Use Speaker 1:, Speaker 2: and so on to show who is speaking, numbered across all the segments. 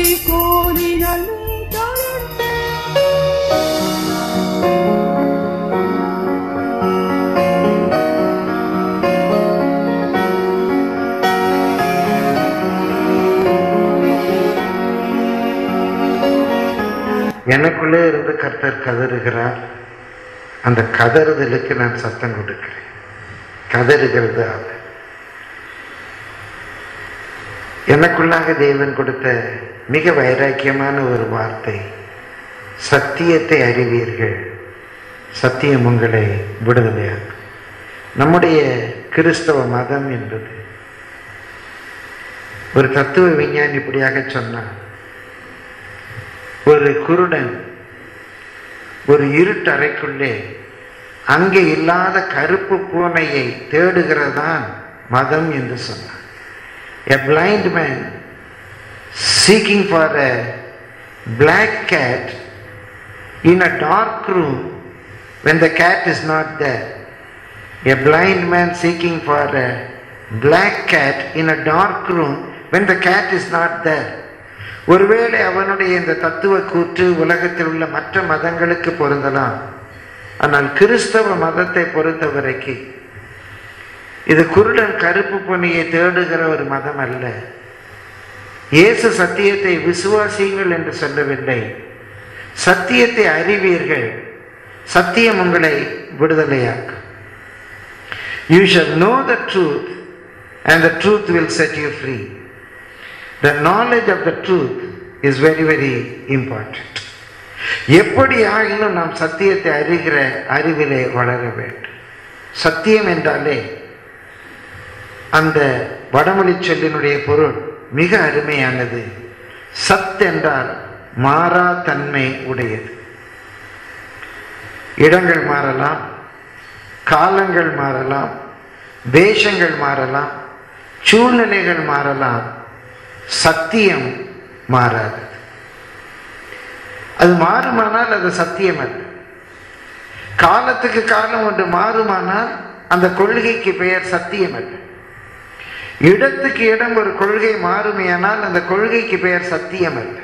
Speaker 1: கோரிகள் தளர்த்து
Speaker 2: எனக்குள்ளே இருந்து கர்த்தர் கதறுகிறார் அந்த கதறுதலுக்கு நான் சத்தம் கொடுக்கிறேன் கதறுகிறது அவர் எனக்குள்ளாக தேவன் கொடுத்த மிக வைராக்கியமான ஒரு வார்த்தை சத்தியத்தை அறிவீர்கள் சத்தியம் உங்களை விடுதலையாக்கும் நம்முடைய கிறிஸ்தவ மதம் என்பது ஒரு தத்துவ விஞ்ஞானி இப்படியாக சொன்னார் ஒரு குருடன் ஒரு இருட்டறைக்குள்ளே அங்கே இல்லாத கருப்பு பூனையை தேடுகிறதான் மதம் என்று சொன்னார் A blind man seeking for a black cat in a dark room when the cat is not there. A blind man seeking for a black cat in a dark room when the cat is not there. ஒருவேளை அவனுடைய இந்த தத்துவ கூற்று உலகத்தில் உள்ள மற்ற மதங்களுக்கு பொருந்தலாம் ஆனால் கிறிஸ்தவ மதத்தை பொறுத்தவரைக்கு இது குருடன் கருப்பு பொன்னியை தேடுகிற ஒரு மதம் அல்ல இயேசு சத்தியத்தை விசுவாசியுங்கள் என்று சொல்லவில்லை சத்தியத்தை அறிவீர்கள் சத்தியம் உங்களை விடுதலையாக்கும் you shall know the truth and the truth will set you free the knowledge of the truth is very very important எப்படி ஆகிலும் நாம் சத்தியத்தை அறிகிற அறிவிலே வளர வேண்டும் சத்தியம் என்றாலே அந்த வடமொழி சொல்லினுடைய பொருள் மிக அருமையானது சத் என்றால் மாறா தன்மை உடையது இடங்கள் மாறலாம் காலங்கள் மாறலாம் தேசங்கள் மாறலாம் சூழ்நிலைகள் மாறலாம் சத்தியம் மாறாது அது மாறுமானால் அது சத்தியம் அல்ல காலத்துக்கு காலம் ஒன்று மாறுமானால் அந்த கொள்கைக்கு பெயர் சத்தியம் அல்ல இடத்துக்கு இடம் ஒரு கொள்கை மாறுமையானால் அந்த கொள்கைக்கு பெயர் சத்தியம் அல்ல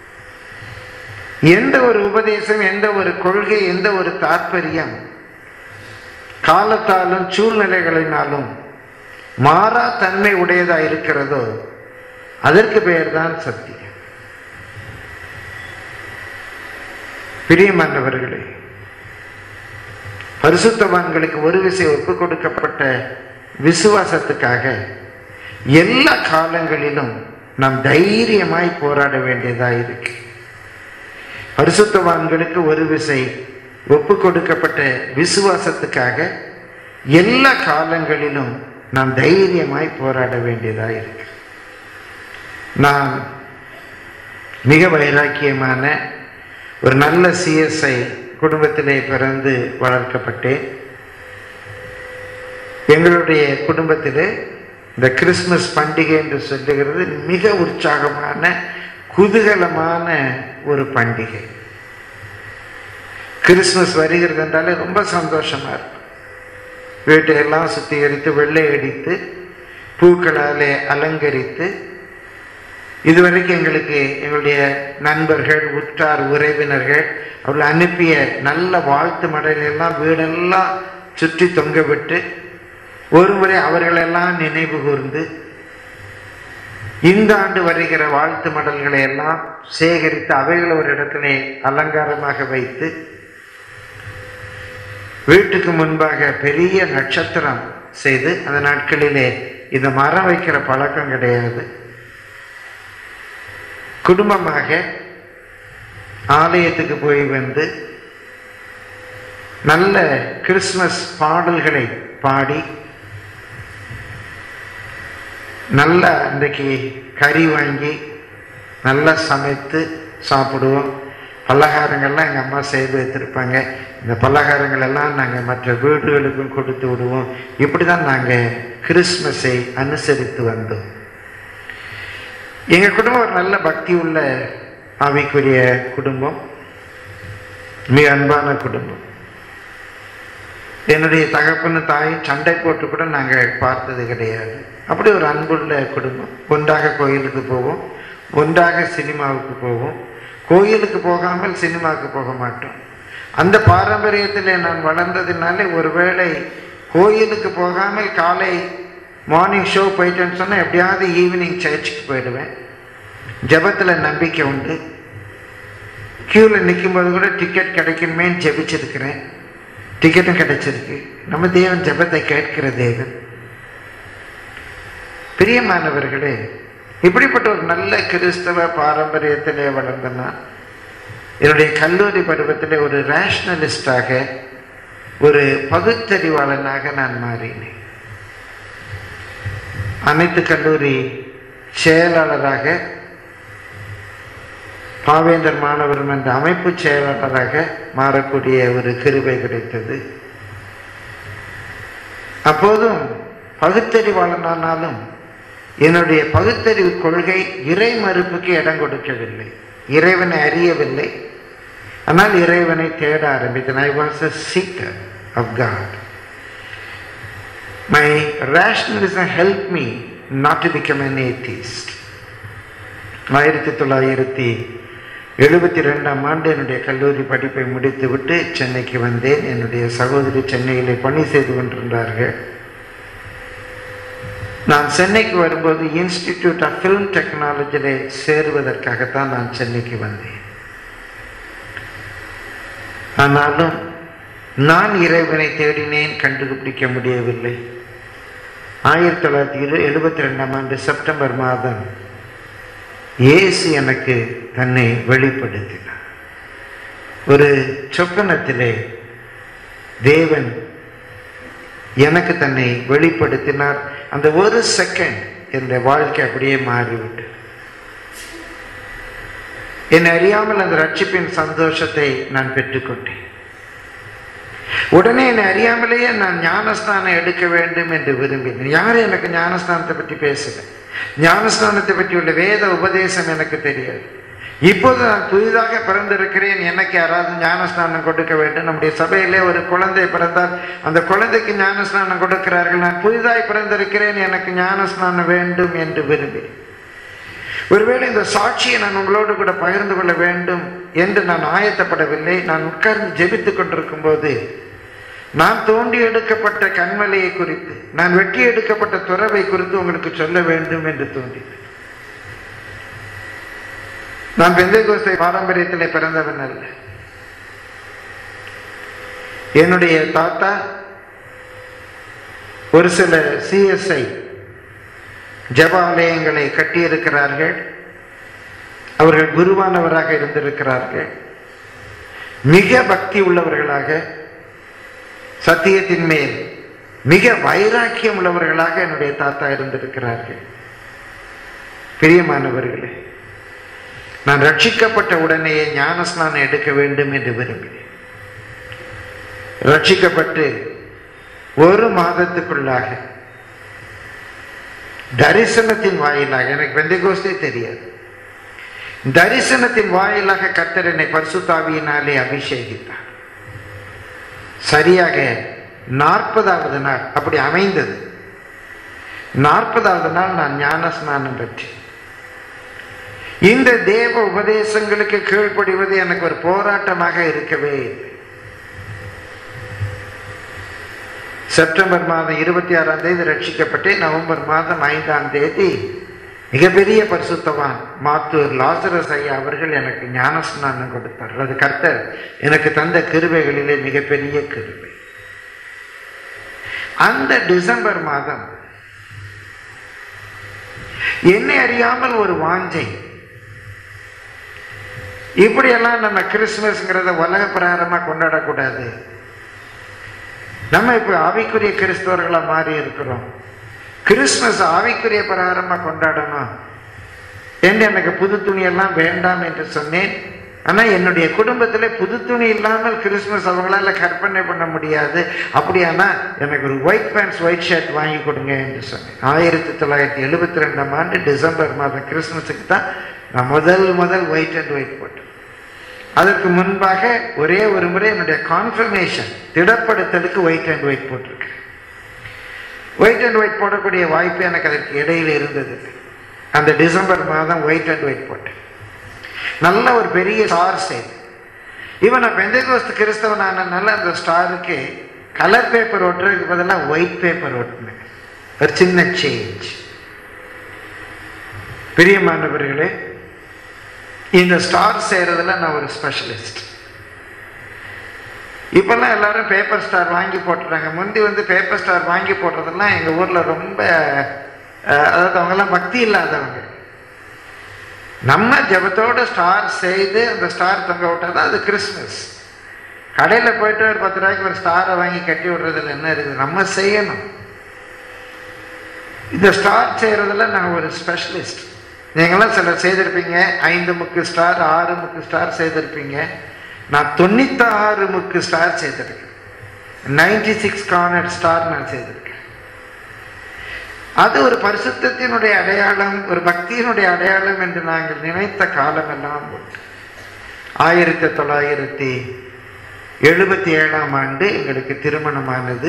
Speaker 2: எந்த ஒரு உபதேசம் எந்த ஒரு கொள்கை எந்த ஒரு தாற்பயம் காலத்தாலும் சூழ்நிலைகளினாலும் மாறா தன்மை உடையதா இருக்கிறதோ அதற்கு பெயர்தான் சத்தியம் பிரியமானவர்களே பரிசுத்தவான்களுக்கு ஒரு விசை ஒப்பு கொடுக்கப்பட்ட விசுவாசத்துக்காக எல்லா காலங்களிலும் நாம் தைரியமாய் போராட வேண்டியதா இருக்கு பரிசுத்தவான்களுக்கு ஒரு விசை ஒப்பு கொடுக்கப்பட்ட விசுவாசத்துக்காக எல்லா காலங்களிலும் நாம் தைரியமாய் போராட வேண்டியதா இருக்கு நான் மிக வைராக்கியமான ஒரு நல்ல சிஎஸ்ஐ குடும்பத்திலே பிறந்து வளர்க்கப்பட்டேன் எங்களுடைய குடும்பத்திலே இந்த கிறிஸ்மஸ் பண்டிகை என்று சொல்லுகிறது மிக உற்சாகமான குதூகலமான ஒரு பண்டிகை கிறிஸ்மஸ் வருகிறது என்றாலே ரொம்ப சந்தோஷமா இருக்கும் வீட்டையெல்லாம் சுத்திகரித்து வெள்ளை அடித்து பூக்களாலே அலங்கரித்து இதுவரைக்கும் எங்களுக்கு எங்களுடைய நண்பர்கள் உற்றார் உறவினர்கள் அவர்கள் அனுப்பிய நல்ல வாழ்த்து மடலெல்லாம் வீடெல்லாம் சுற்றி தொங்க விட்டு ஒரு முறை அவர்களெல்லாம் நினைவு கூர்ந்து இந்த ஆண்டு வருகிற வாழ்த்து மடல்களை எல்லாம் சேகரித்து அவைகளை ஒரு இடத்திலே அலங்காரமாக வைத்து வீட்டுக்கு முன்பாக பெரிய நட்சத்திரம் செய்து அந்த நாட்களிலே இந்த மரம் வைக்கிற பழக்கம் கிடையாது குடும்பமாக ஆலயத்துக்கு போய் வந்து நல்ல கிறிஸ்மஸ் பாடல்களை பாடி நல்ல அன்றைக்கு கறி வாங்கி நல்லா சமைத்து சாப்பிடுவோம் பலகாரங்கள்லாம் எங்கள் அம்மா செய்து வைத்திருப்பாங்க இந்த பலகாரங்கள் எல்லாம் நாங்கள் மற்ற வீடுகளுக்கும் கொடுத்து விடுவோம் இப்படி தான் நாங்கள் கிறிஸ்மஸை அனுசரித்து வந்தோம் எங்கள் குடும்பம் ஒரு நல்ல பக்தி உள்ள ஆவிக்குரிய குடும்பம் மிக அன்பான குடும்பம் என்னுடைய தகப்பனு தாயும் சண்டை போட்டு கூட நாங்கள் பார்த்தது கிடையாது அப்படி ஒரு அன்புள்ள குடும்பம் ஒன்றாக கோயிலுக்கு போவோம் ஒன்றாக சினிமாவுக்கு போவோம் கோயிலுக்கு போகாமல் சினிமாவுக்கு போக மாட்டோம் அந்த பாரம்பரியத்தில் நான் வளர்ந்ததுனால ஒருவேளை கோயிலுக்கு போகாமல் காலை மார்னிங் ஷோ போயிட்டேன்னு சொன்னால் எப்படியாவது ஈவினிங் சர்ச்சுக்கு போயிடுவேன் ஜபத்தில் நம்பிக்கை உண்டு க்யூவில் நிற்கும்போது கூட டிக்கெட் கிடைக்குமேன்னு ஜெபிச்சிருக்கிறேன் டிக்கெட்டும் கிடைச்சிருக்கு நம்ம தேவன் ஜெபத்தை கேட்கிற தேவன் பிரியமானவர்களே இப்படிப்பட்ட ஒரு நல்ல கிறிஸ்தவ பாரம்பரியத்திலே வளர்ந்தனா என்னுடைய கல்லூரி பருவத்தில் ஒரு ரேஷ்னலிஸ்டாக ஒரு பகுத்தறிவாளனாக நான் மாறினேன் அனைத்து கல்லூரி செயலாளராக பாவேந்தர் மாணவர் என்ற அமைப்பு செயலாளராக மாறக்கூடிய ஒரு கிருபை கிடைத்தது அப்போதும் பகுத்தறிவாளனானாலும் என்னுடைய பகுத்தறிவு கொள்கை இறை மறுப்புக்கு இடம் கொடுக்கவில்லை இறைவனை அறியவில்லை ஆனால் இறைவனை தேட ஆரம்பித்தேன் I was a seeker of God my rationalism help me not to become an atheist ஆயிரத்தி தொள்ளாயிரத்தி எழுபத்தி ரெண்டாம் ஆண்டு என்னுடைய கல்லூரி படிப்பை முடித்துவிட்டு சென்னைக்கு வந்தேன் என்னுடைய சகோதரி சென்னையிலே பணி செய்து கொண்டிருந்தார்கள் நான் சென்னைக்கு வரும்போது இன்ஸ்டிடியூட் ஆஃப் ஃபிலிம் டெக்னாலஜியிலே சேருவதற்காகத்தான் நான் சென்னைக்கு வந்தேன் ஆனாலும் நான் இறைவனை தேடினேன் கண்டுபிடிக்க முடியவில்லை ஆயிரத்தி தொள்ளாயிரத்தி இரு எழுபத்தி ரெண்டாம் ஆண்டு செப்டம்பர் மாதம் இயேசு எனக்கு தன்னை வெளிப்படுத்தினார் ஒரு சொப்பனத்திலே தேவன் எனக்கு தன்னை வெளிப்படுத்தினார் அந்த ஒரு செகண்ட் என்னுடைய வாழ்க்கை அப்படியே மாறிவிட்டது என்னை அறியாமல் அந்த ரட்சிப்பின் சந்தோஷத்தை நான் பெற்றுக்கொண்டேன் உடனே என்னை அறியாமலேயே நான் ஞானஸ்தானம் எடுக்க வேண்டும் என்று விரும்பினேன் யாரும் எனக்கு ஞானஸ்தானத்தை பற்றி பேசல ஞானஸ்தானத்தை பற்றி உள்ள வேத உபதேசம் எனக்கு தெரியாது இப்போது நான் புதிதாக பிறந்திருக்கிறேன் எனக்கு யாராவது ஞானஸ்நானம் கொடுக்க வேண்டும் நம்முடைய சபையிலே ஒரு குழந்தை பிறந்தால் அந்த குழந்தைக்கு ஞானஸ்நானம் கொடுக்கிறார்கள் நான் புதிதாய் பிறந்திருக்கிறேன் எனக்கு ஞானஸ்நானம் வேண்டும் என்று விரும்பினேன் ஒருவேளை இந்த சாட்சியை நான் உங்களோடு கூட பகிர்ந்து கொள்ள வேண்டும் என்று நான் ஆயத்தப்படவில்லை நான் உட்கார்ந்து ஜெபித்துக் கொண்டிருக்கும் போது நான் தோண்டி எடுக்கப்பட்ட கண்மலையை குறித்து நான் வெட்டி எடுக்கப்பட்ட துறவை குறித்து உங்களுக்கு சொல்ல வேண்டும் என்று தோன்றினது நான் பெந்தைகோஸ்தை பாரம்பரியத்தில் பிறந்தவன் அல்ல என்னுடைய தாத்தா ஒரு சில சிஎஸ்ஐ ஜபாலயங்களை கட்டியிருக்கிறார்கள் அவர்கள் குருவானவராக இருந்திருக்கிறார்கள் மிக பக்தி உள்ளவர்களாக சத்தியத்தின் மேல் மிக வைராக்கியம் உள்ளவர்களாக என்னுடைய தாத்தா இருந்திருக்கிறார்கள் பிரியமானவர்களே நான் ரட்சிக்கப்பட்ட உடனேயே ஞானஸ்நானம் எடுக்க வேண்டும் என்று விரும்பினேன் ரட்சிக்கப்பட்டு ஒரு மாதத்துக்குள்ளாக தரிசனத்தின் வாயிலாக எனக்கு வெந்தகோஸ்தே தெரியாது தரிசனத்தின் வாயிலாக கர்த்தர் என்னை பரிசுத்தாவியினாலே அபிஷேகித்தார் சரியாக நாற்பதாவது நாள் அப்படி அமைந்தது நாற்பதாவது நாள் நான் ஞான ஸ்நானம் பெற்றேன் இந்த தேவ உபதேசங்களுக்கு கீழ்ப்படிவது எனக்கு ஒரு போராட்டமாக இருக்கவே இல்லை செப்டம்பர் மாதம் இருபத்தி ஆறாம் தேதி ரட்சிக்கப்பட்டு நவம்பர் மாதம் ஐந்தாம் தேதி மிகப்பெரிய பரிசுத்தவான் மாத்தூர் லாசரஸ் ஐயா அவர்கள் எனக்கு ஞானஸ்நானம் கொடுத்தார் அது கர்த்தர் எனக்கு தந்த கிருபைகளிலே மிகப்பெரிய கிருபை அந்த டிசம்பர் மாதம் என்னை அறியாமல் ஒரு வாஞ்சை இப்படியெல்லாம் நம்ம கிறிஸ்துமஸ்ங்கிறத உலக பிரகாரமா கொண்டாடக்கூடாது நம்ம இப்போ ஆவிக்குரிய கிறிஸ்தவர்களா மாறி இருக்கிறோம் கிறிஸ்துமஸ் ஆவிக்குரிய பிரகாரமா கொண்டாடணும் என்று எனக்கு புது துணியெல்லாம் வேண்டாம் என்று சொன்னேன் ஆனா என்னுடைய குடும்பத்துல புது துணி இல்லாமல் கிறிஸ்துமஸ் அவங்களால கற்பனை பண்ண முடியாது அப்படியானா எனக்கு ஒரு ஒயிட் பேண்ட்ஸ் ஒயிட் ஷர்ட் வாங்கி கொடுங்க என்று சொன்னேன் ஆயிரத்தி தொள்ளாயிரத்தி எழுபத்தி ரெண்டாம் ஆண்டு டிசம்பர் மாதம் கிறிஸ்துமஸுக்கு தான் நான் முதல் முதல் ஒயிட் அண்ட் ஒயிட் போட்டேன் அதற்கு முன்பாக ஒரே ஒரு முறை என்னுடைய கான்ஃபர்மேஷன் திடப்படுத்தலுக்கு ஒயிட் அண்ட் ஒயிட் போட்டிருக்கேன் ஒயிட் அண்ட் ஒயிட் போடக்கூடிய வாய்ப்பு எனக்கு அதற்கு இடையில் இருந்தது அந்த டிசம்பர் மாதம் ஒயிட் அண்ட் ஒயிட் போட்டேன் நல்ல ஒரு பெரிய ஸ்டார் செய்து இவன் நான் பெந்தகோஸ்து கிறிஸ்தவன் ஆனதுனால அந்த ஸ்டாருக்கு கலர் பேப்பர் ஒட்டுறதுக்கு பதிலாக ஒயிட் பேப்பர் ஒட்டினேன் ஒரு சின்ன சேஞ்ச் பிரியமானவர்களே இந்த ஸ்டார் செய்கிறதுல நான் ஒரு ஸ்பெஷலிஸ்ட் இப்போல்லாம் எல்லாரும் பேப்பர் ஸ்டார் வாங்கி போட்டுறாங்க முந்தி வந்து பேப்பர் ஸ்டார் வாங்கி போடுறதெல்லாம் எங்கள் ஊரில் ரொம்ப அஹ், அதாவது அவங்கெல்லாம் பக்தி இல்லாதவங்க நம்ம ஜெபத்தோட ஸ்டார் செய்து அந்த ஸ்டார் தொங்க விட்டால் தான் அது கிறிஸ்மஸ் கடையில் போயிட்டு ஒரு பத்து ரூபாய்க்கு ஒரு ஸ்டாரை வாங்கி கட்டி விடுறதுல என்ன இருக்குது நம்ம செய்யணும் இந்த ஸ்டார் செய்கிறதுல நான் ஒரு ஸ்பெஷலிஸ்ட் நீங்களாம் சிலர் செய்திருப்பீங்க ஐந்து முக்கு ஸ்டார் ஆறு முக்கு ஸ்டார் செய்திருப்பீங்க நான் தொண்ணூத்தாறு முக்கு ஸ்டார் செய்திருக்கேன் நைன்டி சிக்ஸ் கார்னர் ஸ்டார் நான் செய்திருக்கேன் அது ஒரு பரிசுத்தத்தினுடைய அடையாளம் ஒரு பக்தியினுடைய அடையாளம் என்று நாங்கள் நினைத்த காலமெல்லாம் உண்டு ஆயிரத்தி தொள்ளாயிரத்தி எழுபத்தி ஏழாம் ஆண்டு எங்களுக்கு திருமணமானது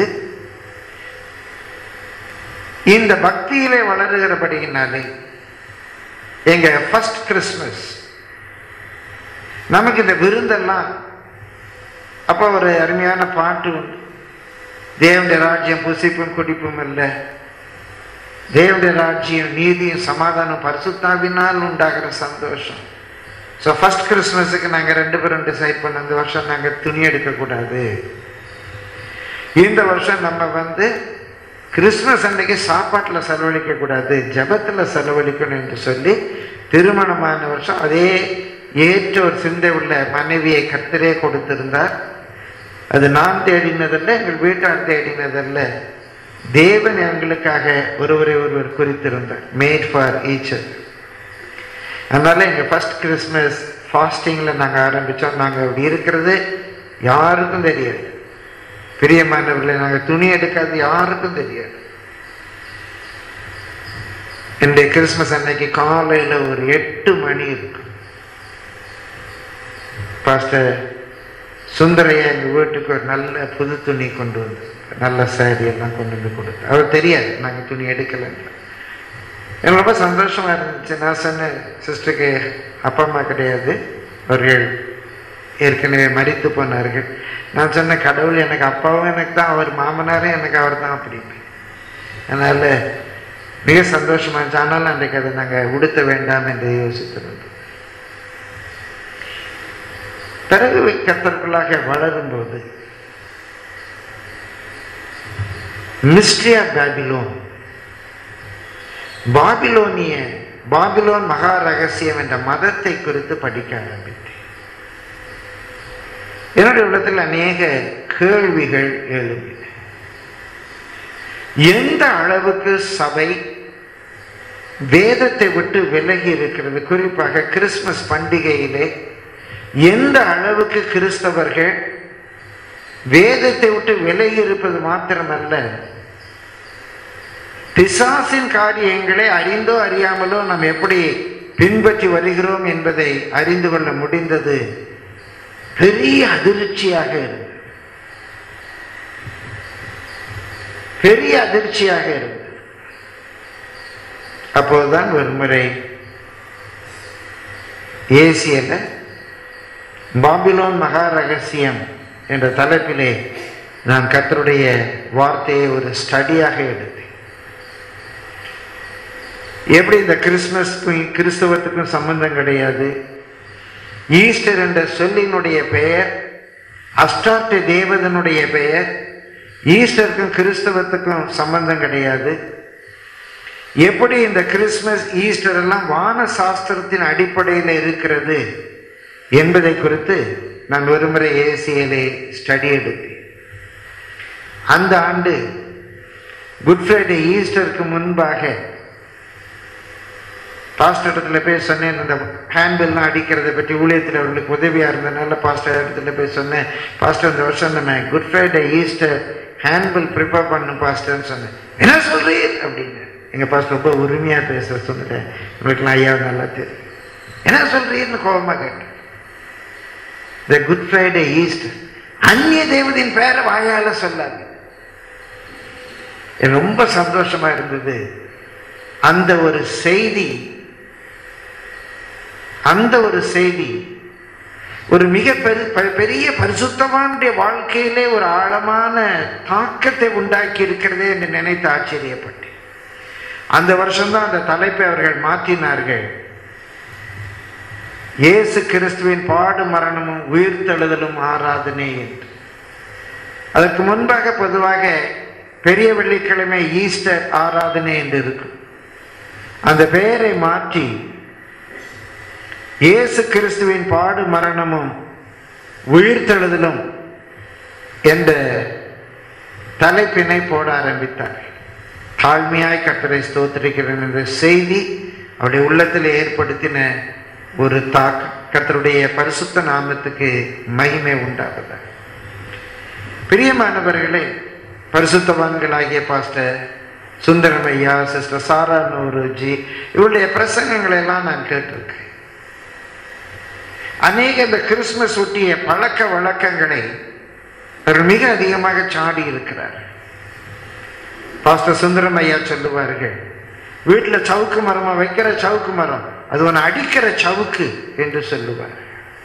Speaker 2: இந்த பக்தியிலே வளருகிறபடியினாலே எங்க ஃபர்ஸ்ட் கிறிஸ்மஸ் நமக்கு இந்த விருந்தெல்லாம் அப்போ ஒரு அருமையான பாட்டு உண்டு தேவனுடைய ராஜ்யம் புசிப்பும் குடிப்பும் இல்லை தேவனுடைய ராஜ்யம் நீதியும் சமாதானம் பரிசுத்தாவினால் உண்டாகிற சந்தோஷம் ஸோ ஃபர்ஸ்ட் கிறிஸ்மஸுக்கு நாங்கள் ரெண்டு பேரும் டிசைட் பண்ண இந்த வருஷம் நாங்கள் துணி எடுக்கக்கூடாது இந்த வருஷம் நம்ம வந்து கிறிஸ்மஸ் அன்னைக்கு சாப்பாட்டில் செலவழிக்க கூடாது ஜபத்தில் செலவழிக்கணும் என்று சொல்லி திருமணமான வருஷம் அதே ஏற்ற ஒரு சிந்தை உள்ள மனைவியை கர்த்தரே கொடுத்திருந்தார் அது நான் தேடினதல்ல எங்கள் வீட்டார் தேடினதல்ல தேவன் எங்களுக்காக ஒருவரை ஒருவர் குறித்திருந்தார் மேட் ஃபார் ஈச்சர் அதனால எங்கள் ஃபர்ஸ்ட் கிறிஸ்மஸ் ஃபாஸ்டிங்கில் நாங்கள் ஆரம்பித்தோம் நாங்கள் அப்படி இருக்கிறது யாருக்கும் தெரியாது பிரியமானவர்களை நாங்கள் துணி எடுக்காது யாருக்கும் தெரியாது என்னுடைய கிறிஸ்மஸ் அன்னைக்கு காலையில் ஒரு எட்டு மணி இருக்கு பாஸ்டர் சுந்தரையா எங்கள் வீட்டுக்கு ஒரு நல்ல புது துணி கொண்டு வந்து நல்ல சாரி எல்லாம் கொண்டு வந்து கொடுத்து அவர் தெரியாது நாங்கள் துணி எடுக்கலைன்னு எனக்கு ரொம்ப சந்தோஷமா இருந்துச்சு நான் சொன்னேன் சிஸ்டருக்கு அப்பா அம்மா கிடையாது அவர்கள் ஏற்கனவே மறித்து போனார்கள் நான் சொன்ன கடவுள் எனக்கு அப்பாவும் எனக்கு தான் அவர் மாமனாரும் எனக்கு அவர் தான் அப்படின்னு அதனால் மிக சந்தோஷமா இருந்துச்சு ஆனாலும் அன்றைக்கு அதை நாங்கள் உடுத்த வேண்டாம் என்று யோசித்திருந்தோம் பிறகு கத்தற்குள்ளாக வளரும்போது மிஸ்ட்ரி ஆஃப் பேபிலோன் பாபிலோனிய பாபிலோன் மகா ரகசியம் என்ற மதத்தை குறித்து படிக்க ஆரம்பித்தேன் என்னுடைய உள்ளத்தில் அநேக கேள்விகள் எழும்பின எந்த அளவுக்கு சபை வேதத்தை விட்டு விலகி இருக்கிறது குறிப்பாக கிறிஸ்மஸ் பண்டிகையிலே எந்த அளவுக்கு கிறிஸ்தவர்கள் வேதத்தை விட்டு விலகி இருப்பது மாத்திரமல்ல பிசாசின் காரியங்களை அறிந்தோ அறியாமலோ நாம் எப்படி பின்பற்றி வருகிறோம் என்பதை அறிந்து கொள்ள முடிந்தது பெரிய அதிர்ச்சியாக இருந்தது பெரிய அதிர்ச்சியாக இருந்தது அப்போதுதான் ஒரு முறை ஏசியல பாபிலோன் மகா ரகசியம் என்ற தலைப்பிலே நான் கத்தருடைய வார்த்தையை ஒரு ஸ்டடியாக எடுத்தேன் எப்படி இந்த கிறிஸ்மஸ்க்கும் கிறிஸ்தவத்துக்கும் சம்பந்தம் கிடையாது ஈஸ்டர் என்ற சொல்லினுடைய பெயர் அஸ்டார்ட் தேவதனுடைய பெயர் ஈஸ்டருக்கும் கிறிஸ்தவத்துக்கும் சம்பந்தம் கிடையாது எப்படி இந்த கிறிஸ்மஸ் ஈஸ்டர் எல்லாம் வான சாஸ்திரத்தின் அடிப்படையில் இருக்கிறது என்பதை குறித்து நான் ஒருமுறை ஏசியலே ஸ்டடி எடுத்தேன் அந்த ஆண்டு குட் ஃப்ரைடே ஈஸ்டருக்கு முன்பாக பாஸ்டர் இடத்துல போய் சொன்னேன் இந்த ஹேண்ட்பில்லாம் அடிக்கிறத பற்றி ஊழியத்தில் அவர்களுக்கு உதவியாக இருந்தனால பாஸ்டர் இடத்துல போய் சொன்னேன் பாஸ்டர் இந்த வருஷம் நம்ம good Friday Easter handbill prepare பண்ணும் பாஸ்டர்னு சொன்னேன் என்ன சொல்றீர் அப்படின்னு எங்கள் பாஸ்டர் ரொம்ப உரிமையாக பேச சொன்னேன் உங்களுக்குலாம் ஐயா நல்லா தெரியும் என்ன சொல்றீர்னு கோபமாக கேட்டேன் இந்த குட் ஃப்ரைடே ஈஸ்டர் அந்நிய தேவதின் பேரை வாயால சொல்லாது எனக்கு ரொம்ப சந்தோஷமா இருந்தது அந்த ஒரு செய்தி அந்த ஒரு செய்தி ஒரு மிக பெரு பெ- பெரிய பரிசுத்தவானுடைய வாழ்க்கையிலே ஒரு ஆழமான தாக்கத்தை உண்டாக்கி இருக்கிறதே என்று நினைத்து ஆச்சரியப்பட்டேன் அந்த வருஷம்தான் அந்த தலைப்பை அவர்கள் மாற்றினார்கள் இயேசு கிறிஸ்துவின் பாடு மரணமும் உயிர்த்தெழுதலும் ஆராதனை என்று அதற்கு முன்பாக பொதுவாக பெரிய வெள்ளிக்கிழமை ஈஸ்டர் ஆராதனை என்று இருக்கும் அந்த பெயரை மாற்றி இயேசு கிறிஸ்துவின் பாடு மரணமும் உயிர்த்தெழுதலும் என்ற தலைப்பினை போட ஆரம்பித்தார் தாழ்மையாய் கர்த்தரை ஸ்தோத்திரிக்கிறேன் என்ற செய்தி அவருடைய உள்ளத்தில் ஏற்படுத்தின ஒரு தாக்கம் கர்த்தருடைய பரிசுத்த நாமத்துக்கு மகிமை உண்டாவதாக பிரியமானவர்களே பரிசுத்தவான்களாகிய பாஸ்டர் சுந்தரம் ஐயா சிஸ்டர் சாரா நூருஜி இவருடைய பிரசங்கங்களை எல்லாம் நான் கேட்டிருக்கேன் அநேக இந்த கிறிஸ்துமஸ் ஒட்டிய பழக்க வழக்கங்களை அவர் மிக அதிகமாக சாடி இருக்கிறார் பாஸ்டர் சுந்தரம் ஐயா சொல்லுவார்கள் வீட்டில் சவுக்கு மரமா வைக்கிற சவுக்கு மரம் அது ஒன்று அடிக்கிற சவுக்கு என்று சொல்லுவார்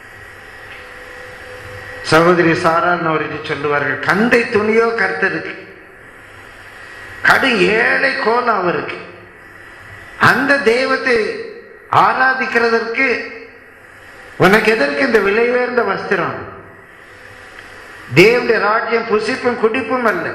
Speaker 2: சகோதரி சாரான் அவர்கள் சொல்லுவார்கள் கந்தை துணியோ கர்த்தருக்கு கடு ஏழை கோலம் அவருக்கு அந்த தெய்வத்தை ஆராதிக்கிறதற்கு உனக்கு எதற்கு இந்த விலை உயர்ந்த வஸ்திரம் தேவனுடைய ராஜ்யம் புசிப்பும் குடிப்பும் அல்ல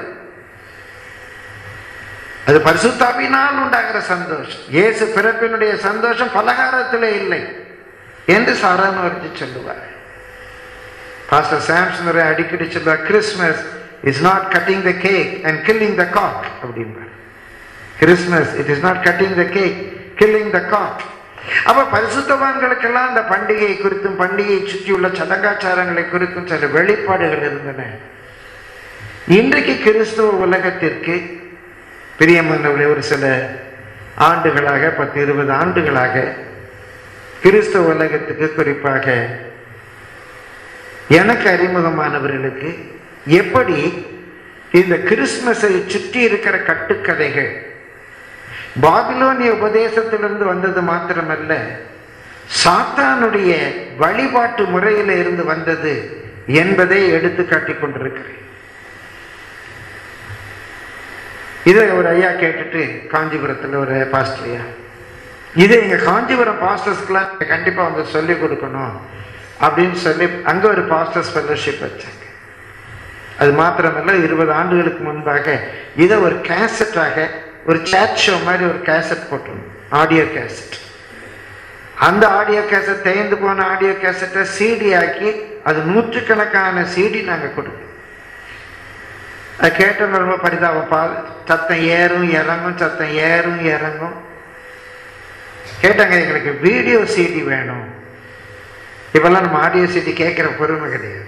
Speaker 2: அது பரிசுத்தாவினால் உண்டாகிற சந்தோஷம் இயேசு பிறப்பினுடைய சந்தோஷம் பலகாரத்திலே இல்லை என்று சாரானவர்த்தி சொல்லுவார் பாஸ்டர் சாம்சன் ஒரு அடிக்கடி சொல்லுவார் Christmas is not cutting the cake and killing the cock அப்படின்பார் Christmas it is not cutting the cake killing the cock அப்ப பரிசுத்தவான்களுக்கெல்லாம் அந்த பண்டிகை குறித்தும் பண்டிகையை சுற்றியுள்ள சடங்காச்சாரங்களை குறித்தும் சில வெளிப்பாடுகள் இருந்தன இன்றைக்கு கிறிஸ்துவ உலகத்திற்கு பிரியமானவர்களே ஒரு சில ஆண்டுகளாக பத்து இருபது ஆண்டுகளாக கிறிஸ்தவ உலகத்துக்கு குறிப்பாக எனக்கு அறிமுகமானவர்களுக்கு எப்படி இந்த கிறிஸ்மஸை சுற்றி இருக்கிற கட்டுக்கதைகள் பாபிலோனிய உபதேசத்திலிருந்து வந்தது மாத்திரமல்ல சாத்தானுடைய வழிபாட்டு முறையில இருந்து வந்தது என்பதை எடுத்து காட்டிக் கொண்டிருக்கிறேன் இதை ஒரு ஐயா கேட்டுட்டு காஞ்சிபுரத்தில் ஒரு பாஸ்டர் ஐயா இதை எங்க காஞ்சிபுரம் பாஸ்டர்ஸ்க்குலாம் கண்டிப்பா வந்து சொல்லி கொடுக்கணும் அப்படின்னு சொல்லி அங்க ஒரு பாஸ்டர்ஸ் ஃபெல்லோஷிப் வச்சாங்க அது மாத்திரமல்ல இருபது ஆண்டுகளுக்கு முன்பாக இதை ஒரு கேசட்டாக ஒரு சேட் ஷோ மாதிரி ஒரு கேசட் போட்டிருந்தோம் ஆடியோ கேசட் அந்த ஆடியோ கேசட் தேய்ந்து போன ஆடியோ கேசட்டை சிடி ஆக்கி அது நூற்றுக்கணக்கான சிடி நாங்கள் கொடுப்போம் அது கேட்டவங்க ரொம்ப பரிதாபம் பா சத்தம் ஏறும் இறங்கும் சத்தம் ஏறும் இறங்கும் கேட்டாங்க எங்களுக்கு வீடியோ சிடி வேணும் இப்பெல்லாம் நம்ம ஆடியோ சிடி கேட்குற பொறுமை கிடையாது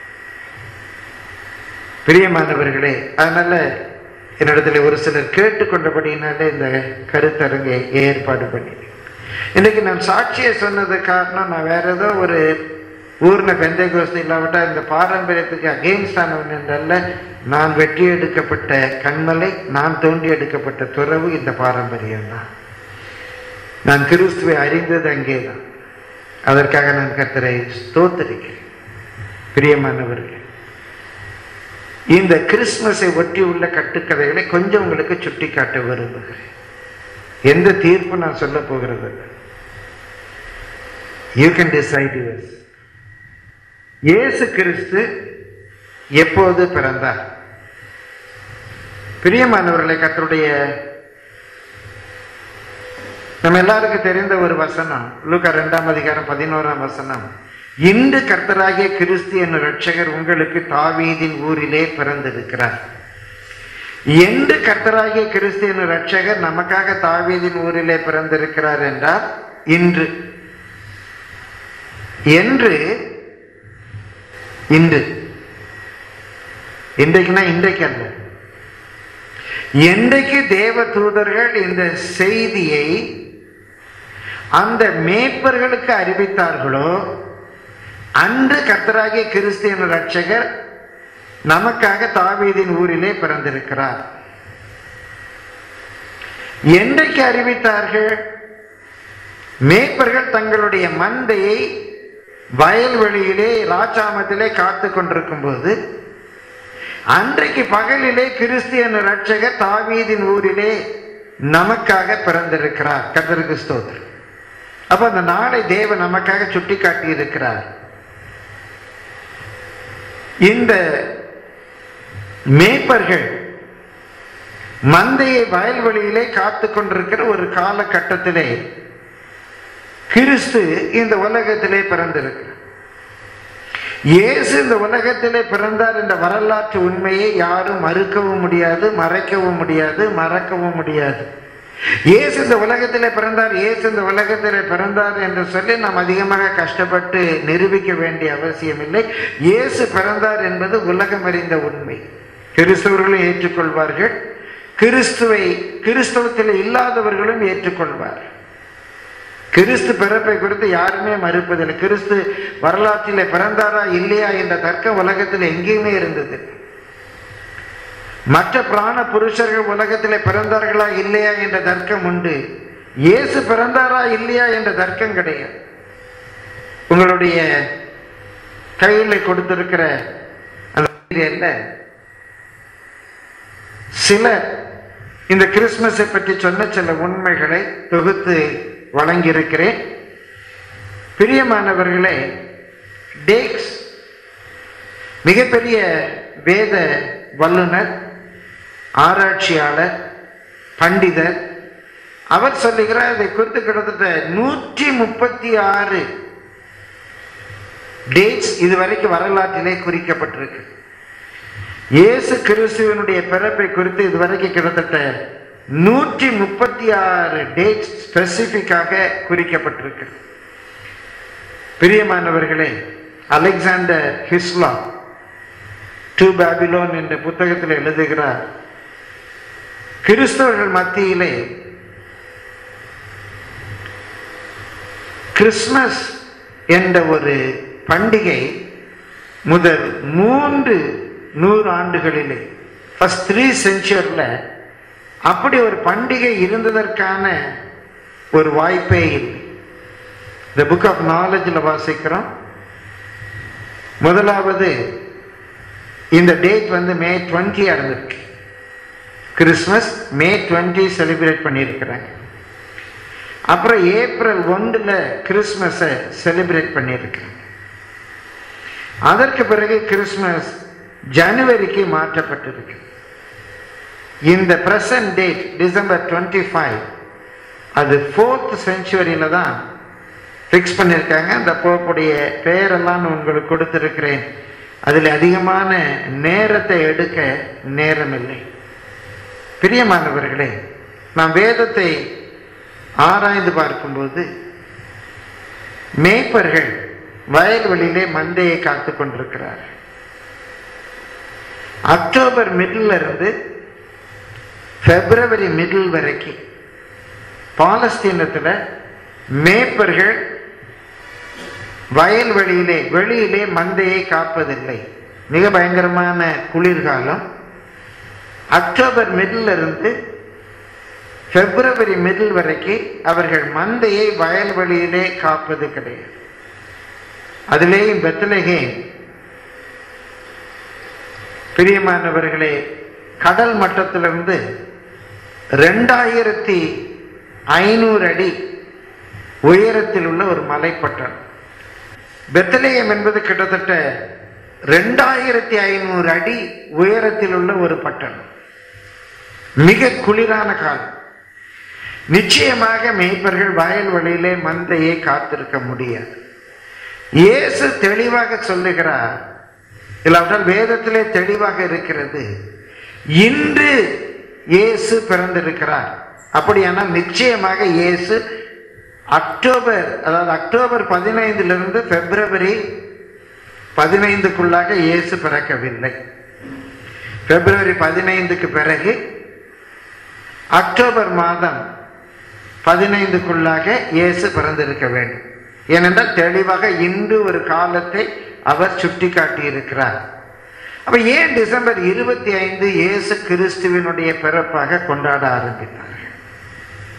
Speaker 2: பிரியமானவர்களே அதனால என்னிடத்துல ஒரு சிலர் கேட்டுக்கொண்டபடினாலே இந்த கருத்தரங்கை ஏற்பாடு பண்ணினேன் இன்னைக்கு நான் சாட்சியை சொன்னது காரணம் நான் வேற ஏதோ ஒரு ஊர்ன பெந்தை கோஸ்து இல்லாவிட்டா இந்த பாரம்பரியத்துக்கு அகெயின்ஸ்டானவன் என்றல்ல நான் வெட்டி எடுக்கப்பட்ட கண்மலை நான் தோண்டி எடுக்கப்பட்ட துறவு இந்த பாரம்பரியம் தான் நான் கிறிஸ்துவை அறிந்தது அங்கேதான் அதற்காக நான் கர்த்தரை ஸ்தோத்தரிக்கிறேன் பிரியமானவர்கள் இந்த கிறிஸ்மஸை ஒட்டி உள்ள கட்டுக்கதைகளை கொஞ்சம் உங்களுக்கு சுட்டி காட்ட விரும்புகிறேன் எந்த தீர்ப்பு நான் சொல்ல போகிறது யூ கேன் டிசைட் யுவர்ஸ் இயேசு கிறிஸ்து எப்போது பிறந்தார் பிரியமானவர்களை கத்தருடைய நம்ம எல்லாருக்கும் தெரிந்த ஒரு வசனம் லூக்கா ரெண்டாம் அதிகாரம் பதினோராம் வசனம் இன்று கர்த்தராகிய கிறிஸ்து என்னும் ரட்சகர் உங்களுக்கு தாவீதின் ஊரிலே பிறந்திருக்கிறார் என்று கர்த்தராகிய கிறிஸ்து என்னும் ரட்சகர் நமக்காக தாவீதின் ஊரிலே பிறந்திருக்கிறார் என்றால் இன்று என்று இன்று இன்றைக்குன்னா இன்றைக்கு அல்ல என்றைக்கு தேவ தூதர்கள் இந்த செய்தியை அந்த மேய்ப்பர்களுக்கு அறிவித்தார்களோ அன்று கர்த்தராகிய கிறிஸ்தியன் ரட்சகர் நமக்காக தாவீதின் ஊரிலே பிறந்திருக்கிறார் என்றைக்கு அறிவித்தார்கள் மேய்ப்பர்கள் தங்களுடைய மந்தையை வயல்வெளியிலே ராஜாமத்திலே காத்து கொண்டிருக்கும் போது அன்றைக்கு பகலிலே கிறிஸ்தியன் ரட்சகர் தாவீதின் ஊரிலே நமக்காக பிறந்திருக்கிறார் கர்த்தருக்கு ஸ்தோத்திரம் அப்ப அந்த நாளை தேவன் நமக்காக சுட்டி காட்டி இருக்கிறார் இந்த மேய்ப்பர்கள் மந்தையை வயல்வெளியிலே காத்து கொண்டிருக்கிற ஒரு காலகட்டத்திலே கிறிஸ்து இந்த உலகத்திலே பிறந்திருக்கிறார் இயேசு இந்த உலகத்திலே பிறந்தார் என்ற வரலாற்று உண்மையை யாரும் மறுக்கவும் முடியாது மறைக்கவும் முடியாது மறக்கவும் முடியாது இயேசு இந்த உலகத்திலே பிறந்தார் இயேசு இந்த உலகத்திலே பிறந்தார் என்று சொல்லி நாம் அதிகமாக கஷ்டப்பட்டு நிரூபிக்க வேண்டிய அவசியம் இல்லை இயேசு பிறந்தார் என்பது உலகம் அறிந்த உண்மை கிறிஸ்தவர்களும் ஏற்றுக்கொள்வார்கள் கிறிஸ்துவை கிறிஸ்தவத்தில் இல்லாதவர்களும் ஏற்றுக்கொள்வார் கிறிஸ்து பிறப்பை குறித்து யாருமே மறுப்பதில்லை கிறிஸ்து வரலாற்றிலே பிறந்தாரா இல்லையா என்ற தர்க்கம் உலகத்தில் எங்கேயுமே இருந்தது மற்ற பிராண புருஷர்கள் உலகத்திலே பிறந்தார்களா இல்லையா என்ற தர்க்கம் உண்டு இயேசு பிறந்தாரா இல்லையா என்ற தர்க்கம் கிடையாது உங்களுடைய கையில் கொடுத்திருக்கிற அந்த என்ன சிலர் இந்த கிறிஸ்துமஸை பற்றி சொன்ன சில உண்மைகளை தொகுத்து வழங்கியிருக்கிறேன் பிரியமானவர்களே டேக்ஸ் மிகப்பெரிய வேத வல்லுனர் ஆராய்ச்சியாளர் பண்டிதர் அவர் சொல்லுகிறார் இதை குறித்து கிட்டத்தட்ட நூற்றி முப்பத்தி ஆறு டேட்ஸ் இதுவரைக்கும் வரலாற்றிலே குறிக்கப்பட்டிருக்கு இயேசு கிறிஸ்துவனுடைய பிறப்பை குறித்து இதுவரைக்கும் கிட்டத்தட்ட நூற்றி முப்பத்தி ஆறு டேட் ஸ்பெசிபிக்காக குறிக்கப்பட்டிருக்கு பிரியமானவர்களே அலெக்சாண்டர் ஹிஸ்லா டு பாபிலோன் என்ற புத்தகத்தில் எழுதுகிறார் கிறிஸ்தவர்கள் மத்தியிலே கிறிஸ்மஸ் என்ற ஒரு பண்டிகை முதல் மூன்று நூறு ஆண்டுகளிலே ஃபர்ஸ்ட் த்ரீ செஞ்சுரியில் அப்படி ஒரு பண்டிகை இருந்ததற்கான ஒரு வாய்ப்பே இல்லை இந்த புக் ஆஃப் நாலேஜில் வாசிக்கிறோம் முதலாவது இந்த டேட் வந்து மே டுவெண்ட்டியாக இருந்திருக்கு கிறிஸ்மஸ் மே டுவெண்ட்டி செலிப்ரேட் பண்ணியிருக்கிறாங்க அப்புறம் ஏப்ரல் ஒன்றில் கிறிஸ்மஸை செலிப்ரேட் பண்ணியிருக்கிறாங்க அதற்கு பிறகு கிறிஸ்மஸ் ஜனவரிக்கு மாற்றப்பட்டிருக்கு இந்த present date December twenty five அது ஃபோர்த் செஞ்சுவரியில் தான் ஃபிக்ஸ் பண்ணியிருக்காங்க அந்த போப்புடைய பெயரெல்லாம் நான் உங்களுக்கு கொடுத்துருக்கிறேன் அதில் அதிகமான நேரத்தை எடுக்க நேரமில்லை பிரியமானவர்களே நாம் வேதத்தை ஆராய்ந்து பார்க்கும்போது மேய்ப்பர்கள் வயல்வெளியிலே மந்தையை காத்து கொண்டிருக்கிறார் அக்டோபர் மிடில் இருந்து பிப்ரவரி மிடில் வரைக்கும் பாலஸ்தீனத்தில் மேய்ப்பர்கள் வயல்வெளியிலே வெளியிலே மந்தையை காப்பதில்லை மிக பயங்கரமான குளிர்காலம் அக்டோபர் மிடில் இருந்து பிப்ரவரி மிடில் வரைக்கும் அவர்கள் மந்தையை வயல்வெளியிலே காப்பது கிடையாது அதிலேயும் பெத்தலகே பிரியமானவர்களே கடல் மட்டத்திலிருந்து ரெண்டாயிரத்தி ஐநூறு அடி உயரத்தில் உள்ள ஒரு மலைப்பட்டணம் பெத்தலேயம் என்பது கிட்டத்தட்ட ரெண்டாயிரத்தி ஐநூறு அடி உயரத்தில் உள்ள ஒரு பட்டணம் மிக குளிரான காலம் நிச்சயமாக மேய்ப்பர்கள் வயல்வெளியிலே மந்தையை காத்திருக்க முடியாது இயேசு தெளிவாக சொல்லுகிறார் இல்லாவிட்டால் வேதத்திலே தெளிவாக இருக்கிறது இன்று இயேசு பிறந்திருக்கிறார் அப்படியானால் நிச்சயமாக இயேசு அக்டோபர் அதாவது அக்டோபர் பதினைந்திலிருந்து பிப்ரவரி பதினைந்துக்குள்ளாக இயேசு பிறக்கவில்லை பிப்ரவரி பதினைந்துக்கு பிறகு அக்டோபர் மாதம் பதினைந்துக்குள்ளாக இயேசு பிறந்திருக்க வேண்டும் ஏனென்றால் தெளிவாக இன்று ஒரு காலத்தை அவர் சுட்டி காட்டியிருக்கிறார் அப்ப ஏன் டிசம்பர் இருபத்தி ஐந்து இயேசு கிறிஸ்துவினுடைய பிறப்பாக கொண்டாட ஆரம்பித்தார்கள்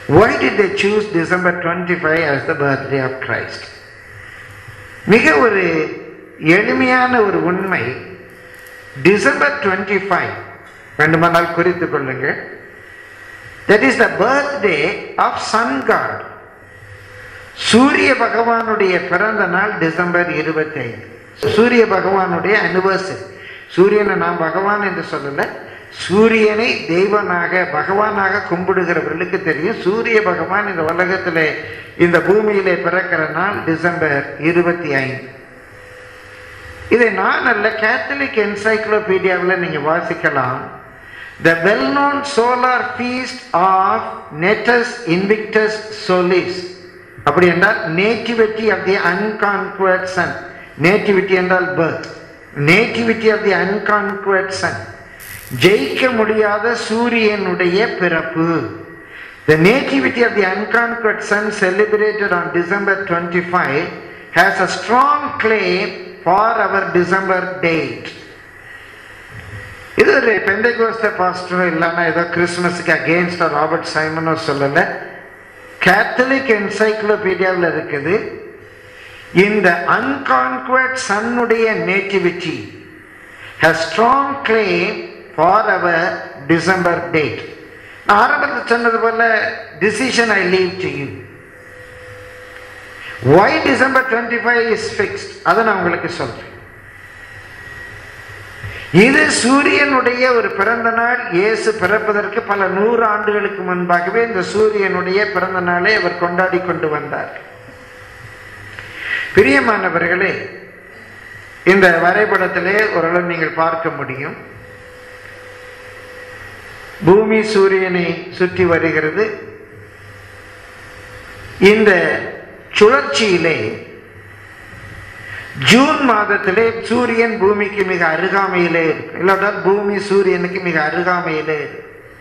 Speaker 2: Why did they choose December 25 as the birthday of Christ? மிக ஒரு எளிமையான ஒரு உண்மை டிசம்பர் டுவெண்ட்டி ஃபைவ் வேண்டுமானால் குறித்து கொள்ளுங்க that is the birthday of sun god சூரிய பகவானுடைய பிறந்த நாள் டிசம்பர் இருபத்தி ஐந்து சூரிய பகவானுடைய அனிவர்சரி சூரியனை நாம் பகவான் என்று சொல்லல சூரியனை தெய்வனாக பகவானாக கும்பிடுகிறவர்களுக்கு தெரியும் சூரிய பகவான் இந்த உலகத்திலே இந்த பூமியிலே பிறக்கிற நாள் டிசம்பர் இருபத்தி ஐந்து இதை நான் அல்ல கேத்தலிக் என்சைக்ளோபீடியாவில் நீங்க வாசிக்கலாம் the well known solar feast of natus invictus solis அப்படி என்றால் nativity of the unconquered sun nativity என்றால் birth nativity of the unconquered sun ஜெயிக்க முடியாத சூரியனுடைய பிறப்பு The nativity of the unconquered son celebrated on December 25 has a strong claim for our December date. இது ஒரு பெந்தைகோஸ்த பாஸ்டரோ இல்லைன்னா ஏதோ கிறிஸ்மஸுக்கு அகேன்ஸ்டோ ராபர்ட் சைமனோ சொல்லலை கேத்தலிக் என்சைக்ளோபீடியாவில் இருக்குது இந்த அன்கான்குவர்ட் சன்னுடைய nativity has strong claim for our December date. நான் ஆரம்பத்தில் சொன்னது போல decision I leave to you why December twenty five is fixed அதை நான் உங்களுக்கு சொல்றேன் இது சூரியனுடைய ஒரு பிறந்த நாள் இயேசு பிறப்பதற்கு பல நூறு ஆண்டுகளுக்கு முன்பாகவே இந்த சூரியனுடைய பிறந்த நாளை அவர் கொண்டாடி கொண்டு வந்தார் பிரியமானவர்களே இந்த வரைபடத்திலே ஓரளவு நீங்கள் பார்க்க முடியும் பூமி சூரியனை சுற்றி வருகிறது இந்த சுழற்சியிலே ஜூன் மாதத்திலே சூரியன் பூமிக்கு மிக அருகாமையிலே இருக்கு இல்லாட்டா பூமி சூரியனுக்கு மிக அருகாமையிலே இருக்கு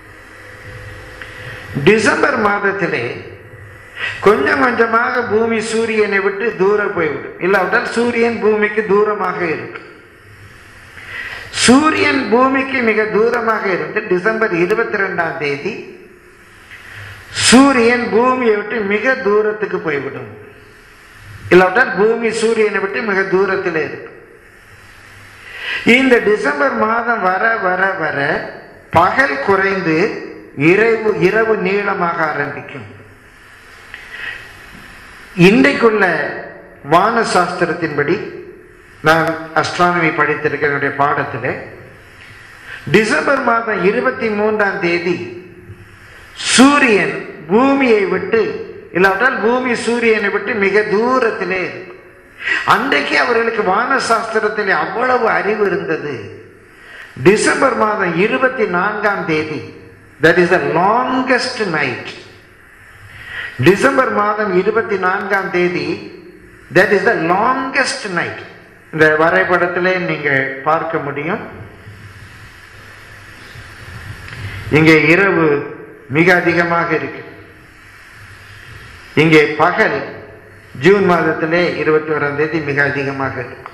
Speaker 2: டிசம்பர் மாதத்திலே கொஞ்சம் கொஞ்சமாக பூமி சூரியனை விட்டு தூரம் போய்விடும் இல்லாவிட்டால் சூரியன் பூமிக்கு தூரமாக இருக்கு சூரியன் பூமிக்கு மிக தூரமாக இருந்து டிசம்பர் இருபத்தி ரெண்டாம் தேதி சூரியன் பூமியை விட்டு மிக தூரத்துக்கு போய்விடும் இல்லாவிட்டால் பூமி சூரியனை விட்டு மிக தூரத்தில் இருக்கு இந்த டிசம்பர் மாதம் வர வர வர பகல் குறைந்து இரவு இரவு நீளமாக ஆரம்பிக்கும் இன்றைக்குள்ள வான சாஸ்திரத்தின்படி நான் அஸ்ட்ரானமி படித்திருக்க என்னுடைய பாடத்தில் டிசம்பர் மாதம் இருபத்தி மூன்றாம் தேதி சூரியன் பூமியை விட்டு இல்லாவிட்டால் பூமி சூரியனை விட்டு மிக தூரத்திலே இருக்கும் அன்றைக்கு அவர்களுக்கு வான சாஸ்திரத்தில் அவ்வளவு அறிவு இருந்தது டிசம்பர் மாதம் இருபத்தி நான்காம் தேதி that is the longest night டிசம்பர் மாதம் இருபத்தி நான்காம் தேதி that is the longest night இந்த வரைபடத்திலே நீங்கள் பார்க்க முடியும் இங்கே இரவு மிக அதிகமாக இருக்கு இங்கே பகல் ஜூன் மாதத்திலே இருபத்தி ஓராம் தேதி மிக அதிகமாக இருக்கு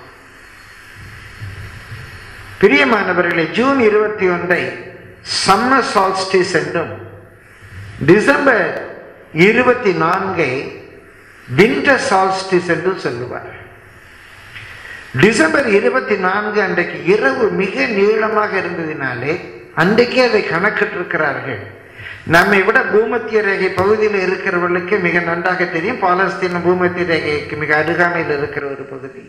Speaker 2: பிரியமானவர்களே ஜூன் இருபத்தி ஒன்றை சம்மர் சால்ஸ்டிஸ் என்றும் டிசம்பர் இருபத்தி நான்கை விண்டர் சால்ஸ்டிஸ் என்றும் சொல்லுவார் டிசம்பர் இருபத்தி நான்கு அன்றைக்கு இரவு மிக நீளமாக இருந்ததினாலே அன்றைக்கே அதை கணக்கிட்டிருக்கிறார்கள் நம்மை விட பூமத்திய ரேகை பகுதியில் இருக்கிறவர்களுக்கு மிக நன்றாக தெரியும் பாலஸ்தீன பூமத்திய ரேகைக்கு மிக அருகாமையில் இருக்கிற ஒரு பகுதி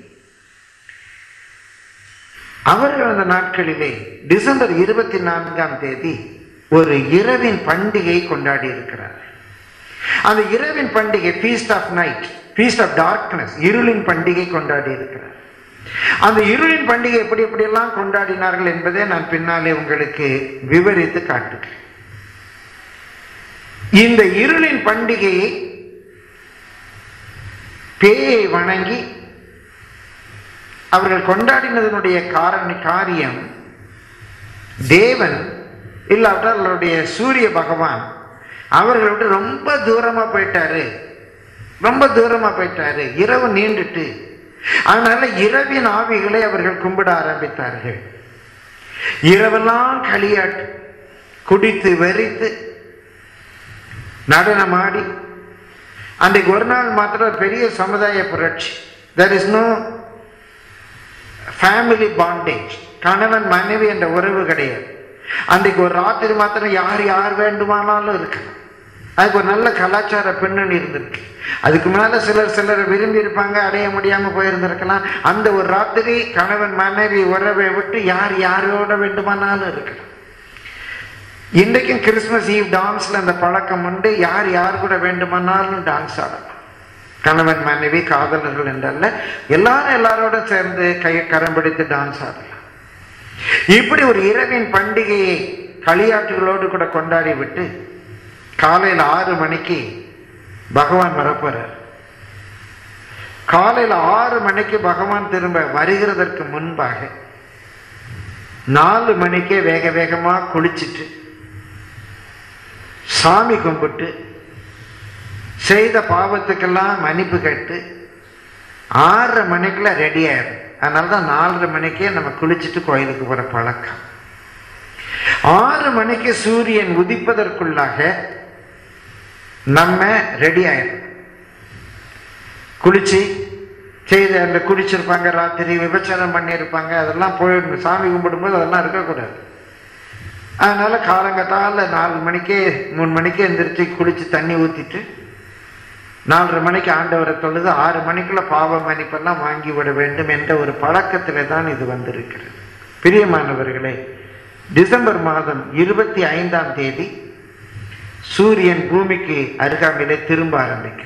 Speaker 2: அவர்கள் அந்த நாட்களிலே டிசம்பர் இருபத்தி நான்காம் தேதி ஒரு இரவின் பண்டிகை கொண்டாடி இருக்கிறார் அந்த இரவின் பண்டிகை feast of night feast of darkness இருளின் பண்டிகை கொண்டாடி இருக்கிறார் அந்த இருளின் பண்டிகை எப்படி எப்படியெல்லாம் கொண்டாடினார்கள் என்பதை நான் பின்னாலே உங்களுக்கு விவரித்து காட்டுகிறேன் இந்த இருளின் பண்டிகையை பேயை வணங்கி அவர்கள் கொண்டாடினதனுடைய காரண காரியம் தேவன் இல்லாவிட்டால் அவருடைய சூரிய பகவான் அவர்களை விட்டு ரொம்ப தூரமா போயிட்டாரு ரொம்ப தூரமா போயிட்டாரு இரவு நீண்டுட்டு அதனால இரவின் ஆவிகளை அவர்கள் கும்பிட ஆரம்பித்தார்கள் இரவெல்லாம் களியாட்டு குடித்து வெறித்து நடனமாடி அன்றைக்கு ஒரு நாள் மாத்திரம் பெரிய சமுதாய புரட்சி there is no family bondage கணவன் மனைவி என்ற உறவு கிடையாது அன்றைக்கு ஒரு ராத்திரி மாத்திரம் யார் யார் வேண்டுமானாலும் இருக்கலாம் அதுக்கு ஒரு நல்ல கலாச்சார பின்னணி இருந்திருக்கு அதுக்கு முன்னால சிலர் சிலர் விரும்பி இருப்பாங்க அடைய முடியாம போயிருந்திருக்கலாம் அந்த ஒரு ராத்திரி கணவன் மனைவி உறவை விட்டு யார் யாரோட வேண்டுமானாலும் இருக்கலாம் இன்றைக்கும் கிறிஸ்மஸ் ஈவ் டான்ஸ்ல அந்த பழக்கம் உண்டு யார் யார் கூட வேண்டுமானாலும் டான்ஸ் ஆடலாம் கணவன் மனைவி காதலர்கள் என்றல்ல எல்லாரும் எல்லாரோட சேர்ந்து கையை கரம் பிடித்து டான்ஸ் ஆடலாம் இப்படி ஒரு இரவின் பண்டிகையை களியாட்டுகளோடு கூட கொண்டாடி விட்டு காலையில் ஆறு மணிக்கு பகவான் வரப்போறார் காலையில் ஆறு மணிக்கு பகவான் திரும்ப வருகிறதற்கு முன்பாக நாலு மணிக்கே வேக வேகமா குளிச்சுட்டு சாமி கும்பிட்டு செய்த பாவத்துக்கெல்லாம் மன்னிப்பு கேட்டு ஆறரை மணிக்குள்ள ரெடி ஆயிடும் அதனால தான் நாலரை மணிக்கே நம்ம குளிச்சுட்டு கோயிலுக்கு போகிற பழக்கம் ஆறு மணிக்கு சூரியன் உதிப்பதற்குள்ளாக நம்ம ரெடி ஆயிடும் குளிச்சு செய்து அந்த குடிச்சிருப்பாங்க ராத்திரி விபச்சாரம் பண்ணியிருப்பாங்க அதெல்லாம் போயிடணும் சாமி கும்பிடும்போது அதெல்லாம் இருக்கக்கூடாது அதனால காலங்கத்தால நாலு மணிக்கே மூணு மணிக்கே எந்திரிச்சு குளிச்சு தண்ணி ஊற்றிட்டு நாலரை மணிக்கு ஆண்டவரை தொழுது ஆறு மணிக்குள்ள பாவ மன்னிப்பெல்லாம் வாங்கி விட வேண்டும் என்ற ஒரு பழக்கத்தில் தான் இது வந்திருக்கிறது பிரியமானவர்களே டிசம்பர் மாதம் இருபத்தி ஐந்தாம் தேதி சூரியன் பூமிக்கு அருகாமையிலே திரும்ப ஆரம்பிக்கிறது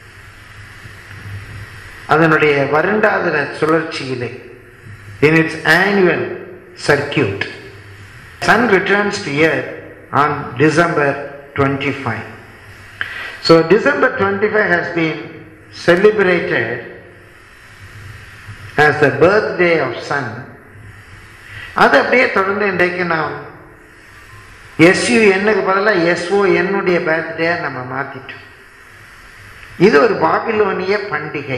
Speaker 2: அதனுடைய வருண்டாந்திர சுழற்சியிலே in its annual circuit sun returns to earth on december 25 so december 25 has been celebrated as the birthday of sun அது அப்படியே தொடர்ந்து இன்றைக்கு நாம் எஸ்யூ என்னுக்கு பதிலாக எஸ்ஓ என்னுடைய பர்த்டே நம்ம மாத்திட்டோம் இது ஒரு பாபிலோனிய பண்டிகை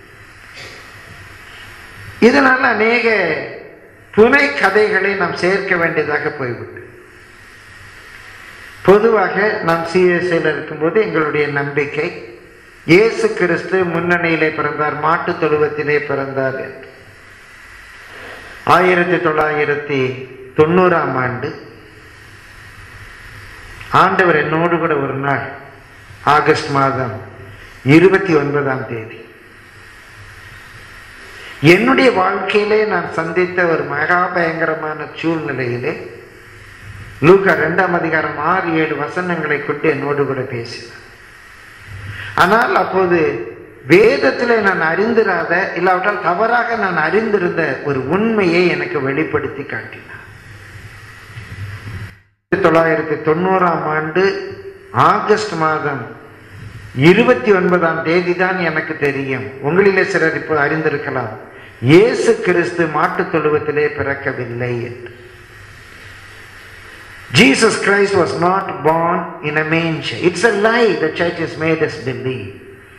Speaker 2: இதனால அநேக புனை கதைகளை நாம் சேர்க்க வேண்டியதாக போய்விட்டு பொதுவாக நாம் சிஎஸ்ஐயில் இருக்கும்போது எங்களுடைய நம்பிக்கை இயேசு கிறிஸ்து முன்னணியிலே பிறந்தார் மாட்டு தொழுவத்திலே பிறந்தார் என்று ஆயிரத்தி தொள்ளாயிரத்தி தொண்ணூறாம் ஆண்டு ஆண்டவர் என்னோடு கூட ஒரு நாள் ஆகஸ்ட் மாதம் இருபத்தி ஒன்பதாம் தேதி என்னுடைய வாழ்க்கையிலே நான் சந்தித்த ஒரு மகா பயங்கரமான சூழ்நிலையிலே லூக்கா ரெண்டாம் அதிகாரம் ஆறு ஏழு வசனங்களை கொண்டு என்னோடு கூட பேசினார் ஆனால் அப்போது வேதத்தில் நான் அறிந்திராத இல்லாவிட்டால் தவறாக நான் அறிந்திருந்த ஒரு உண்மையை எனக்கு வெளிப்படுத்தி காட்டினார் தொள்ளாயிரத்தி தொண்ணூறாம் ஆண்டு ஆகஸ்ட் மாதம் இருபத்தி ஒன்பதாம் தேதி தான் எனக்கு தெரியும் உங்களிலே சிலர் இப்போ அறிந்திருக்கலாம் இயேசு கிறிஸ்து மாட்டுத் தொழுவத்திலே பிறக்கவில்லை என்று Jesus Christ was not born in a manger. It's a lie the church has made us believe.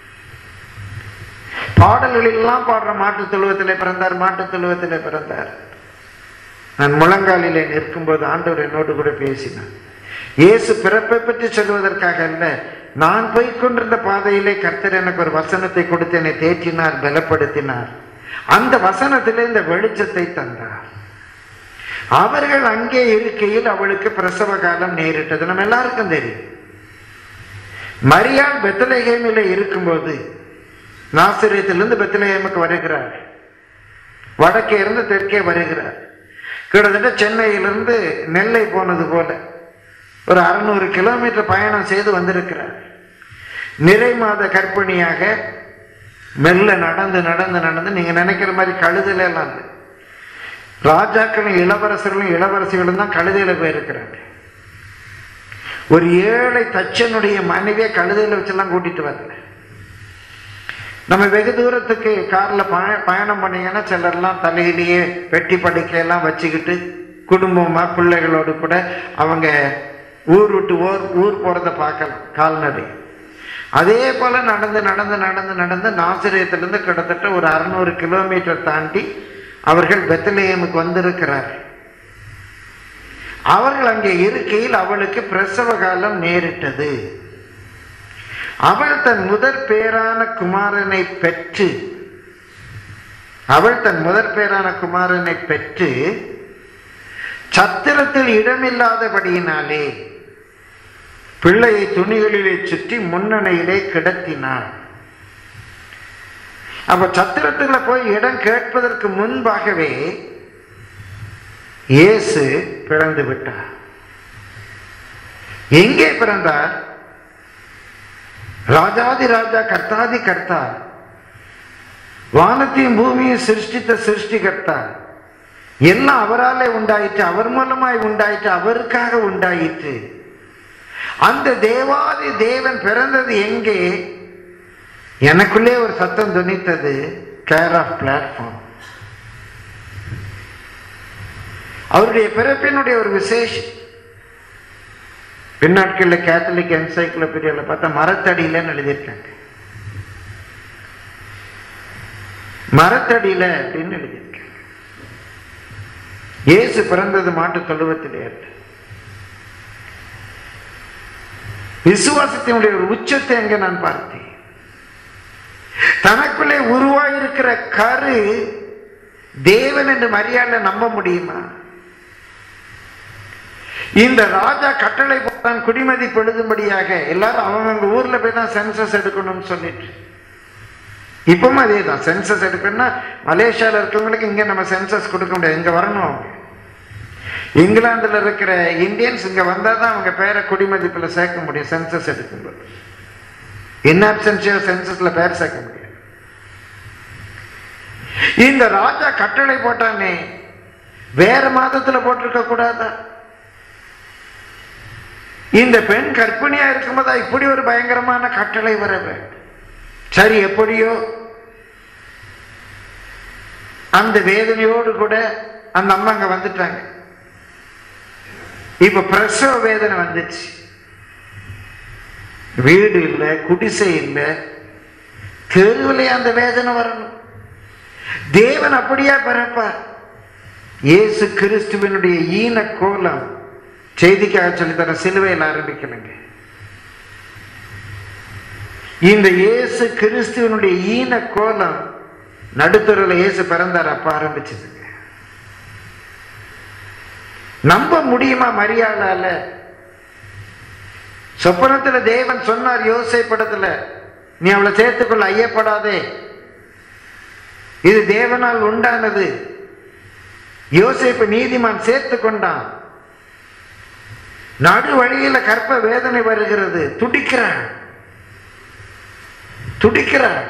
Speaker 2: பாடல்கள் எல்லாம் பாடுற மாட்டுத் தொழுவத்திலே பிறந்தார் மாட்டுத் தொழுவத்திலே பிறந்தார் நான் முழங்காலிலே நிற்கும்போது ஆண்டவர் என்னோடு கூட பேசினார் இயேசு பிறப்பை பற்றி சொல்வதற்காக அல்ல நான் போய் கொண்டிருந்த பாதையிலே கர்த்தர் எனக்கு ஒரு வசனத்தை கொடுத்து என்னை தேற்றினார் பலப்படுத்தினார் அந்த வசனத்திலே இந்த வெளிச்சத்தை தந்தார் அவர்கள் அங்கே இருக்கையில் அவளுக்கு பிரசவ காலம் நேரிட்டது நம்ம எல்லாருக்கும் தெரியும் மரியாள் பெத்தலேகேமில் இருக்கும்போது நாசிரியத்திலிருந்து பெத்தலேகேமுக்கு வருகிறார் வடக்கே இருந்து தெற்கே வருகிறார் கிட்டத்தட்ட சென்னையிலிருந்து நெல்லை போனது போல ஒரு அறுநூறு கிலோமீட்டர் பயணம் செய்து வந்திருக்கிறார் நிறை மாத கற்பிணியாக மெல்ல நடந்து நடந்து நடந்து நீங்க நினைக்கிற மாதிரி கழுதுல எல்லாம் இல்லை ராஜாக்களும் இளவரசர்களும் இளவரசிகளும் தான் கழுதையில போயிருக்கிறாங்க ஒரு ஏழை தச்சனுடைய மனைவியை கழுதையில வச்செல்லாம் கூட்டிட்டு வரல நம்ம வெகு தூரத்துக்கு கார்ல பய பயணம் பண்ணீங்கன்னா சிலர்லாம் தலையிலேயே வெட்டி படுக்கையெல்லாம் வச்சுக்கிட்டு குடும்பமா பிள்ளைகளோடு கூட அவங்க ஊர் விட்டு ஊர் ஊர் போறதை பார்க்கலாம் கால்நடை அதே போல நடந்து நடந்து நடந்து நடந்து நாசிரியத்திலிருந்து கிட்டத்தட்ட ஒரு அறுநூறு கிலோமீட்டர் தாண்டி அவர்கள் பெத்தலேயமுக்கு வந்திருக்கிறார் அவர்கள் அங்கே இருக்கையில் அவளுக்கு பிரசவ காலம் நேரிட்டது அவள் தன் முதற் பேரான குமாரனை பெற்று அவள் தன் முதற் பேரான குமாரனை பெற்று சத்திரத்தில் இடமில்லாதபடியினாலே பிள்ளையை துணிகளிலே சுற்றி முன்னணையிலே கிடத்தினாள் அப்ப சத்திரத்துல போய் இடம் கேட்பதற்கு முன்பாகவே இயேசு பிறந்து விட்டார் எங்கே பிறந்தார் ராஜாதி ராஜா கர்த்தாதி கர்த்தா வானத்தையும் பூமியும் சிருஷ்டித்த சிருஷ்டிகர்த்தா எல்லாம் அவராலே உண்டாயிற்று அவர் மூலமாய் உண்டாயிற்று அவருக்காக உண்டாயிற்று அந்த தேவாதி தேவன் பிறந்தது எங்கே எனக்குள்ளே ஒரு சத்தம் துணித்தது கேர் ஆஃப் பிளாட்ஃபார்ம் அவருடைய பிறப்பினுடைய ஒரு விசேஷம் பின்னாட்களில் கேத்தலிக் என்சைக்ளோபீடியாவில் பார்த்தா மரத்தடியிலன்னு எழுதியிருக்காங்க மரத்தடியில அப்படின்னு எழுதியிருக்காங்க இயேசு பிறந்தது மாட்டு தொழுவத்திலே அல்ல விசுவாசத்தினுடைய ஒரு உச்சத்தை அங்கே நான் பார்த்தேன் தனக்குள்ளே உருவாயிருக்கிற கரு தேவன் என்று மரியாதை நம்ப முடியுமா இந்த ராஜா கட்டளை போட்டான் குடிமதிப்பு எழுதும்படியாக எல்லாரும் அவங்க ஊர்ல போய் தான் சென்சஸ் எடுக்கணும்னு சொல்லிட்டு இப்பவும் அதே தான் சென்சஸ் எடுக்கணும்னா மலேசியாவில் இருக்கவங்களுக்கு இங்க நம்ம சென்சஸ் கொடுக்க முடியாது இங்க வரணும் அவங்க இங்கிலாந்துல இருக்கிற இந்தியன்ஸ் இங்க வந்தா தான் அவங்க பேரை குடிமதிப்புல சேர்க்க முடியும் சென்சஸ் எடுக்கும்போது இன்ஆப்சன்சியா சென்சஸ்ல பேர் சேர்க்க முடியாது இந்த ராஜா கட்டளை போட்டானே வேற மாதத்துல போட்டிருக்க கூடாதா இந்த பெண் கற்பிணியா இருக்கும்போதா இப்படி ஒரு பயங்கரமான கட்டளை வர வேண்டும் சரி எப்படியோ அந்த வேதனையோடு கூட அந்த அம்மா அங்க வந்துட்டாங்க இப்ப பிரசவ வேதனை வந்துச்சு வீடு இல்லை குடிசை இல்லை தெருவிலே அந்த வேதனை வரணும் தேவன் அப்படியா பிறப்பார் இயேசு கிறிஸ்துவனுடைய ஈன கோலம் செய்திக்காக சொல்லித்தர சிலுவையில் ஆரம்பிக்கணுங்க இந்த இயேசு கிறிஸ்துவனுடைய ஈன கோலம் நடுத்தருவில் இயேசு பிறந்தார் அப்ப ஆரம்பிச்சதுங்க நம்ப முடியுமா மரியாதால சொப்பனத்துல தேவன் சொன்னார் யோசை படத்துல நீ அவளை சேர்த்துக்கொள்ள ஐயப்படாதே இது தேவனால் உண்டானது யோசேப்பு நீதிமான் சேர்த்து கொண்டான் நடு வழியில கற்ப வேதனை வருகிறது துடிக்கிறான் துடிக்கிறான்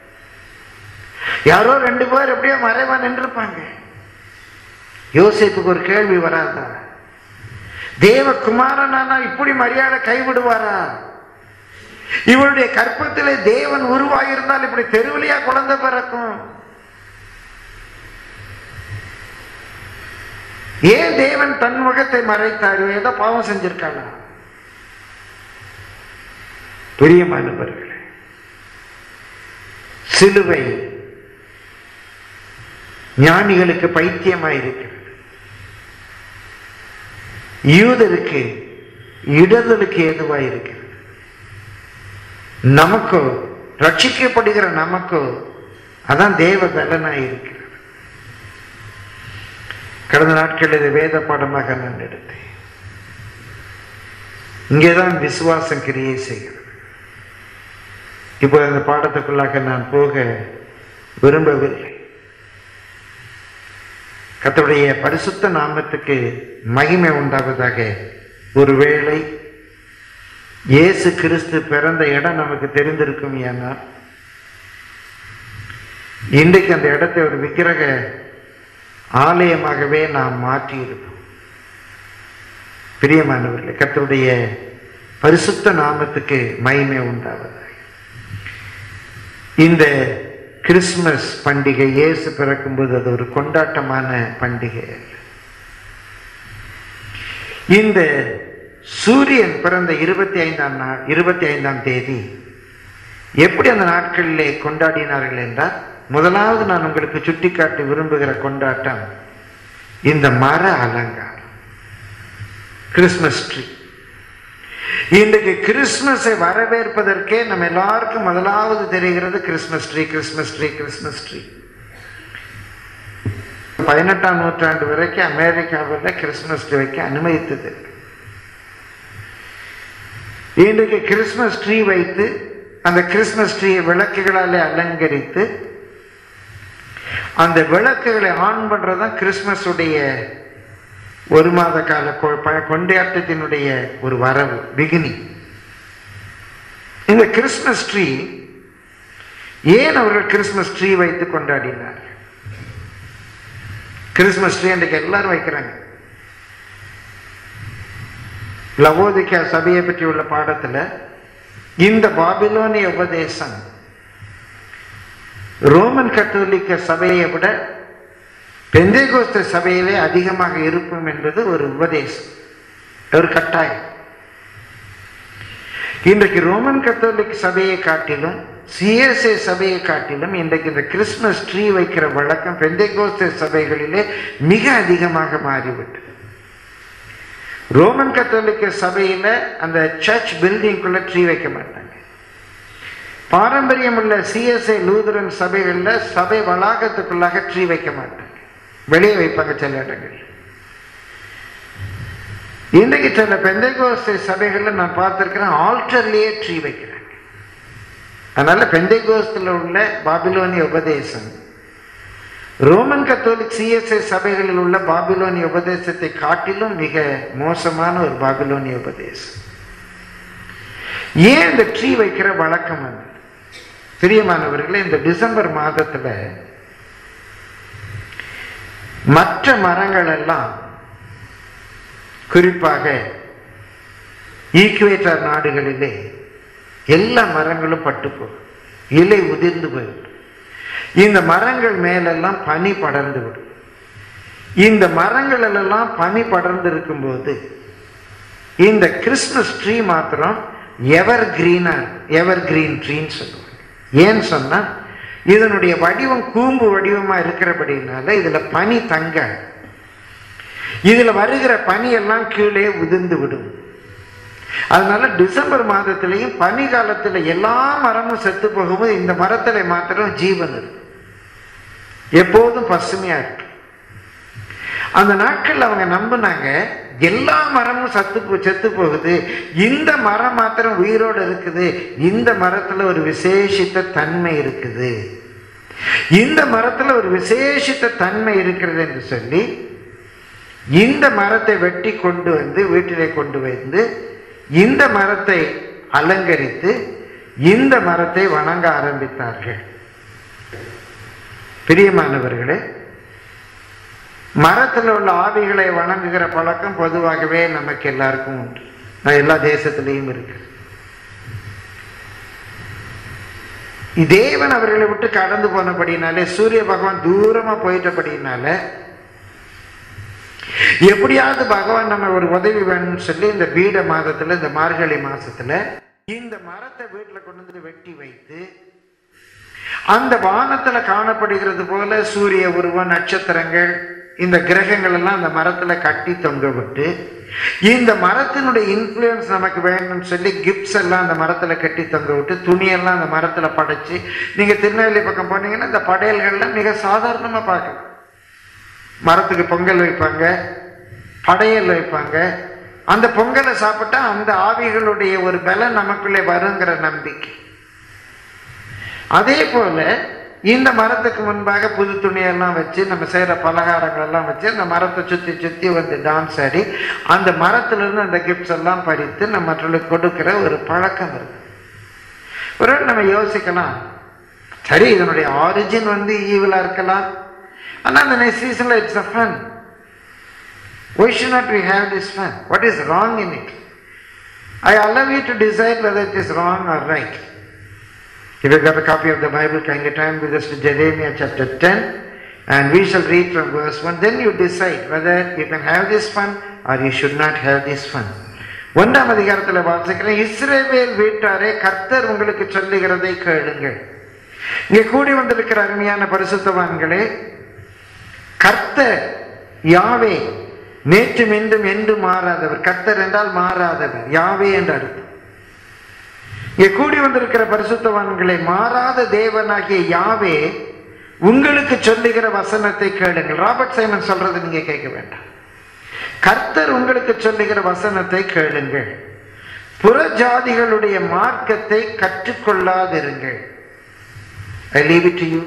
Speaker 2: யாரோ ரெண்டு பேர் எப்படியோ மறைவா நின்றுப்பாங்க யோசிப்புக்கு ஒரு கேள்வி வராதா தேவகுமாரனானா இப்படி மரியாதை கைவிடுவாரா இவருடைய கற்பத்திலே தேவன் உருவாகியிருந்தால் இப்படி தெருவிலையா குழந்தை பிறக்கும் ஏன் தேவன் தன் முகத்தை மறைத்தார் ஏதோ பாவம் செஞ்சிருக்காளா பிரியமானவர்களே சிலுவை ஞானிகளுக்கு பைத்தியமாயிருக்கிறது யூதருக்கு இடதலுக்கு ஏதுவாயிருக்கிறது நமக்கோ ரட்சிக்கப்படுகிற நமக்கோ அதான் தேவ பலனாய் இருக்கிறது கடந்த நாட்கள் இது வேத பாடமாக நான் எடுத்தேன் இங்கேதான் விசுவாசம் கிரியை செய்கிறது இப்போ அந்த பாடத்துக்குள்ளாக நான் போக விரும்பவில்லை கத்தருடைய பரிசுத்த நாமத்துக்கு மகிமை உண்டாவதாக ஒருவேளை இயேசு கிறிஸ்து பிறந்த இடம் நமக்கு தெரிந்திருக்கும் ஏனால் இன்றைக்கு அந்த இடத்தை ஒரு விக்கிரக ஆலயமாகவே நாம் மாற்றியிருக்கோம் பிரியமானவர்களே கர்த்தருடைய பரிசுத்த நாமத்துக்கு மகிமை உண்டாவதாக இந்த கிறிஸ்மஸ் பண்டிகை இயேசு பிறக்கும்போது அது ஒரு கொண்டாட்டமான பண்டிகை அல்ல இந்த சூரியன் பிறந்த இருபத்தி ஐந்தாம் நாள் இருபத்தி ஐந்தாம் தேதி எப்படி அந்த நாட்களிலே கொண்டாடினார்கள் என்றால் முதலாவது நான் உங்களுக்கு சுட்டிக்காட்டி விரும்புகிற கொண்டாட்டம் இந்த மர அலங்காரம் கிறிஸ்மஸ் ட்ரீ இன்றைக்கு கிறிஸ்மஸை வரவேற்பதற்கே நம்ம எல்லாருக்கும் முதலாவது தெரிகிறது Christmas tree Christmas tree Christmas tree பதினெட்டாம் நூற்றாண்டு வரைக்கும் அமெரிக்காவில் கிறிஸ்மஸ் ட்ரீ வைக்க அனுமதித்தது இன்றைக்கு கிறிஸ்மஸ் ட்ரீ வைத்து அந்த கிறிஸ்மஸ் ட்ரீயை விளக்குகளாலே அலங்கரித்து அந்த விளக்குகளை ஆன் பண்றதுதான் கிறிஸ்மஸ் உடைய ஒரு மாத கால கொ- ப- கொண்டாட்டத்தினுடைய ஒரு வரவு பிகினி இந்த கிறிஸ்மஸ் ட்ரீ ஏன் அவர்கள் கிறிஸ்மஸ் ட்ரீ வைத்து கொண்டாடினார் கிறிஸ்மஸ் ட்ரீ அன்றைக்கு எல்லாரும் வைக்கிறாங்க லவோதிக்கா சபையை பற்றி உள்ள பாடத்துல இந்த பாபிலோனிய உபதேசம் ரோமன் கத்தோலிக்க சபையை விட பெந்தேகோஸ்த சபையிலே அதிகமாக இருக்கும் என்பது ஒரு உபதேசம் ஒரு கட்டாயம் இன்றைக்கு ரோமன் கத்தோலிக் சபையை காட்டிலும் சிஎஸ்ஏ சபையை காட்டிலும் இன்றைக்கு இந்த கிறிஸ்மஸ் ட்ரீ வைக்கிற வழக்கம் பெந்தைகோஸ்த சபைகளிலே மிக அதிகமாக மாறிவிட்டது ரோமன் கத்தோலிக்க சபையில அந்த சர்ச் பில்டிங்குள்ள ட்ரீ வைக்க மாட்டாங்க பாரம்பரியம் உள்ள சிஎஸ்ஐ லூதரன் சபைகள்ல சபை வளாகத்துக்குள்ளாக ட்ரீ வைக்க மாட்டாங்க வெளியே வைப்பாங்க சில இடங்கள் இன்றைக்கு சில பெந்தைகோஸ்தை சபைகள்ல நான் பார்த்திருக்கிறேன் ஆல்டர்லயே ட்ரீ வைக்கிறாங்க அதனால பெந்தைகோஸ்தில் உள்ள பாபிலோனிய உபதேசம் ரோமன் கத்தோலிக் சிஎஸ்ஐ சபைகளில் உள்ள பாபிலோனிய உபதேசத்தை காட்டிலும் மிக மோசமான ஒரு பாபிலோனிய உபதேசம் ஏன் இந்த ட்ரீ வைக்கிற வழக்கம் வந்து பிரியமானவர்களே இந்த டிசம்பர் மாதத்துல மற்ற மரங்கள் எல்லாம் குறிப்பாக ஈக்குவேட்டர் நாடுகளிலே எல்லா மரங்களும் பட்டு போகும் இலை உதிர்ந்து போயிடும் இந்த மரங்கள் மேலெல்லாம் பனி படர்ந்து விடும் இந்த மரங்கள் எல்லாம் பனி படர்ந்து இருக்கும்போது இந்த கிறிஸ்மஸ் ட்ரீ மாத்திரம் எவர் கிரீனா எவர் கிரீன் ட்ரீன்னு சொல்லுவாங்க ஏன்னு சொன்னா இதனுடைய வடிவம் கூம்பு வடிவமா இருக்கிறபடினால இதுல பனி தங்க இதுல வருகிற பனி எல்லாம் கீழே உதிர்ந்து விடும் அதனால டிசம்பர் மாதத்திலையும் பனி காலத்துல எல்லா மரமும் செத்து போகும்போது இந்த மரத்துல மாத்திரம் ஜீவன் இருக்கு எப்போதும் பசுமையா இருக்கு அந்த நாட்கள்ல அவங்க நம்பினாங்க எல்லா மரமும் சத்து போ- செத்து போகுது இந்த மரம் மாத்திரம் உயிரோடு இருக்குது இந்த மரத்துல ஒரு விசேஷித்த தன்மை இருக்குது இந்த மரத்துல ஒரு விசேஷித்த தன்மை இருக்கிறது என்று சொல்லி இந்த மரத்தை வெட்டி கொண்டு வந்து வீட்டிலே கொண்டு வந்து இந்த மரத்தை அலங்கரித்து இந்த மரத்தை வணங்க ஆரம்பித்தார்கள் பிரியமானவர்களே மரத்தில் உள்ள ஆவிகளை வணங்குகிற பழக்கம் பொதுவாகவே நமக்கு எல்லாருக்கும் உண்டு நான் எல்லா தேசத்திலையும் இருக்கு தேவன் அவர்களை விட்டு கடந்து போனபடினாலே சூரிய பகவான் தூரமா போயிட்டபடினால எப்படியாவது பகவான் நம்ம ஒரு உதவி வேணும்னு சொல்லி இந்த பீட மாதத்துல இந்த மார்கழி மாசத்துல இந்த மரத்தை வீட்டுல கொண்டு வந்து வெட்டி வைத்து அந்த வானத்துல காணப்படுகிறது போல சூரிய உருவம் நட்சத்திரங்கள் இந்த கிரகங்கள் எல்லாம் அந்த மரத்துல கட்டி தொங்க விட்டு இந்த மரத்தினுடைய இன்ஃப்ளூயன்ஸ் நமக்கு வேணும்னு சொல்லி கிப்ஸ் எல்லாம் அந்த மரத்துல கட்டி தொங்க விட்டு துணியெல்லாம் அந்த மரத்துல படைச்சு நீங்க திருநெல்வேலி பக்கம் போனீங்கன்னா இந்த படையல்கள்லாம் மிக சாதாரணமா பார்க்கலாம் மரத்துக்கு பொங்கல் வைப்பாங்க படையல் வைப்பாங்க அந்த பொங்கலை சாப்பிட்டா அந்த ஆவிகளுடைய ஒரு பலம் நமக்குள்ளே வருங்கிற நம்பிக்கை அதே போல இந்த மரத்துக்கு முன்பாக புது துணியெல்லாம் வச்சு நம்ம செய்கிற பலகாரங்கள் எல்லாம் வச்சு அந்த மரத்தை சுற்றி சுற்றி வந்து டான்ஸ் ஆடி அந்த மரத்திலிருந்து அந்த கிஃப்ட்ஸ் எல்லாம் பறித்து நம்ம மற்றவர்களுக்கு கொடுக்கிற ஒரு பழக்கம் இருக்கு ஒரு வேளை நம்ம யோசிக்கலாம் சரி இதனுடைய ஆரிஜின் வந்து ஈவிலா இருக்கலாம் ஆனால் அந்த சீசனில் it's a fun why should not we have this fun? What is wrong in it? I allow you to decide whether it is wrong or right. If you got a copy of the Bible, kindly turn with us to Jeremiah chapter 10 and we shall read from verse 1. Then you decide whether you can have this fun or you should not have this fun. ஒன்றாம் அதிகாரத்தில் வாசிக்கிறேன் இஸ்ரேவேல் வீட்டாரே கர்த்தர் உங்களுக்கு சொல்லுகிறதை கேளுங்கள் இங்கே கூடி வந்திருக்கிற அருமையான பரிசுத்தவான்களே கர்த்தர் யாவே நேற்றும் இன்றும் என்று மாறாதவர் கர்த்தர் என்றால் மாறாதவர் யாவே என்று அர்த்தம் இங்கே கூடி வந்திருக்கிற பரிசுத்தவான்களை மாறாத தேவனாகிய யாவே உங்களுக்கு சொல்லுகிற வசனத்தை கேளுங்கள் ராபர்ட் சைமன் சொல்றது நீங்க கேட்க வேண்டாம் கர்த்தர் உங்களுக்கு சொல்லுகிற வசனத்தை கேளுங்கள் புற ஜாதிகளுடைய மார்க்கத்தை கற்றுக்கொள்ளாதிருங்கள் ஐ லீவ் இட் யூ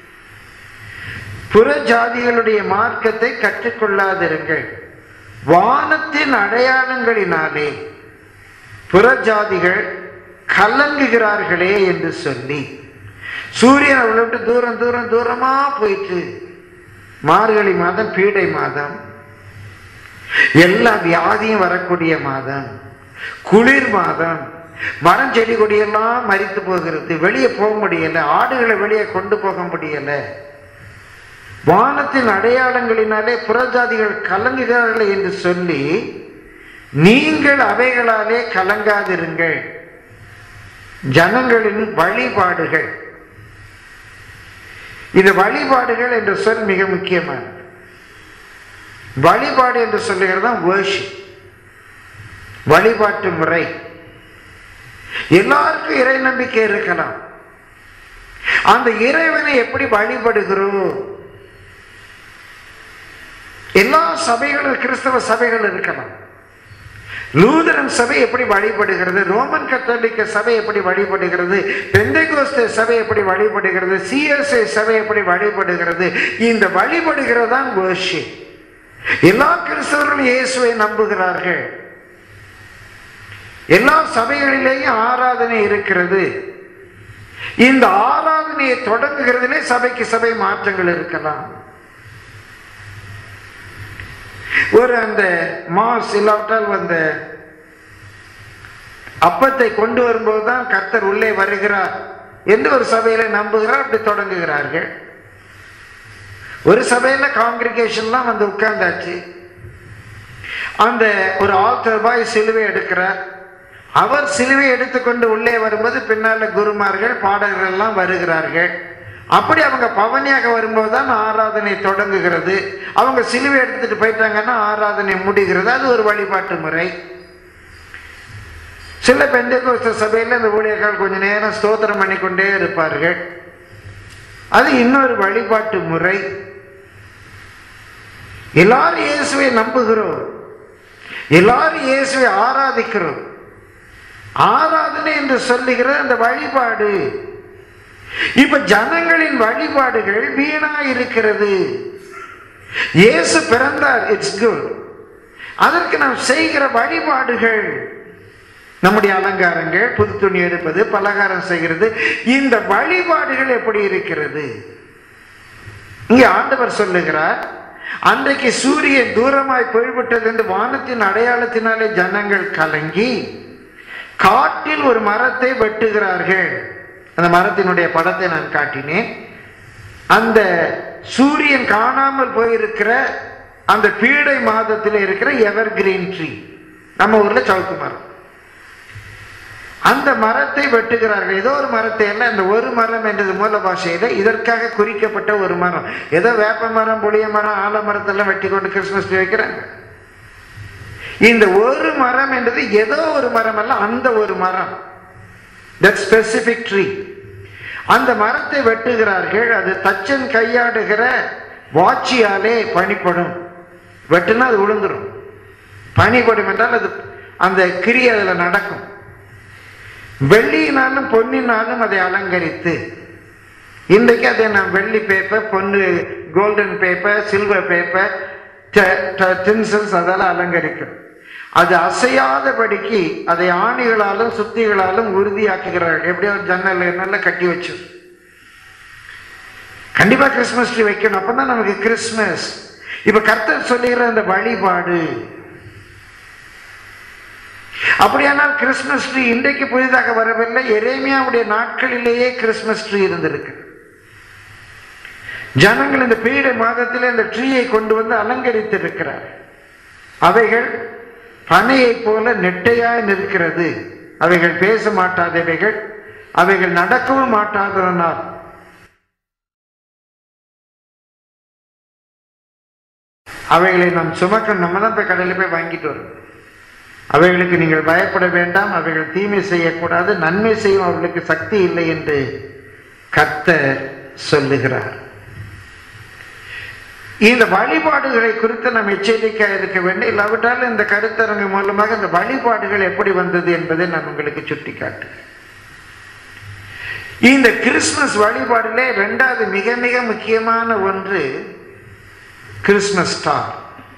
Speaker 2: புற ஜாதிகளுடைய மார்க்கத்தை கற்றுக்கொள்ளாதிருங்கள் வானத்தின் அடையாளங்களினாலே புற ஜாதிகள் கலங்குகிறார்களே என்று சொல்லி சூரியன் அவளை விட்டு தூரம் தூரம் தூரமா போயிட்டு மார்கழி மாதம் பீடை மாதம் எல்லா வியாதியும் வரக்கூடிய மாதம் குளிர் மாதம் மரம் செடி கொடியெல்லாம் மறித்து போகிறது வெளியே போக முடியல ஆடுகளை வெளியே கொண்டு போக முடியல வானத்தின் அடையாளங்களினாலே புறஜாதிகள் கலங்குகிறார்கள் என்று சொல்லி நீங்கள் அவைகளாலே கலங்காதிருங்கள் ஜனங்களின் வழிபாடுகள் இந்த வழிபாடுகள் என்ற சொல் மிக முக்கியமானது வழிபாடு என்று சொல்லுகிறது தான் worship வழிபாட்டு முறை எல்லாருக்கும் இறை நம்பிக்கை இருக்கலாம் அந்த இறைவனை எப்படி வழிபடுகிறோம் எல்லா சபைகளும் கிறிஸ்தவ சபைகள் இருக்கலாம் லூதரன் சபை எப்படி வழிபடுகிறது ரோமன் கத்தோலிக்க சபை எப்படி வழிபடுகிறது பெந்தைகோஸ்தே சபை எப்படி வழிபடுகிறது சிஎஸ்ஐ சபை எப்படி வழிபடுகிறது இந்த வழிபடுகிறது தான் worship எல்லா கிறிஸ்தவர்களும் இயேசுவை நம்புகிறார்கள் எல்லா சபைகளிலேயும் ஆராதனை இருக்கிறது இந்த ஆராதனையை தொடங்குகிறதிலே சபைக்கு சபை மாற்றங்கள் இருக்கலாம் ஒரு அந்த மாஸ் இல்லாவிட்டால் வந்த அப்பத்தை கொண்டு வரும்போது தான் கர்த்தர் உள்ளே வருகிறார் என்று ஒரு சபையில நம்புகிறார் அப்படி தொடங்குகிறார்கள் ஒரு சபையில காங்கிரிகேஷன்லாம் வந்து உட்கார்ந்தாச்சு அந்த ஒரு ஆல்டர் பாய் சிலுவை எடுக்கிறார் அவர் சிலுவை எடுத்துக்கொண்டு உள்ளே வரும்போது பின்னால குருமார்கள் பாடகர்கள் எல்லாம் வருகிறார்கள் அப்படி அவங்க பவனியாக வரும்போது தான் ஆராதனை தொடங்குகிறது அவங்க சிலுவை எடுத்துட்டு போயிட்டாங்கன்னா ஆராதனை முடிகிறது அது ஒரு வழிபாட்டு முறை சில பெந்தகோஸ்த சபையில் இந்த ஊழியர்கள் கொஞ்ச நேரம் ஸ்தோத்திரம் பண்ணிக்கொண்டே இருப்பார்கள் அது இன்னொரு வழிபாட்டு முறை எல்லாரும் இயேசுவை நம்புகிறோம் எல்லாரும் இயேசுவை ஆராதிக்கிறோம் ஆராதனை என்று சொல்லுகிற அந்த வழிபாடு இப்ப ஜனங்களின் வழிபாடுகள் வீணா இருக்கிறது இயேசு பிறந்தார் இட்ஸ் குட் அதற்கு நாம் செய்கிற வழிபாடுகள் நம்முடைய அலங்காரங்கள் புது துணி எடுப்பது பலகாரம் செய்கிறது இந்த வழிபாடுகள் எப்படி இருக்கிறது இங்கே ஆண்டவர் சொல்லுகிறார் அன்றைக்கு சூரியன் தூரமாய் போய்விட்டது என்று வானத்தின் அடையாளத்தினாலே ஜனங்கள் கலங்கி காட்டில் ஒரு மரத்தை வெட்டுகிறார்கள் அந்த மரத்தினுடைய படத்தை நான் காட்டினேன் அந்த சூரியன் காணாமல் போயிருக்கிற அந்த பீடை மாதத்தில் இருக்கிற எவர் கிரீன் ட்ரீ நம்ம ஊர்ல சவுக்கு மரம் அந்த மரத்தை வெட்டுகிறார்கள் ஏதோ ஒரு மரத்தை அல்ல அந்த ஒரு மரம் என்றது மூல பாஷையில இதற்காக குறிக்கப்பட்ட ஒரு மரம் ஏதோ வேப்ப மரம் புளிய மரம் ஆலமரத்தெல்லாம் வெட்டி கொண்டு கிறிஸ்துமஸ் ட்ரீ வைக்கிறாங்க இந்த ஒரு மரம் என்றது ஏதோ ஒரு மரம் அல்ல அந்த ஒரு மரம் தட் ஸ்பெசிபிக் ட்ரீ அந்த மரத்தை வெட்டுகிறார்கள் அது தச்சன் கையாடுகிற வாட்சியாலே பணிப்படும் வெட்டுனா அது விழுந்துரும் பணிப்படும் என்றால் அது அந்த கிரி அதில் நடக்கும் வெள்ளியினாலும் பொன்னினாலும் அதை அலங்கரித்து இன்றைக்கு அதை நாம் வெள்ளி பேப்பர் பொண்ணு golden paper silver paper tinsels அதெல்லாம் அலங்கரிக்கும் அது அசையாதபடிக்கு அதை ஆணிகளாலும் சுத்திகளாலும் உறுதியாக்குகிறார்கள் எப்படியோ ஒரு ஜன்னல் நல்லா கட்டி வச்சு கண்டிப்பா கிறிஸ்மஸ் ட்ரீ வைக்கணும் அப்பதான் நமக்கு கிறிஸ்மஸ் இப்ப கர்த்தர் சொல்லுகிற அந்த வழிபாடு அப்படியானால் கிறிஸ்மஸ் ட்ரீ இன்றைக்கு புதிதாக வரவில்லை எரேமியாவுடைய நாட்களிலேயே கிறிஸ்மஸ் ட்ரீ இருந்திருக்கு ஜனங்கள் இந்த பீடை மாதத்தில் இந்த ட்ரீயை கொண்டு வந்து அலங்கரித்து இருக்கிறார் அவைகள் பனையைப் போல நெட்டையாய் நிற்கிறது அவைகள் பேச மாட்டாதவைகள் அவைகள் நடக்கவும் மாட்டாதனால் அவைகளை நாம் சுமக்கணும் நம்ம தான் போய் கடையில் போய் வாங்கிட்டு வரணும் அவைகளுக்கு நீங்கள் பயப்பட வேண்டாம் அவைகள் தீமை செய்யக்கூடாது நன்மை செய்யும் அவர்களுக்கு சக்தி இல்லை என்று கர்த்தர் சொல்லுகிறார் இந்த வழிபாடுகளை குறித்து நாம் எச்சரிக்கையாக இருக்க வேண்டும் இல்லாவிட்டால் இந்த கருத்தரங்கு மூலமாக இந்த வழிபாடுகள் எப்படி வந்தது என்பதை நான் உங்களுக்கு சுட்டிக்காட்டுகிறேன் இந்த கிறிஸ்துமஸ் வழிபாடிலே இரண்டாவது மிக மிக முக்கியமான ஒன்று கிறிஸ்துமஸ் ஸ்டார்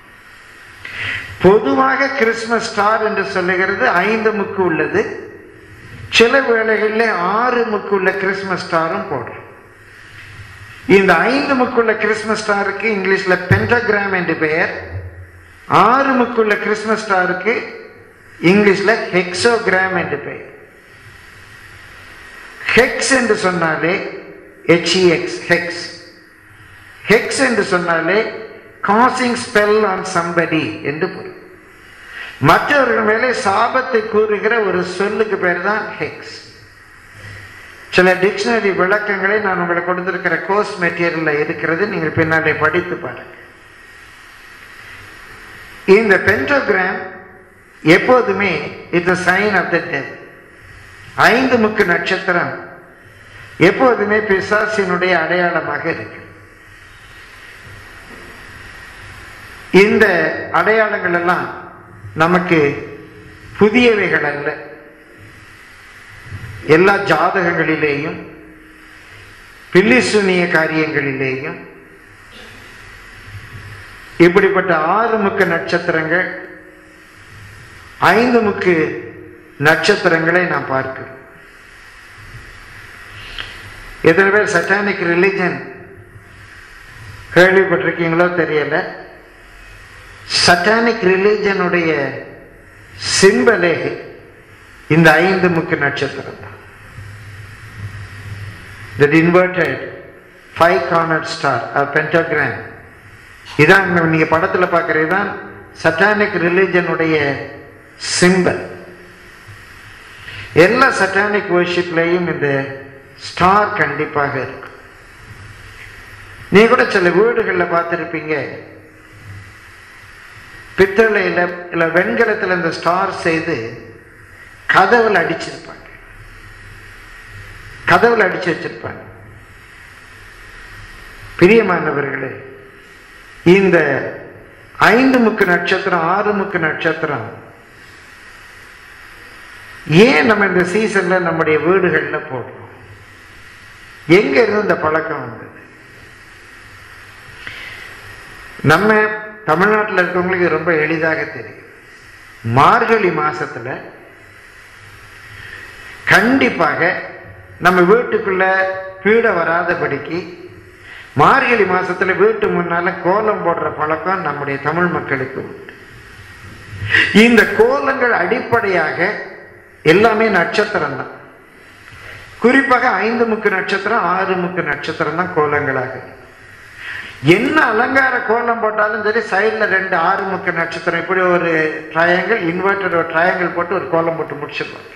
Speaker 2: பொதுவாக கிறிஸ்துமஸ் ஸ்டார் என்று சொல்லுகிறது ஐந்து முக்கு உள்ளது சில வேளைகளில் ஆறு முக்கு உள்ள கிறிஸ்துமஸ் ஸ்டாரும் போடுறோம் இந்த ஐந்து முக்குள்ள கிறிஸ்துமஸ் ஸ்டாருக்கு இங்கிலீஷ்ல பென்டகிராம் என்று பெயர் ஆறு முக்குள்ள கிறிஸ்துமஸ் ஸ்டாருக்கு இங்கிலீஷ்ல ஹெக்ஸோகிராம் என்று பெயர் ஹெக்ஸ் என்று சொன்னாலே ஹெச்இஎக்ஸ் ஹெக்ஸ் ஹெக்ஸ் என்று சொன்னாலே காசிங் ஸ்பெல் ஆன் சம்படி என்று பொருள் மற்றவர்கள் மேலே சாபத்தை கூறுகிற ஒரு சொல்லுக்கு பேர் தான் ஹெக்ஸ் சில டிக்ஷனரி விளக்கங்களை நான் உங்களுக்கு கொடுத்திருக்கிற கோர்ஸ் மெட்டீரியல்ல இருக்கிறது நீங்கள் பின்னாலே படித்து பாருங்க இந்த பென்டோகிராம் எப்போதுமே it's sign of the death ஐந்து முக்கு நட்சத்திரம் எப்போதுமே பிசாசினுடைய அடையாளமாக இருக்கு இந்த அடையாளங்கள் எல்லாம் நமக்கு புதியவைகள் அல்ல எல்லா ஜாதகங்களிலேயும் பில்லிசுனிய காரியங்களிலேயும் இப்படிப்பட்ட ஆறு முக்கு நட்சத்திரங்கள் ஐந்து முக்கு நட்சத்திரங்களை நாம் பார்க்கிறோம் எத்தனை பேர் சட்டானிக் ரிலிஜன் கேள்விப்பட்டிருக்கீங்களோ தெரியல சட்டானிக் ரிலிஜனுடைய சிம்பலே இந்த ஐந்து முக்கு நட்சத்திரம் தான் that inverted five corner star pentagram இதான் நீங்க படத்துல பார்க்கறது தான் சட்டானிக் ரிலிஜனுடைய சிம்பல் எல்லா சட்டானிக் வர்ஷிப்லையும் இந்த ஸ்டார் கண்டிப்பாக இருக்கும் நீ கூட சில வீடுகளில் பார்த்துருப்பீங்க பித்தளையில் இல்லை வெண்கலத்தில் இந்த ஸ்டார் செய்து கதவுல அடிச்சிருப்பாங்க கதவுல அடிச்சு வச்சிருப்பாங்க பிரியமானவர்களே இந்த ஐந்து முக்கு நட்சத்திரம் ஆறு முக்கு நட்சத்திரம் ஏன் நம்ம இந்த சீசன்ல நம்முடைய வீடுகள்ல போடுறோம் எங்க இருந்து இந்த பழக்கம் வந்தது நம்ம தமிழ்நாட்டில் இருக்கவங்களுக்கு இது ரொம்ப எளிதாக தெரியும் மார்கழி மாசத்துல கண்டிப்பாக நம்ம வீட்டுக்குள்ள பீட வராதபடிக்கு மார்கழி மாசத்துல வீட்டு முன்னால கோலம் போடுற பழக்கம் நம்முடைய தமிழ் மக்களுக்கு உண்டு இந்த கோலங்கள் அடிப்படையாக எல்லாமே நட்சத்திரம் தான் குறிப்பாக ஐந்து முக்கு நட்சத்திரம் ஆறு முக்கு நட்சத்திரம் தான் கோலங்களாக இருக்கு. என்ன அலங்கார கோலம் போட்டாலும் சரி சைடில் ரெண்டு ஆறு முக்கு நட்சத்திரம் இப்படி ஒரு ட்ரையாங்கிள் இன்வெர்டர் ஒரு ட்ரையாங்கிள் போட்டு ஒரு கோலம் போட்டு முடிச்சிருவாங்க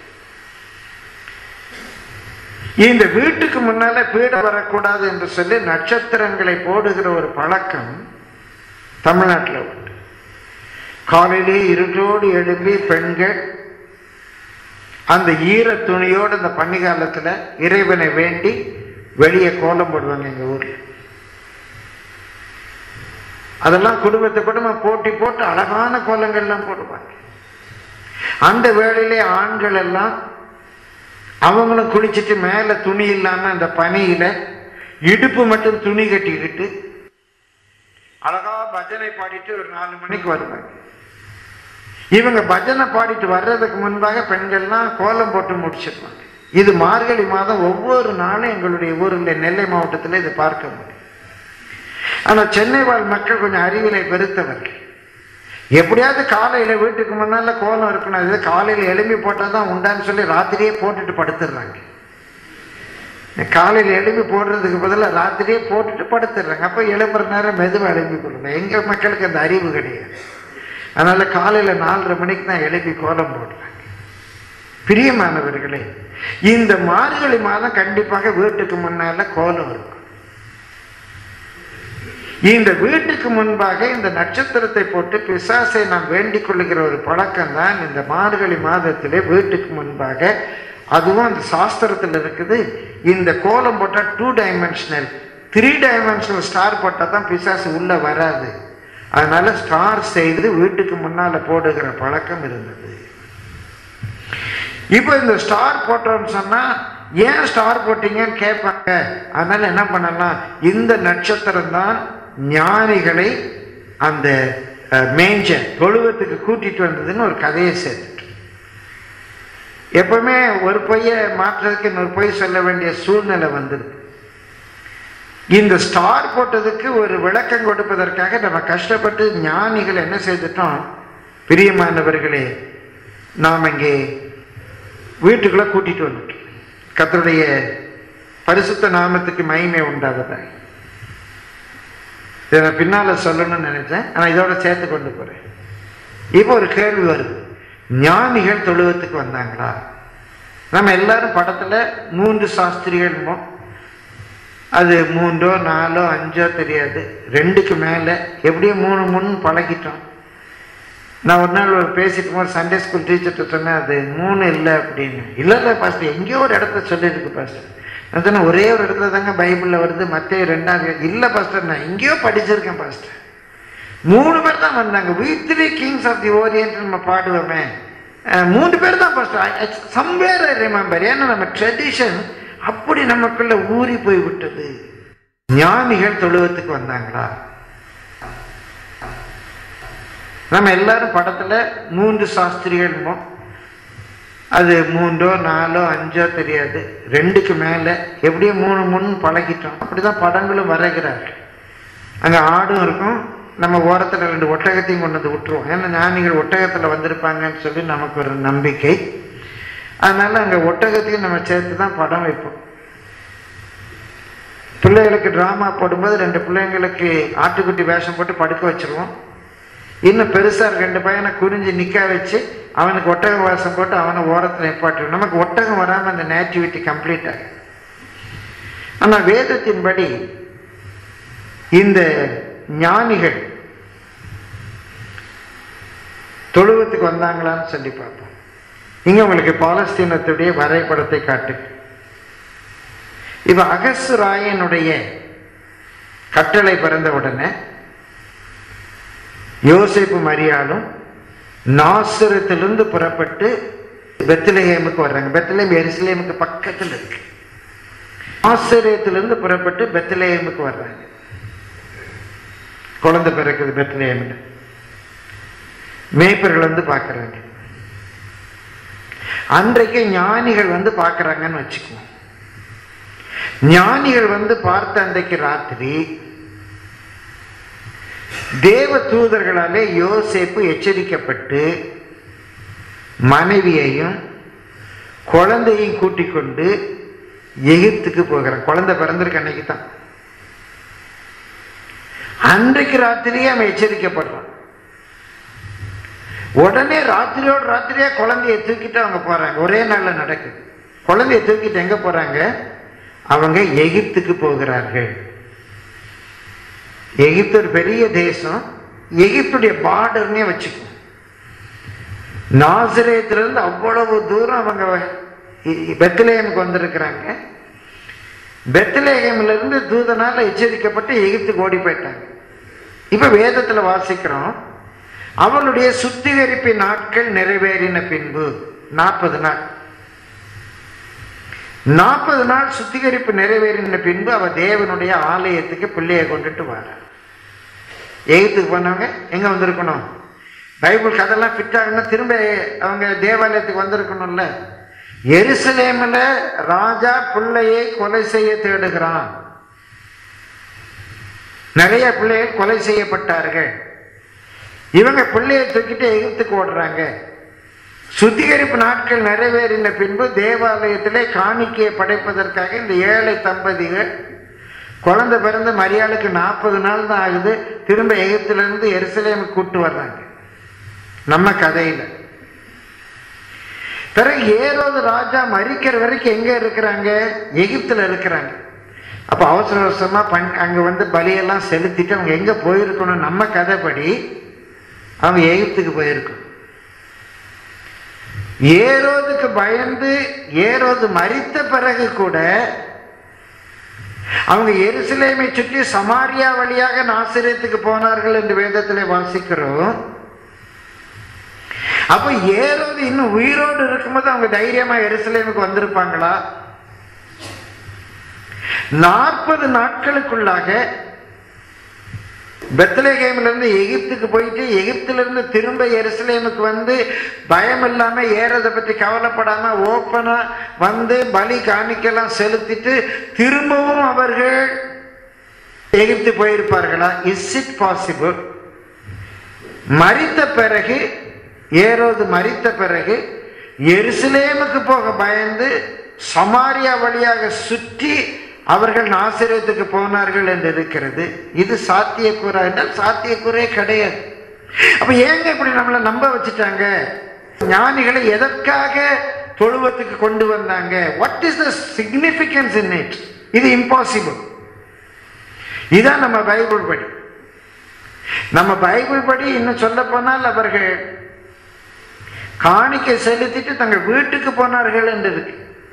Speaker 2: இந்த வீட்டுக்கு முன்னால பீட வரக்கூடாது என்று சொல்லி நட்சத்திரங்களை போடுகிற ஒரு பழக்கம் தமிழ்நாட்டில் உண்டு காலையிலே இருட்டோடு எழுப்பி பெண்கள் அந்த ஈர துணியோடு அந்த பன்னிகாலத்துல இறைவனை வேண்டி வெளியே கோலம் போடுவாங்க எங்க ஊர்ல அதெல்லாம் குடும்பத்தை குடும்பம் போட்டி போட்டு அழகான கோலங்கள்லாம் போடுவாங்க அந்த வேளையிலே ஆண்கள் எல்லாம் அவங்களும் குளிச்சுட்டு மேல துணி இல்லாம அந்த பனியில இடுப்பு மட்டும் துணி கட்டிக்கிட்டு அழகா பஜனை பாடிட்டு ஒரு நாலு மணிக்கு வருவாங்க இவங்க பஜனை பாடிட்டு வர்றதுக்கு முன்பாக பெண்கள்லாம் கோலம் போட்டு முடிச்சிருவாங்க இது மார்கழி மாதம் ஒவ்வொரு நாளும் எங்களுடைய ஊரில் நெல்லை மாவட்டத்தில் இது பார்க்க முடியும் ஆனா சென்னை வாழ் மக்கள் கொஞ்சம் அறிவிலை பெருத்தவர்கள் எப்படியாவது காலையில வீட்டுக்கு முன்னால கோலம் இருக்கணும் அது காலையில எழும்பி போட்டால் தான் உண்டான்னு சொல்லி ராத்திரியே போட்டுட்டு படுத்துடுறாங்க காலையில் எழும்பி போடுறதுக்கு பதிலாக ராத்திரியே போட்டுட்டு படுத்துடுறாங்க அப்போ எழுப்புற நேரம் மெதுவாக எழுப்பி கொடுங்க எங்க மக்களுக்கு அந்த அறிவு கிடையாது அதனால காலையில நாலரை மணிக்கு தான் எழுப்பி கோலம் போடுறாங்க பிரியமானவர்களே இந்த மார்கழி மாதம் கண்டிப்பாக வீட்டுக்கு முன்னால கோலம் இருக்கும் இந்த வீட்டுக்கு முன்பாக இந்த நட்சத்திரத்தை போட்டு பிசாசை நாம் வேண்டிக் கொள்ளுகிற ஒரு பழக்கம் தான் இந்த மார்கழி மாதத்திலே வீட்டுக்கு முன்பாக அதுவும் அந்த சாஸ்திரத்தில் இருக்குது இந்த கோலம் போட்டால் two dimensional three dimensional star போட்டால் தான் பிசாசு உள்ள வராது அதனால ஸ்டார் செய்து வீட்டுக்கு முன்னால போடுகிற பழக்கம் இருந்தது இப்போ இந்த ஸ்டார் போட்டோம்னு சொன்னா ஏன் ஸ்டார் போட்டீங்கன்னு கேட்பாங்க அதனால என்ன பண்ணலாம் இந்த நட்சத்திரம் தான் ஞானிகளை அந்த மேஞ்சர் தொழுவத்துக்கு கூட்டிட்டு வந்ததுன்னு ஒரு கதையை சேர்த்துட்டு எப்பவுமே ஒரு பொய்யை மாற்றுறதுக்கு இன்னொரு பொய் சொல்ல வேண்டிய சூழ்நிலை வந்துடுது இந்த ஸ்டார் போட்டதுக்கு ஒரு விளக்கம் கொடுப்பதற்காக நம்ம கஷ்டப்பட்டு ஞானிகள் என்ன செய்துட்டோம் பிரியமானவர்களே நாம் இங்கே வீட்டுக்குள்ள கூட்டிட்டு வந்துட்டோம் கத்தருடைய பரிசுத்த நாமத்துக்கு மகிமை உண்டாவதாக இதை நான் பின்னால சொல்லணும்னு நினைச்சேன் ஆனா இதோட சேர்த்து கொண்டு போறேன் இப்போ ஒரு கேள்வி வருது ஞானிகள் தொழுவத்துக்கு வந்தாங்களா நம்ம எல்லாரும் படத்துல மூன்று சாஸ்திரிகள் அது மூன்றோ நாலோ அஞ்சோ தெரியாது ரெண்டுக்கு மேலே எப்படியும் மூணு மூணு பழகிட்டோம் நான் ஒரு நாள் ஒரு பேசிட்டு போது சண்டே ஸ்கூல் டீச்சர்கிட்ட சொன்னேன் அது மூணு இல்லை அப்படின்னு இல்லை இல்லை பாஸ்டர் எங்கேயோ ஒரு இடத்த சொல்லியிருக்கு பாஸ்டர் நான் சொன்னேன் ஒரே ஒரு இடத்துல தாங்க பைபிளில் வருது மற்ற ரெண்டாவது இல்லை பாஸ்டர் நான் எங்கேயோ படிச்சிருக்கேன் பாஸ்டர் மூணு பேர் தான் வந்தாங்க we three kings of the orient நம்ம பாடுவோமே அஹ் மூணு பேர் தான் பாஸ்டர் சம்வேர் ஐ ரிமெம்பர் ஏன்னா நம்ம ட்ரெடிஷன் அப்படி நமக்குள்ள ஊறி போய் விட்டது ஞானிகள் தொழுவத்துக்கு வந்தாங்களா நம்ம எல்லாரும் படத்துல மூன்று சாஸ்திரிகள் அது மூன்றோ நாலோ அஞ்சோ தெரியாது ரெண்டுக்கு மேலே எப்படியும் மூணு மூணு பழகிட்டோம் அப்படிதான் படங்களும் வரைகிறார்கள் அங்கே ஆடும் இருக்கும் நம்ம ஓரத்தில் ரெண்டு ஒட்டகத்தையும் கொண்டு வந்து விட்டுருவோம் ஏன்னா ஞானிகள் ஒட்டகத்தில் வந்திருப்பாங்கன்னு சொல்லி நமக்கு ஒரு நம்பிக்கை அதனால அங்கே ஒட்டகத்தையும் நம்ம சேர்த்து தான் படம் வைப்போம் பிள்ளைகளுக்கு ட்ராமா போடும்போது ரெண்டு பிள்ளைங்களுக்கு ஆட்டுக்குட்டி வேஷம் போட்டு படுக்க வச்சிருவோம் இன்னும் பெருசா ரெண்டு பையனை குறிஞ்சு நிக்க வச்சு அவனுக்கு ஒட்டக வேஷம் போட்டு அவனை ஓரத்தில் நிப்பாட்டுவோம் நமக்கு ஒட்டகம் வராம அந்த நேட்டிவிட்டி கம்ப்ளீட் ஆகும் ஆனா வேதத்தின்படி இந்த ஞானிகள் தொழுவத்துக்கு வந்தாங்களான்னு சொல்லி பார்ப்போம் இங்க உங்களுக்கு பாலஸ்தீனத்துடைய வரைபடத்தை காட்டு இப்ப அகசு ராயனுடைய கட்டளை பிறந்த உடனே யோசிப்பு மரியாளும் நாசிரத்திலிருந்து புறப்பட்டு பெத்லஹேமுக்கு வர்றாங்க பெத்லஹேம் எருசலேமுக்கு பக்கத்தில் இருக்கு ஆசிரியத்திலிருந்து புறப்பட்டு பெத்லஹேமுக்கு வர்றாங்க குழந்தை பிறக்குது பெத்லஹேம்ல மேய்ப்பர்கள் வந்து பார்க்கறாங்க அன்றைக்கு ஞானிகள் வந்து பார்க்கறாங்கன்னு வச்சுக்குவோம் ஞானிகள் வந்து பார்த்த அன்றைக்கு ராத்திரி தேவ தூதர்களாலே யோசேப்பு எச்சரிக்கப்பட்டு மனைவியையும் குழந்தையும் கூட்டிக் கொண்டு எகிப்துக்கு போகிறான் குழந்தை பிறந்திருக்க அன்னைக்கு தான் அன்றைக்கு ராத்திரியே அவன் எச்சரிக்கப்படுறான் உடனே ராத்திரியோட ராத்திரியா குழந்தைய தூக்கிட்டு அவங்க போறாங்க ஒரே நாள்ல நடக்குது குழந்தைய தூக்கிட்டு எங்க போறாங்க அவங்க எகிப்துக்கு போகிறார்கள் எகிப்து ஒரு பெரிய தேசம் எகிப்துடைய பார்டர்னே வச்சுக்கோ நாசிரியத்திலிருந்து அவ்வளவு தூரம் அவங்க பெத்லேயமுக்கு வந்திருக்கிறாங்க பெத்லேகம்ல இருந்து தூதனால எச்சரிக்கப்பட்டு எகிப்துக்கு ஓடி போயிட்டாங்க இப்ப வேதத்துல வாசிக்கிறோம் அவளுடைய சுத்திகரிப்பு நாட்கள் நிறைவேறின பின்பு நாற்பது நாள் நாற்பது நாள் சுத்திகரிப்பு நிறைவேறின பின்பு அவ தேவனுடைய ஆலயத்துக்கு பிள்ளையை கொண்டுட்டு வர எகிப்துக்கு போனவங்க எங்க வந்திருக்கணும் பைபிள் கதெல்லாம் ஃபிட் ஆகுனா திரும்ப அவங்க தேவாலயத்துக்கு வந்திருக்கணும்ல எருசலேமில் ராஜா பிள்ளையை கொலை செய்ய தேடுகிறான் நிறைய பிள்ளைகள் கொலை செய்யப்பட்டார்கள் இவங்க பிள்ளையை தூக்கிட்டு எகிப்துக்கு ஓடுறாங்க சுத்திகரிப்பு நாட்கள் நிறைவேறின பின்பு தேவாலயத்திலே காணிக்கையை படைப்பதற்காக இந்த ஏழை தம்பதிகள் குழந்தை பிறந்த மரியாளுக்கு நாற்பது நாள் தான் ஆகுது திரும்ப எகிப்திலிருந்து எருசலேமுக்கு கூட்டு வர்றாங்க நம்ம கதையில பிறகு ஏரோது ராஜா மறிக்கிற வரைக்கும் எங்க இருக்கிறாங்க எகிப்துல இருக்கிறாங்க அப்போ அவசர அவசரமா பண் அங்க வந்து பலியெல்லாம் செலுத்திட்டு அவங்க எங்க போயிருக்கணும் நம்ம கதைப்படி அவங்க எகிப்துக்கு போயிருக்கணும் ஏரோதுக்கு பயந்து ஏரோது மரித்த பிறகு கூட அவங்க எருசலேமை சுற்றி சமாரியா வழியாக நாசிரியத்துக்கு போனார்கள் என்று வேதத்திலே வாசிக்கிறோம் அப்ப ஏரோது இன்னும் உயிரோடு இருக்கும்போது அவங்க தைரியமா எருசலேமுக்கு வந்திருப்பாங்களா நாற்பது நாட்களுக்குள்ளாக பெத்லேகேம்ல இருந்து எகிப்துக்கு போயிட்டு எகிப்துல இருந்து திரும்ப எருசலேமுக்கு வந்து பயம் இல்லாம ஏறதை பற்றி கவலைப்படாம ஓப்பனா வந்து பலி காணிக்கெல்லாம் செலுத்திட்டு திரும்பவும் அவர்கள் எகிப்து போயிருப்பார்களா இஸ் இட் பாசிபிள் மரித்த பிறகு ஏரோது மரித்த பிறகு எருசலேமுக்கு போக பயந்து சமாரியா வழியாக சுற்றி அவர்கள் நாசிரியத்துக்கு போனார்கள் என்று இருக்கிறது இது சாத்தியக்கூறா என்றால் சாத்தியக்கூறே கிடையாது அப்ப ஏங்க இப்படி நம்மளை நம்ப வச்சுட்டாங்க ஞானிகளை எதற்காக தொழுவத்துக்கு கொண்டு வந்தாங்க what is the significance in it இது இம்பாசிபிள் இதான் நம்ம பைபிள் படி நம்ம பைபிள் படி இன்னும் சொல்ல போனால் அவர்கள் காணிக்கை செலுத்திட்டு தங்கள் வீட்டுக்கு போனார்கள் என்று இருக்கு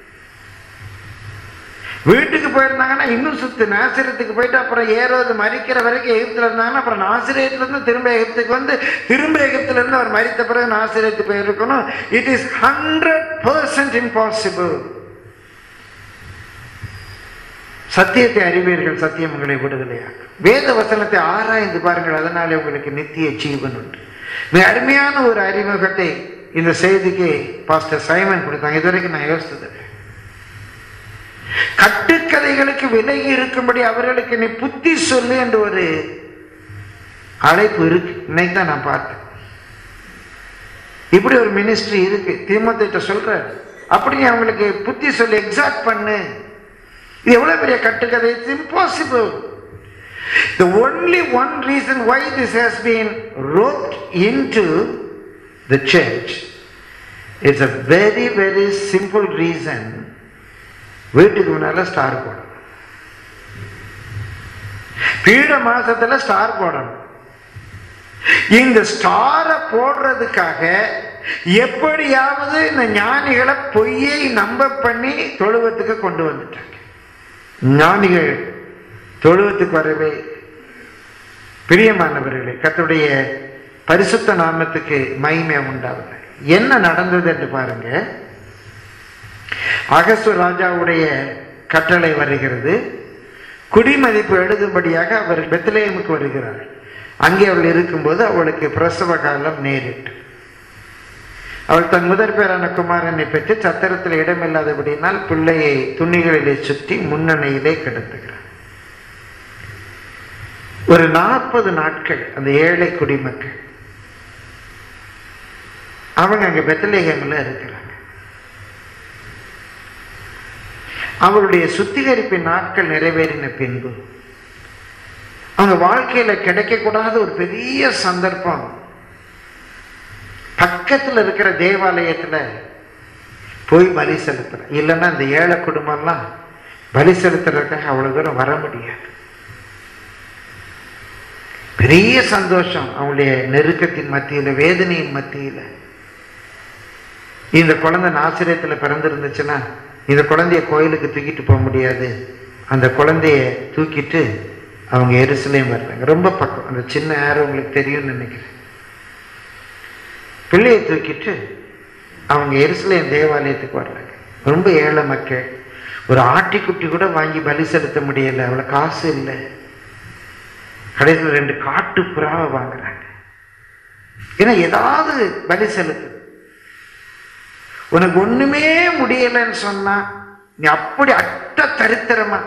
Speaker 2: வீட்டுக்கு போயிருந்தாங்கன்னா இன்னும் சுத்து நாசிரியத்துக்கு போயிட்டு அப்புறம் ஏறோது மறிக்கிற வரைக்கும் எகிப்துல இருந்தாங்கன்னா அப்புறம் நாசிரியத்துல இருந்து திரும்ப எகிப்துக்கு வந்து திரும்ப எகிப்துல இருந்து அவர் மறித்த பிறகு நாசிரியத்துக்கு போயிருக்கணும் it is hundred percent impossible சத்தியத்தை அறிவீர்கள் சத்தியம் உங்களை விடுதலையாக்கும் வேத வசனத்தை ஆராய்ந்து பாருங்கள் அதனாலே உங்களுக்கு நித்திய ஜீவன் உண்டு மிக அருமையான ஒரு அறிமுகத்தை இந்த செய்திக்கு பாஸ்டர் சைமன் கொடுத்தாங்க இதுவரைக்கும் நான் யோசித்தது கட்டுக்கதைகளுக்கு விலகி இருக்கும்படி அவர்களுக்கு நீ புத்தி சொல்லு என்று ஒரு அழைப்பு இருக்கு இன்னைக்கு தான் நான் பார்த்தேன் இப்படி ஒரு மினிஸ்ட்ரி இருக்கு திமுக சொல்ற அப்படி அவங்களுக்கு புத்தி சொல்லி எக்ஸாக்ட் பண்ணு இது எவ்வளவு பெரிய கட்டுக்கதை it's impossible The only one reason why this has been roped into the church is a very, very simple reason. வீட்டுக்கு முன்னால ஸ்டார் போடணும் பீட மாசத்துல ஸ்டார் போடணும் இந்த ஸ்டாரை போடுறதுக்காக எப்படியாவது இந்த ஞானிகளை பொய்யை நம்ப பண்ணி தொழுவத்துக்கு கொண்டு வந்துட்டாங்க ஞானிகள் தொழுவத்துக்கு வரவே பிரியமானவர்களே கத்துடைய பரிசுத்த நாமத்துக்கு மகிமை உண்டாவது என்ன நடந்தது என்று பாருங்க அகஸ்து ராஜாவுடைய கட்டளை வருகிறது குடிமதிப்பு எழுதும்படியாக அவர் பெத்லேயமுக்கு வருகிறார் அங்கே அவள் இருக்கும்போது அவளுக்கு பிரசவ காலம் நேரிட்டு அவள் தன் முதற் பேரான குமாரனை பெற்று சத்திரத்தில் இடமில்லாதபடியினால் பிள்ளையை துணிகளிலே சுற்றி முன்னணியிலே கிடத்துகிறார் ஒரு நாற்பது நாட்கள் அந்த ஏழை குடிமக்கள் அவங்க அங்க பெத்தலேகம்ல இருக்கிறாங்க அவருடைய சுத்திகரிப்பின் நாட்கள் நிறைவேறின பின்பு அவங்க வாழ்க்கையில கிடைக்கக்கூடாத ஒரு பெரிய சந்தர்ப்பம் பக்கத்துல இருக்கிற தேவாலயத்துல போய் பலி செலுத்துற இல்லைன்னா இந்த ஏழை குடும்பம்லாம் பலி செலுத்துறதுக்காக அவ்வளவு தூரம் வர முடியாது பெரிய சந்தோஷம் அவங்களுடைய நெருக்கத்தின் மத்தியில வேதனையின் மத்தியில இந்த குழந்தை நாசிரியத்துல பிறந்திருந்துச்சுன்னா இந்த குழந்தைய கோயிலுக்கு தூக்கிட்டு போக முடியாது அந்த குழந்தைய தூக்கிட்டு அவங்க எருசலேம் வர்றாங்க ரொம்ப பக்கம் அந்த சின்ன ஏர் உங்களுக்கு தெரியும்னு நினைக்கிறேன் பிள்ளையை தூக்கிட்டு அவங்க எருசலேம் தேவாலயத்துக்கு வர்றாங்க ரொம்ப ஏழை மக்கள் ஒரு ஆட்டிக்குட்டி கூட வாங்கி பலி செலுத்த முடியல அவ்வளோ காசு இல்லை கடைசியில் ரெண்டு காட்டு புறாவை வாங்குறாங்க ஏன்னா ஏதாவது பலி செலுத்து உனக்கு ஒண்ணுமே முடியலைன்னு சொன்னா நீ அப்படி அட்ட தரித்திரமா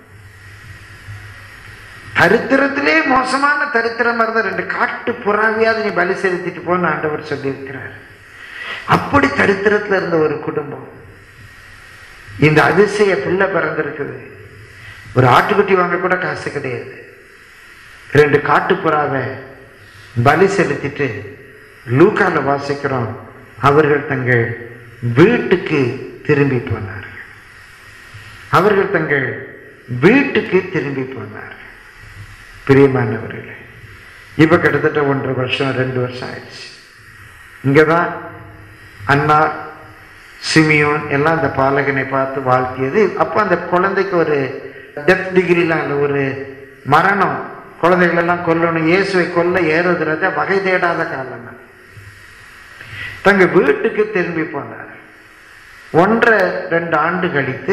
Speaker 2: தரித்திரத்திலே மோசமான தரித்திரமா இருந்த ரெண்டு காட்டு புறாவையாவது நீ பலி செலுத்திட்டு போன்னு ஆண்டவர் சொல்லியிருக்கிறார் அப்படி தரித்திரத்துல இருந்த ஒரு குடும்பம் இந்த அதிசய பிள்ளை பிறந்திருக்குது ஒரு ஆட்டுக்குட்டி வாங்க கூட காசு கிடையாது ரெண்டு காட்டுப்புறாவை பலி செலுத்திட்டு லூக்கால வாசிக்கிறோம் அவர்கள் தங்கள் வீட்டுக்கு திரும்பி போனார்கள் அவர்கள் தங்கள் வீட்டுக்கு திரும்பி போனார் பிரியமானவர்களே இப்போ கிட்டத்தட்ட ஒன்றரை வருஷம் ரெண்டு வருஷம் ஆயிடுச்சு இங்கே தான் அண்ணா சிமியோன் எல்லாம் அந்த பாலகனை பார்த்து வாழ்த்தியது அப்போ அந்த குழந்தைக்கு ஒரு டெத் டிகிரிலாம் இல்லை ஒரு மரணம் குழந்தைகளெல்லாம் கொல்லணும் இயேசுவை கொல்ல ஏறுதுறத வகை தேடாத காலம் தான். தங்க வீட்டுக்கு திரும்பி போனார் ஒன்றரை ரெண்டு ஆண்டு கழித்து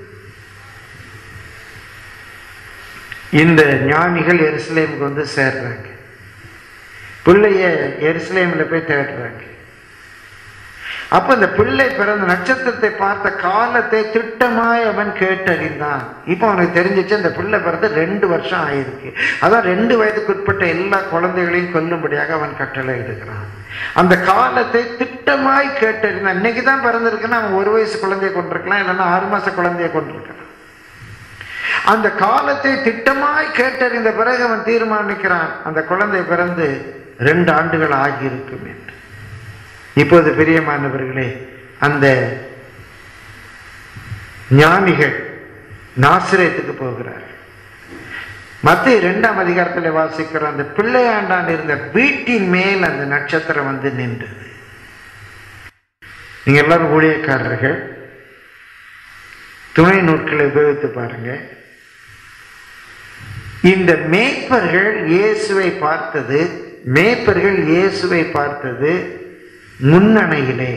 Speaker 2: இந்த ஞானிகள் எருசலேமுக்கு வந்து சேர்றாங்க பிள்ளைய எருசலேமில் போய் தேடுறாங்க அப்ப இந்த பிள்ளை பிறந்த நட்சத்திரத்தை பார்த்த காலத்தை திட்டமாய் அவன் கேட்டறிந்தான் இப்போ அவனுக்கு தெரிஞ்சிச்சு அந்த பிள்ளை பிறந்து ரெண்டு வருஷம் ஆயிருக்கு அதான் ரெண்டு வயதுக்கு உட்பட்ட எல்லா குழந்தைகளையும் கொல்லும்படியாக அவன் கட்டளை எடுக்கிறான் அந்த காலத்தை திட்டமாய் கேட்டறிந்தான் இன்னைக்கு தான் பிறந்திருக்குன்னா அவன் ஒரு வயசு குழந்தைய கொண்டிருக்கலாம் இல்லைன்னா ஆறு மாச குழந்தைய கொண்டிருக்கலாம் அந்த காலத்தை திட்டமாய் கேட்டறிந்த பிறகு அவன் தீர்மானிக்கிறான் அந்த குழந்தை பிறந்து ரெண்டு ஆண்டுகள் ஆகியிருக்கும் என்று இப்போது பிரியமானவர்களே அந்த ஞானிகள் நாசிரியத்துக்கு போகிறார் மத்திய இரண்டாம் அதிகாரத்தில் வாசிக்கிறோம் அந்த பிள்ளையாண்டான் இருந்த வீட்டின் மேல் அந்த நட்சத்திரம் வந்து நின்றது நீங்க எல்லாரும் ஊழியக்காரர்கள் துணை நூட்களை உபயோகித்து பாருங்க இந்த மேய்ப்பர்கள் இயேசுவை பார்த்தது மேய்ப்பர்கள் இயேசுவை பார்த்தது முன்னணையிலே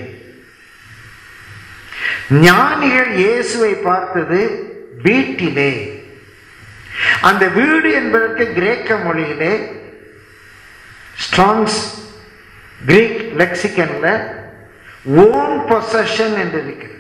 Speaker 2: ஞானிகள் இயேசுவை பார்த்தது வீட்டிலே அந்த வீடு என்பதற்கு கிரேக்க மொழியிலே ஸ்ட்ராங்ஸ் கிரீக் லெக்சிகன்ல ஓன் பொசஷன் என்று இருக்கிறது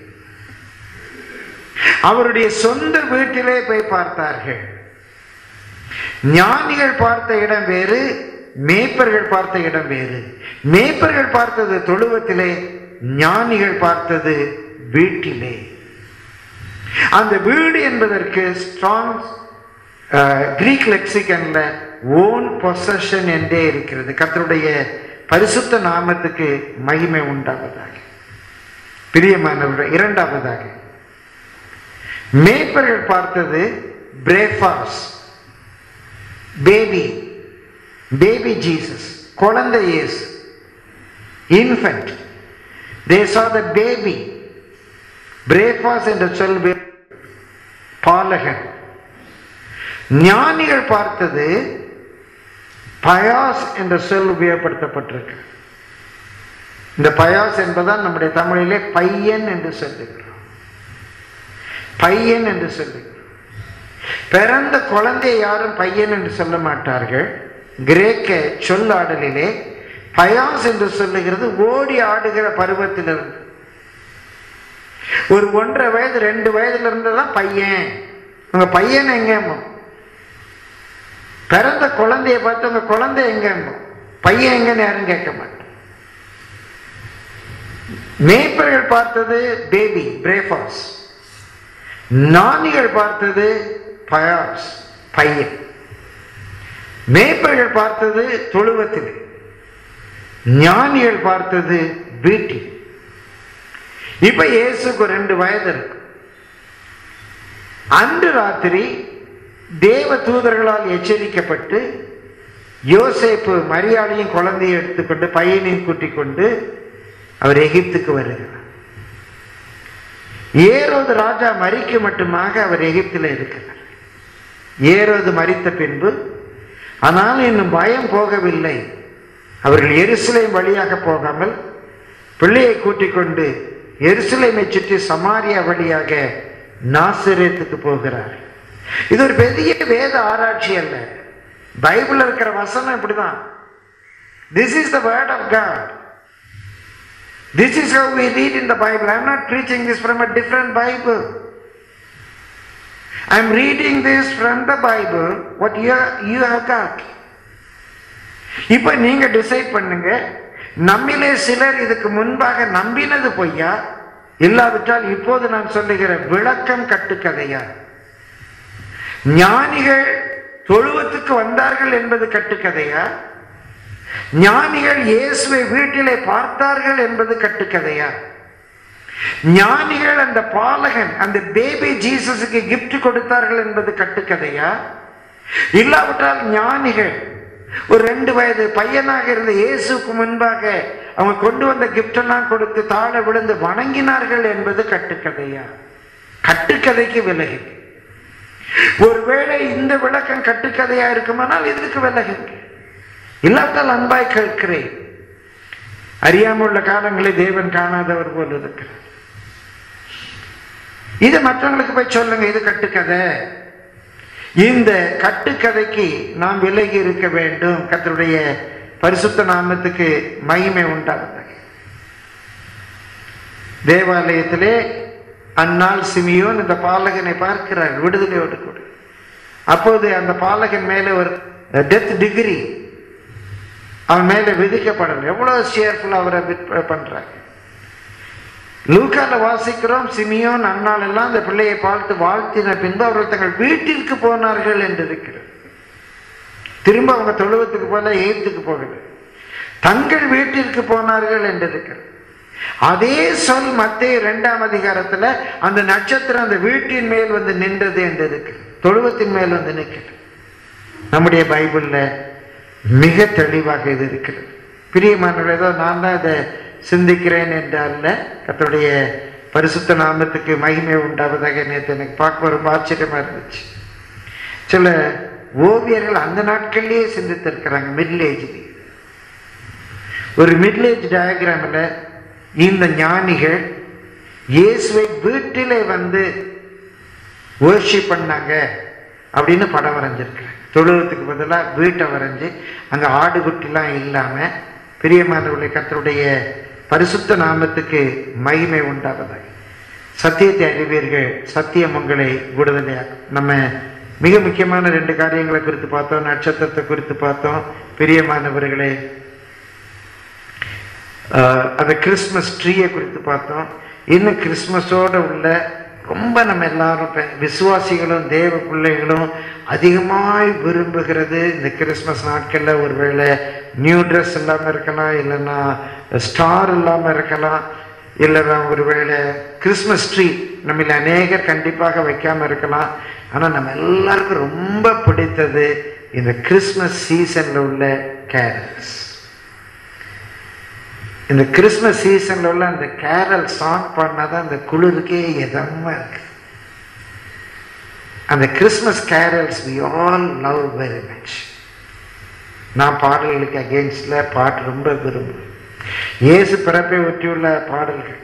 Speaker 2: அவருடைய சொந்த வீட்டிலே போய் பார்த்தார்கள் ஞானிகள் பார்த்த இடம் வேறு மேய்ப்பர்கள் பார்த்த இடம் வேறு மேய்ப்பர்கள் பார்த்தது தொழுவத்திலே ஞானிகள் பார்த்தது வீட்டிலே அந்த வீடு என்பதற்கு ஸ்ட்ராங் கிரீக் லெக்சிகன்ல ஓன் பொசஷன் என்றே இருக்கிறது கர்த்தருடைய பரிசுத்த நாமத்துக்கு மகிமை உண்டாவதாக பிரியமானவர்கள் இரண்டாவதாக மேய்ப்பர்கள் பார்த்தது பிரேஃபாஸ் பேபி பேபி ஜீசஸ் குழந்தை இயேசு இன்ஃபென்ட் தே சா த பேபி பிரேக்ஃபாஸ்ட் என்ற சொல் வே- பாலகன் ஞானிகள் பார்த்தது பயாஸ் என்ற சொல் உபயோகப்படுத்தப்பட்டிருக்கு இந்த பயாஸ் என்பதால் நம்முடைய தமிழிலே பையன் என்று சொல்லுகிறோம் பையன் என்று சொல்லுகிறோம் பிறந்த குழந்தை யாரும் பையன் என்று சொல்ல மாட்டார்கள் கிரேக்க சொல்லாடலிலே பயாஸ் என்று சொல்லுகிறது ஓடி ஆடுகிற பருவத்திலிருந்து ஒரு ஒன்றரை வயது ரெண்டு வயதுல இருந்து தான் பையன் உங்க பையன் எங்கேமோ பிறந்த குழந்தைய பார்த்து உங்க குழந்தை எங்கேமோ பையன் எங்கன்னு யாரும் கேட்க மாட்டோம் மேய்ப்பர்கள் பார்த்தது பேபி பிரேஃபாஸ் ஞானிகள் பார்த்தது பயாஸ் பையன் மேய்ப்பர்கள் பார்த்தது தொழுவத்தில் ஞானிகள் பார்த்தது வீட்டில் இப்ப இயேசுக்கு ரெண்டு வயது இருக்கு அன்று ராத்திரி தேவ தூதர்களால் எச்சரிக்கப்பட்டு யோசேப்பு மரியாதையும் குழந்தையை எடுத்துக்கொண்டு பையனையும் கூட்டிக் கொண்டு அவர் எகிப்துக்கு வருகிறார் ஏரோது ராஜா மறிக்க மட்டுமாக அவர் எகிப்தில் இருக்கிறார் ஏரோது மறித்த பின்பு ஆனால் இன்னும் பயம் போகவில்லை அவர்கள் எருசலேம் வழியாக போகாமல் பிள்ளையை கூட்டிக் கொண்டு எருசலேமை சுற்றி சமாரியா வழியாக நாசிரியத்துக்கு போகிறார் இது ஒரு பெரிய வேத ஆராய்ச்சி அல்ல பைபிள்ல இருக்கிற வசனம் இப்படிதான் this is the word of God this is how we read in the bible i am not preaching this from a different bible i am reading this from the bible what you you have got இப்ப நீங்க decide பண்ணுங்க நம்மிலே சிலர் இதுக்கு முன்பாக நம்பினது பொய்யா இல்லாவிட்டால் இப்போது நான் சொல்லுகிற விளக்கம் கட்டுக்கதையா ஞானிகள் தொழுவத்துக்கு வந்தார்கள் என்பது கட்டுக்கதையா ஞானிகள் இயேசுவை வீட்டிலே பார்த்தார்கள் என்பது கட்டுக்கதையா ஞானிகள் அந்த பாலகன் அந்த பேபி ஜீசஸுக்கு gift கொடுத்தார்கள் என்பது கட்டுக்கதையா இல்லாவிட்டால் ஞானிகள் ஒரு ரெண்டு வயது பையனாக இருந்த இயேசுக்கு முன்பாக அவங்க கொண்டு வந்த gift எல்லாம் கொடுத்து தாழ விழுந்து வணங்கினார்கள் என்பது கட்டுக்கதையா கட்டுக்கதைக்கு விலகு ஒருவேளை இந்த விளக்கம் கட்டுக்கதையா இருக்குமானால் இதுக்கு விலகுங்க இல்லாட்டால் அன்பாய் கேட்கிறேன் அறியாமல் உள்ள காலங்களை தேவன் காணாதவர் போல் இருக்கிறார் இது மற்றவங்களுக்கு போய் சொல்லுங்க இது கட்டுக்கதை இந்த கட்டுக்கதைக்கு நாம் விலகி இருக்க வேண்டும் கர்த்தருடைய பரிசுத்த நாமத்துக்கு மகிமை உண்டாகுது தேவாலயத்திலே அந்நாள் சிமியோன் இந்த பாலகனை பார்க்கிறார் விடுதலையோடு கூட அப்போது அந்த பாலகன் மேலே ஒரு டெத் டிகிரி அவன் மேலே விதிக்கப்படல எவ்வளவு ஷேர்ஃபுல் அவரை வித்- பண்றாங்க லூக்கால வாசிக்கிறோம் சிமியோன் அண்ணால் எல்லாம் அந்த பிள்ளையை பார்த்து வாழ்த்தின பின்பு அவர்கள் தங்கள் வீட்டிற்கு போனார்கள் என்று இருக்கிறது திரும்ப அவங்க தொழுவத்துக்கு போல எய்த்துக்கு போகல தங்கள் வீட்டிற்கு போனார்கள் என்று இருக்கிறது அதே சொல் மத்திய இரண்டாம் அதிகாரத்துல அந்த நட்சத்திரம் அந்த வீட்டின் மேல் வந்து நின்றது என்று இருக்கு தொழுவத்தின் மேல் வந்து நிற்கிறது நம்முடைய பைபிள்ல மிக தெளிவாக இது இருக்கிறது பிரியமானவர்கள் ஏதோ நான் தான் இதை சிந்திக்கிறேன் என்றால கர்த்தருடைய பரிசுத்த நாமத்துக்கு மகிமை உண்டாவதாக நேற்று எனக்கு பார்க்க ரொம்ப ஆச்சரியமா இருந்துச்சு சில ஓவியர்கள் அந்த நாட்கள்லயே சிந்தித்திருக்கிறாங்க மிடில் ஏஜ்லேயே ஒரு மிடில் ஏஜ் டயக்ராமில் இந்த ஞானிகள் இயேசுவை வீட்டிலே வந்து வர்ஷிப் பண்ணாங்க அப்படின்னு படம் வரைஞ்சிருக்கிறேன் தொழுவத்துக்கு பதிலாக வீட்டை வரைஞ்சி அங்கே ஆடு குட்டிலாம் இல்லாமல் பிரியமானவர்களை கர்த்தருடைய பரிசுத்த நாமத்துக்கு மகிமை உண்டாவதாக சத்தியத்தை அறிவீர்கள் சத்தியம் உங்களை விடுதலையாக்கும் நம்ம மிக முக்கியமான ரெண்டு காரியங்களை குறித்து பார்த்தோம் நட்சத்திரத்தை குறித்து பார்த்தோம் பிரியமானவர்களே ஆஹ் அந்த கிறிஸ்மஸ் ட்ரீயை குறித்து பார்த்தோம் இன்னும் கிறிஸ்மஸோட உள்ள ரொம்ப நம்ம எல்லாரும் இப்ப விசுவாசிகளும் தேவ பிள்ளைகளும் அதிகமாய் விரும்புகிறது இந்த கிறிஸ்மஸ் நாட்களில் ஒருவேளை நியூ ட்ரெஸ் இல்லாமல் இருக்கலாம் இல்லைன்னா ஸ்டார் இல்லாமல் இருக்கலாம் இல்லைன்னா ஒருவேளை கிறிஸ்மஸ் ட்ரீ நம்மள அநேகர் கண்டிப்பாக வைக்காம இருக்கலாம் ஆனால் நம்ம எல்லாருக்கும் ரொம்ப பிடித்தது இந்த கிறிஸ்மஸ் சீசனில் உள்ள கேரல்ஸ் இந்த கிறிஸ்மஸ் சீசன்ல உள்ள அந்த கேரல் சாங் பாடினாதான் அந்த குளிருக்கே இதமா இருக்கு அந்த Christmas carols we all love very much நான் பாடல்களுக்கு அகேன்ஸ்ட்ல பாட்டு ரொம்ப விரும்புவேன் இயேசு பிறப்பை ஒட்டியுள்ள பாடல்கள்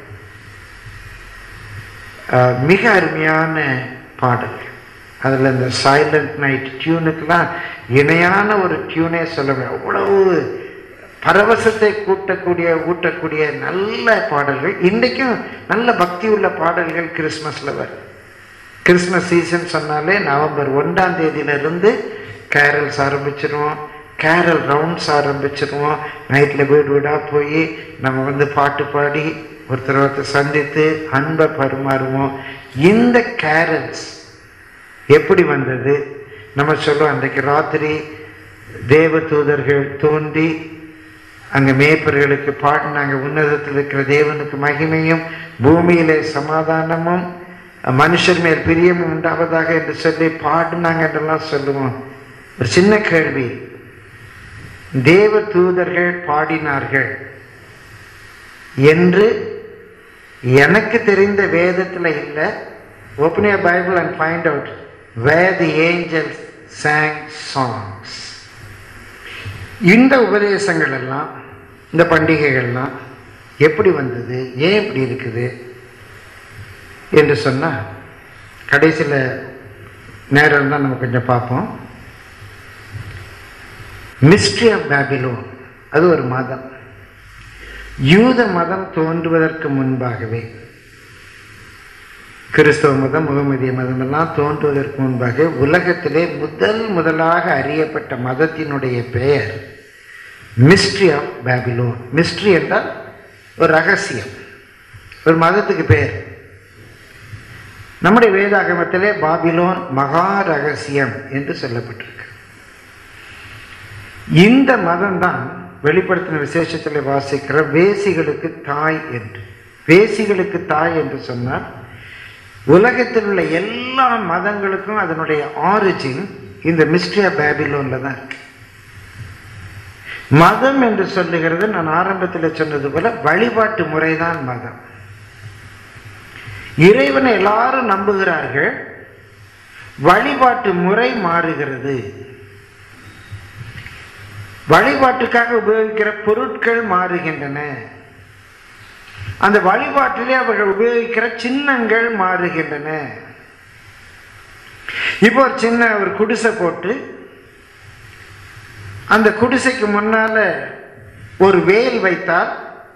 Speaker 2: அஹ், மிக அருமையான பாடல்கள் அதில் இந்த சைலண்ட் நைட் டியூனுக்கெல்லாம் இணையான ஒரு டியூனே சொல்ல முடியாது அவ்வளவு பரவசத்தை கூட்டக்கூடிய ஊட்டக்கூடிய நல்ல பாடல்கள் இன்றைக்கும் நல்ல பக்தி உள்ள பாடல்கள் கிறிஸ்மஸ்ல வரும் கிறிஸ்மஸ் சீசன் சொன்னாலே நவம்பர் ஒன்றாம் தேதியிலிருந்து கேரல்ஸ் ஆரம்பிச்சிருவோம் கேரல் ரவுண்ட்ஸ் ஆரம்பிச்சிருவோம் நைட்டில் வீடு வீடாக போய் நம்ம வந்து பாட்டு பாடி ஒருத்தர் ஒருத்தர் சந்தித்து அன்பை பரிமாறுவோம் இந்த கேரல்ஸ் எப்படி வந்தது நம்ம சொல்லுவோம் அன்றைக்கு ராத்திரி தேவ தூதர்கள் தோன்றி அங்கே மேய்ப்பர்களுக்கு பாடினாங்க உன்னதத்தில் இருக்கிற தேவனுக்கு மகிமையும் பூமியிலே சமாதானமும் மனுஷர் மேல் பிரியமும் உண்டாவதாக என்று சொல்லி பாடினாங்க என்றெல்லாம் சொல்லுவோம் ஒரு சின்ன கேள்வி தேவ தூதர்கள் பாடினார்கள் என்று எனக்கு தெரிந்த வேதத்தில் இல்லை open your Bible and find out where the angels sang songs இந்த உபதேசங்கள் எல்லாம் இந்த பண்டிகைகள்லாம் எப்படி வந்தது ஏன் இப்படி இருக்குது என்று சொன்னால் கடைசியில் நேரம் தான் நம்ம கொஞ்சம் பார்ப்போம் மிஸ்ட்ரி ஆஃப் பேபிலோன் அது ஒரு மதம் யூத மதம் தோன்றுவதற்கு முன்பாகவே கிறிஸ்தவ மதம் முகமதிய மதம் எல்லாம் தோன்றுவதற்கு முன்பாக உலகத்திலே முதல் முதலாக அறியப்பட்ட மதத்தினுடைய பெயர் மிஸ்ட்ரி ஆஃப் பேபிலோன் மிஸ்ட்ரி என்றால் ஒரு ரகசியம் ஒரு மதத்துக்கு பெயர் நம்முடைய வேதாகமத்திலே பாபிலோன் மகா ரகசியம் என்று சொல்லப்பட்டிருக்கு இந்த மதம் தான் வெளிப்படுத்தின விசேஷத்தில் வாசிக்கிற வேசிகளுக்கு தாய் என்று வேசிகளுக்கு தாய் என்று சொன்னார் உலகத்தில் உள்ள எல்லா மதங்களுக்கும் அதனுடைய ஆரிஜின் இந்த மிஸ்ட்ரியா பேபிலோன்ல தான் இருக்கு மதம் என்று சொல்லுகிறது நான் ஆரம்பத்தில் சொன்னது போல வழிபாட்டு முறைதான் மதம் இறைவனை எல்லாரும் நம்புகிறார்கள் வழிபாட்டு முறை மாறுகிறது வழிபாட்டுக்காக உபயோகிக்கிற பொருட்கள் மாறுகின்றன அந்த வழிபாட்டிலே அவர்கள் உபயோகிக்கிற சின்னங்கள் மாறுகின்றன இப்போ ஒரு சின்ன ஒரு குடிசை போட்டு அந்த குடிசைக்கு முன்னால ஒரு வேல் வைத்தால்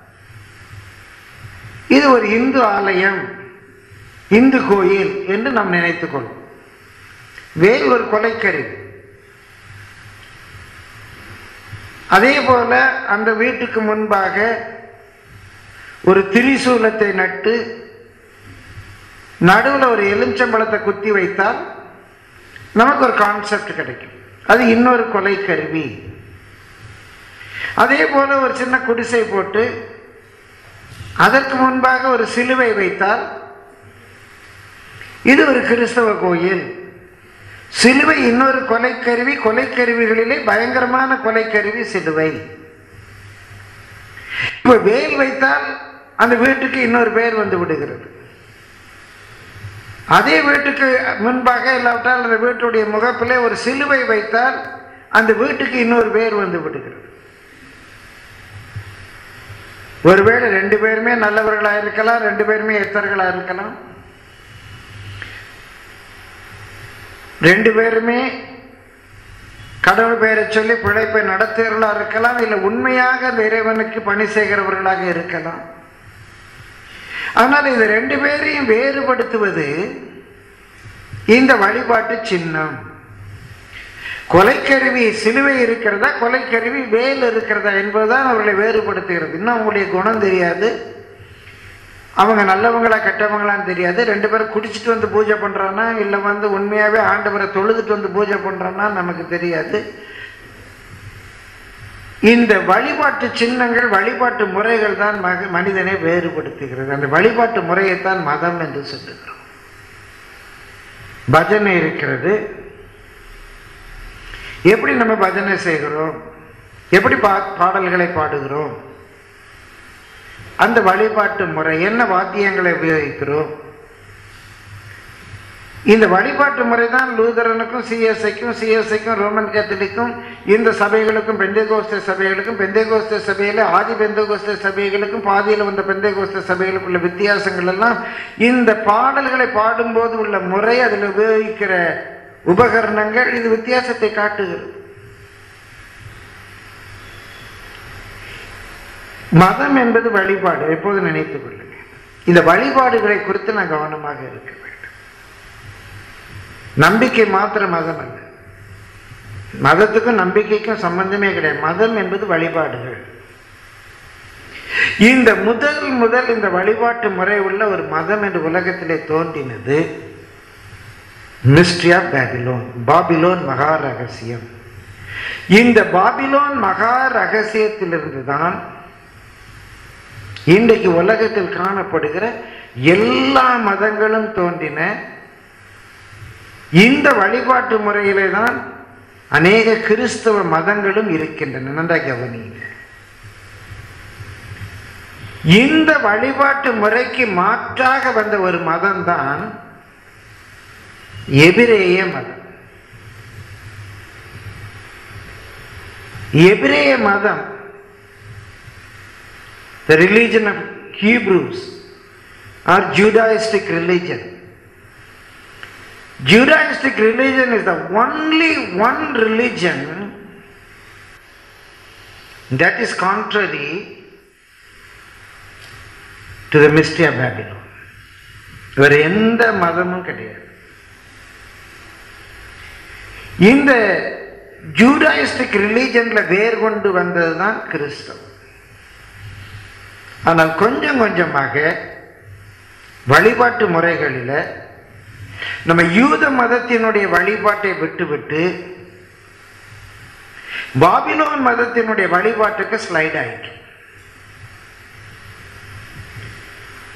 Speaker 2: இது ஒரு இந்து ஆலயம் இந்து கோயில் என்று நாம் நினைத்துக் கொள்வோம் வேல் ஒரு கொலைக்கருவி அதே போல அந்த வீட்டுக்கு முன்பாக ஒரு திரிசூலத்தை நட்டு நடுவில் ஒரு எலுமிச்சம்பழத்தை குத்தி வைத்தால் நமக்கு ஒரு கான்செப்ட் கிடைக்கும் அது இன்னொரு கொலை கருவி அதே போல ஒரு சின்ன குடிசை போட்டு அதற்கு முன்பாக ஒரு சிலுவை வைத்தால் இது ஒரு கிறிஸ்தவ கோயில் சிலுவை இன்னொரு கொலைக்கருவி கொலைக்கருவிகளிலே பயங்கரமான கொலைக்கருவி சிலுவை இப்ப வேல் வைத்தால் அந்த வீட்டுக்கு இன்னொரு பேர் வந்து விடுகிறது அதே வீட்டுக்கு முன்பாக இல்லாவிட்டால் அந்த வீட்டுடைய முகப்பிலே ஒரு சிலுவை வைத்தால் அந்த வீட்டுக்கு இன்னொரு பேர் வந்து விடுகிறது ஒருவேளை ரெண்டு பேருமே நல்லவர்களா இருக்கலாம் ரெண்டு பேருமே எத்தர்களா இருக்கலாம் ரெண்டு பேருமே கடவுள் பெயரை சொல்லி பிழைப்பை நடத்துகிறவர்களா இருக்கலாம் இல்லை உண்மையாக அந்த இறைவனுக்கு பணி செய்கிறவர்களாக இருக்கலாம் ஆனால் இது ரெண்டு பேரையும் வேறுபடுத்துவது இந்த வழிபாட்டு சின்னம் கொலைக்கருவி சிலுவை இருக்கிறதா கொலைக்கருவி வேல் இருக்கிறதா என்பதுதான் அவர்களை வேறுபடுத்துகிறது இன்னும் அவங்களுடைய குணம் தெரியாது அவங்க நல்லவங்களா கெட்டவங்களான்னு தெரியாது ரெண்டு பேரும் குடிச்சிட்டு வந்து பூஜை பண்றானா இல்லை வந்து உண்மையாவே ஆண்டவரை தொழுதுட்டு வந்து பூஜை பண்றானா நமக்கு தெரியாது இந்த வழிபாட்டு சின்னங்கள் வழிபாட்டு முறைகள் தான் மக மனிதனை வேறுபடுத்துகிறது அந்த வழிபாட்டு முறையைத்தான் மதம் என்று சொல்லுகிறோம் பஜனை இருக்கிறது எப்படி நம்ம பஜனை செய்கிறோம் எப்படி பா பாடல்களை பாடுகிறோம் அந்த வழிபாட்டு முறை என்ன வாத்தியங்களை உபயோகிக்கிறோம் இந்த வழிபாட்டு முறை தான் லூதரனுக்கும் சிஎஸ்ஐக்கும் சிஎஸ்ஐக்கும் ரோமன் கேத்தலிக்கும் இந்த சபைகளுக்கும் பெந்தேகோஸ்த சபைகளுக்கும் பெந்தேகோஸ்த சபையில ஆதி பெந்தேகோஸ்த சபைகளுக்கும் பாதியில் வந்த பெந்தேகோஸ்த சபைகளுக்கு உள்ள வித்தியாசங்கள் எல்லாம் இந்த பாடல்களை பாடும்போது உள்ள முறை அதில் உபயோகிக்கிற உபகரணங்கள் இது வித்தியாசத்தை காட்டுகிறது மதம் என்பது வழிபாடு எப்போது நினைத்துக் கொள்ளுங்க இந்த வழிபாடுகளை குறித்து நான் கவனமாக இருக்க வேண்டும் நம்பிக்கை மாத்திரம் மதம் அல்ல மதத்துக்கும் நம்பிக்கைக்கும் சம்பந்தமே கிடையாது மதம் என்பது வழிபாடுகள் இந்த முதல் முதல் இந்த வழிபாட்டு முறை உள்ள ஒரு மதம் என்று உலகத்திலே தோன்றினது மிஸ்ட்ரி ஆஃப் பேபிலோன் பாபிலோன் மகா ரகசியம் இந்த பாபிலோன் மகா ரகசியத்திலிருந்து தான் இன்றைக்கு உலகத்தில் காணப்படுகிற எல்லா மதங்களும் தோன்றின இந்த வழிபாட்டு முறையிலே தான் அநேக கிறிஸ்தவ மதங்களும் இருக்கின்றன நன்றா கவனிங்க இந்த வழிபாட்டு முறைக்கு மாற்றாக வந்த ஒரு மதம் தான் எபிரேய மதம் எபிரேய மதம் the religion of Hebrews or Judaistic religion. Judaistic religion is the only one religion that is contrary to the mystery of Babylon. வேறு எந்த மதமும் கிடையாது இந்த ஜூடாயிஸ்டிக் ரிலீஜன்ல வேர் கொண்டு வந்தது தான் கிறிஸ்தவம் ஆனால் கொஞ்சம் கொஞ்சமாக வழிபாட்டு முறைகளில் நம்ம யூத மதத்தினுடைய வழிபாட்டை விட்டுவிட்டு பாபிலோன் மதத்தினுடைய வழிபாட்டுக்கு ஸ்லைட் ஆயிட்டு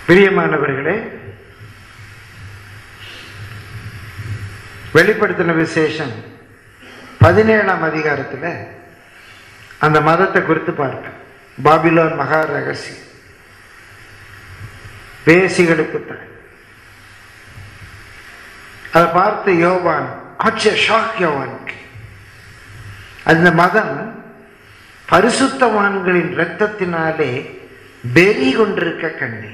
Speaker 2: பிரியமானவர்களே வெளிப்படுத்தின விசேஷம் பதினேழாம் அதிகாரத்தில் அந்த மதத்தை குறித்து பார்க்க பாபிலோன் மகா ரகசியம் பேசிகளுக்கு தான் அதை பார்த்து யோவான் ஆச்சரிய ஷாக் யோவானுக்கு அந்த மதம் பரிசுத்தவான்களின் இரத்தத்தினாலே வெறி கொண்டிருக்க கண்டேன்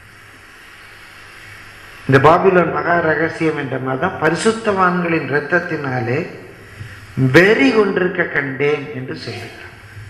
Speaker 2: இந்த பாபிலோன் மகா ரகசியம் என்ற மதம் பரிசுத்தவான்களின் இரத்தத்தினாலே வெறி கொண்டிருக்க கண்டேன் என்று சொல்லுகிறார்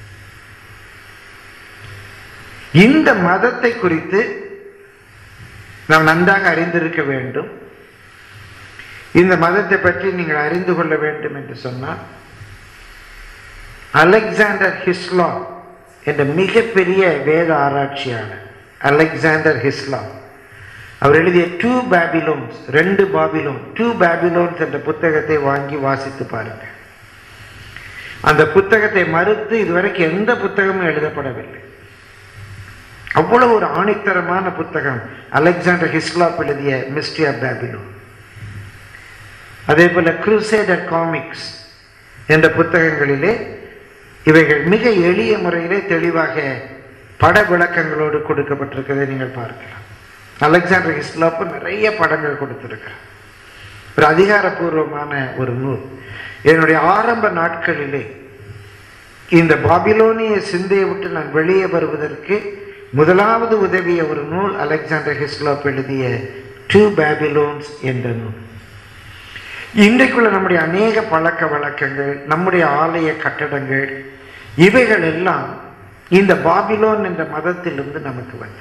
Speaker 2: இந்த மதத்தை குறித்து நாம் நன்றாக அறிந்திருக்க வேண்டும் இந்த மதத்தை பற்றி நீங்கள் அறிந்து கொள்ள வேண்டும் என்று சொன்னால் அலெக்சாண்டர் ஹிஸ்லா என்ற மிகப்பெரிய வேத ஆராய்ச்சியாளர் அலெக்சாண்டர் ஹிஸ்லா அவர் எழுதிய டூ பேபிலோன்ஸ் ரெண்டு பாபிலோன் டூ பேபிலோன்ஸ் என்ற புத்தகத்தை வாங்கி வாசித்து பாருங்கள் அந்த புத்தகத்தை மறுத்து இதுவரைக்கும் எந்த புத்தகமும் எழுதப்படவில்லை அவ்வளவு ஒரு ஆணித்தரமான புத்தகம் அலெக்சாண்டர் ஹிஸ்லாப் எழுதிய மிஸ்ட்ரி ஆஃப் பேபிலோன் அதே போல குரூசேடர் காமிக்ஸ் என்ற புத்தகங்களிலே இவைகள் மிக எளிய முறையிலே தெளிவாக பட விளக்கங்களோடு கொடுக்கப்பட்டிருக்கிறதை நீங்கள் பார்க்கலாம் அலெக்சாண்டர் ஹிஸ்லாப்பு நிறைய படங்கள் கொடுத்திருக்கிறார் ஒரு அதிகாரப்பூர்வமான ஒரு நூல் என்னுடைய ஆரம்ப நாட்களிலே இந்த பாபிலோனிய சிந்தையை விட்டு நான் வெளியே வருவதற்கு முதலாவது உதவிய ஒரு நூல் அலெக்சாண்டர் ஹிஸ்லாப் எழுதிய டூ பேபிலோன்ஸ் என்ற நூல் இன்றைக்குள்ள நம்முடைய அநேக பழக்க வழக்கங்கள் நம்முடைய ஆலய கட்டடங்கள் இவைகள் எல்லாம் இந்த பாபிலோன் என்ற மதத்திலிருந்து நமக்கு வந்தது